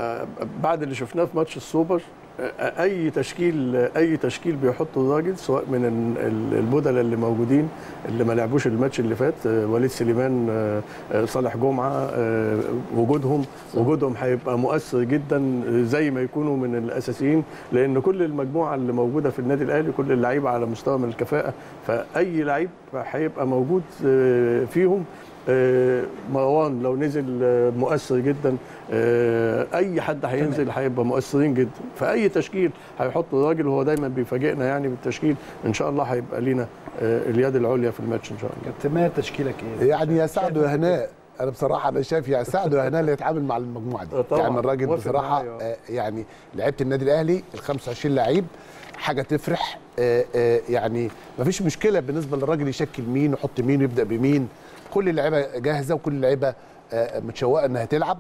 بعد اللي شفناه في ماتش السوبر اي تشكيل اي تشكيل بيحطه الراجل سواء من ال- ال- البدلاء اللي موجودين اللي ما لعبوش الماتش اللي فات وليد سليمان صالح جمعه وجودهم وجودهم هيبقى مؤثر جدا زي ما يكونوا من الاساسيين لان كل المجموعه اللي موجوده في النادي الاهلي كل اللعيبه على مستوى من الكفاءه فاي لعيب هيبقى موجود فيهم آه، مروان لو نزل آه، مؤثر جدا آه، اي حد هينزل هيبقى مؤثرين جدا فاي تشكيل هيحط الراجل هو دايما بيفاجئنا يعني بالتشكيل ان شاء الله هيبقى لينا آه، اليد العليا في الماتش ان شاء الله كابتن ماهر تشكيلك ايه؟ يعني يا سعد ويا هناء انا بصراحه انا شايف يا سعد ويا هناء اللي يتعامل مع المجموعه دي آه طبعاً. يعني الراجل موافق بصراحه معايا. آه يعني لعيبه النادي الاهلي ال 25 لعيب حاجه تفرح آه آه يعني ما فيش مشكله بالنسبه للراجل يشكل مين يحط مين ويبدا بمين كل اللعيبه جاهزه وكل اللعيبه آه متشوقه انها تلعب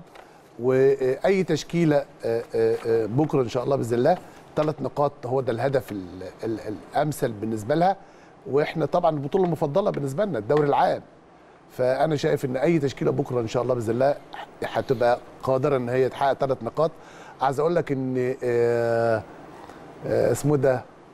واي تشكيله آه آه آه بكره ان شاء الله باذن الله ثلاث نقاط هو ده الهدف ال ال الامثل بالنسبه لها واحنا طبعا البطوله المفضله بالنسبه لنا الدوري العام فانا شايف ان اي تشكيله بكره ان شاء الله باذن الله هتبقى قادره ان هي تحقق ثلاث نقاط عايز اقول لك ان آه، آه، اسمه ده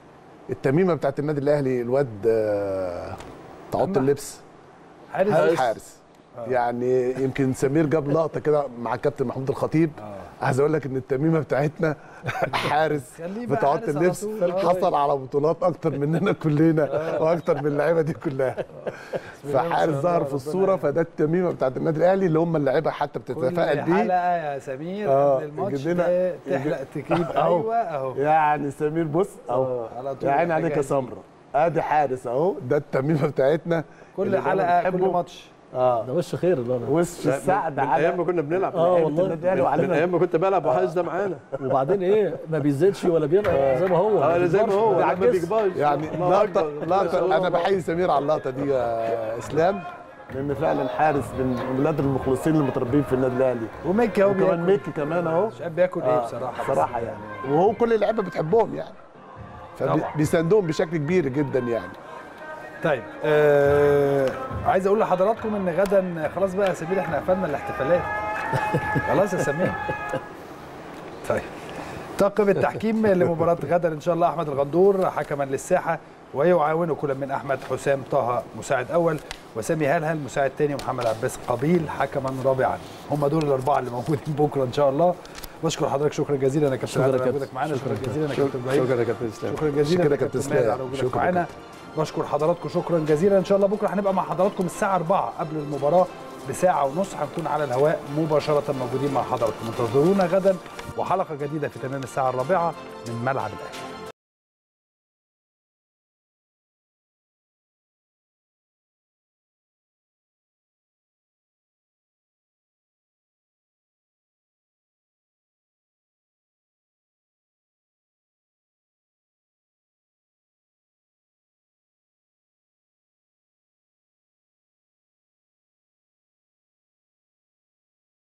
التميمه بتاعت النادي الاهلي الواد آه، بتاع اوضه أما- اللبس حارس الحارس يعني يمكن سمير جاب لقطه كده مع الكابتن محمود الخطيب عايز اقول لك ان التميمه بتاعتنا حارس خليه بقى بتاع اوضه حارس على اللبس طول. آه. حصل على بطولات اكتر مننا كلنا واكتر من اللعيبه دي كلها فحارس ظهر في الصوره فده التميمه بتاعت النادي الاهلي اللي هم اللعيبه حتى كل بتتفائل بيه حلقه يا سمير آه، قبل الماتش يجيب لنا- ده تحلق تجيب أهو. ايوه اهو يعني سمير بص اهو على طول يا عيني عليك يا الحاجات دي. سمره ادي حارس اهو ده التميمه بتاعتنا كل اللي دايماً حلقه كل بنحبه. ماتش اه ده وش خير اللي انا وش السعد من ايام ما كنا بنلعب اه من والله. النادي الاهلي من وعلينا ايام ما كنت بلعب وحارس ده معانا وبعدين ايه ما بيزيدش ولا بينقص زي ما هو اه زي ما هو ما ما بيعجزش. بيكبرش يعني الله لقطه أكبر. لقطه انا بحيي سمير على اللقطه دي يا اسلام لان فعلا حارس من ولاد المخلصين المتربيين في النادي الاهلي وميكي اهو وكمان بياكل ميكي كمان اهو مش عارف بياكل ايه بصراحه صراحه يعني وهو كل اللعيبه بتحبهم يعني طبعا. فبيساندوهم بشكل كبير جدا يعني طيب آه عايز اقول لحضراتكم ان غدا خلاص بقى يا سمير احنا قفلنا الاحتفالات خلاص يا سمير طيب طاقم التحكيم لمباراة غدا ان شاء الله احمد الغندور حكما للساحة ويعاونه كل من احمد حسام طه مساعد اول وسامي هلهل مساعد ثاني ومحمد عباس قبيل حكما رابعا هم دول الاربعه اللي موجودين بكره ان شاء الله بشكر حضرتك شكرا جزيلا يا كابتن شكرا على يا كابتن. وجودك معانا شكرا شكرا جزيلا يا كابتن ابراهيم شكرا يا كابتن اسلام شكرا جزيلا شكرا يا كابتن كابتن ماهر اسلام. على وجودك شكرا معانا بشكر حضراتكم شكرا جزيلا ان شاء الله بكره هنبقى مع حضراتكم الساعه 4 قبل المباراه بساعه ونص هنكون على الهواء مباشره موجودين مع حضراتكم انتظرونا غدا وحلقه جديده في تمام الساعه الرابعه من ملعب الاهلي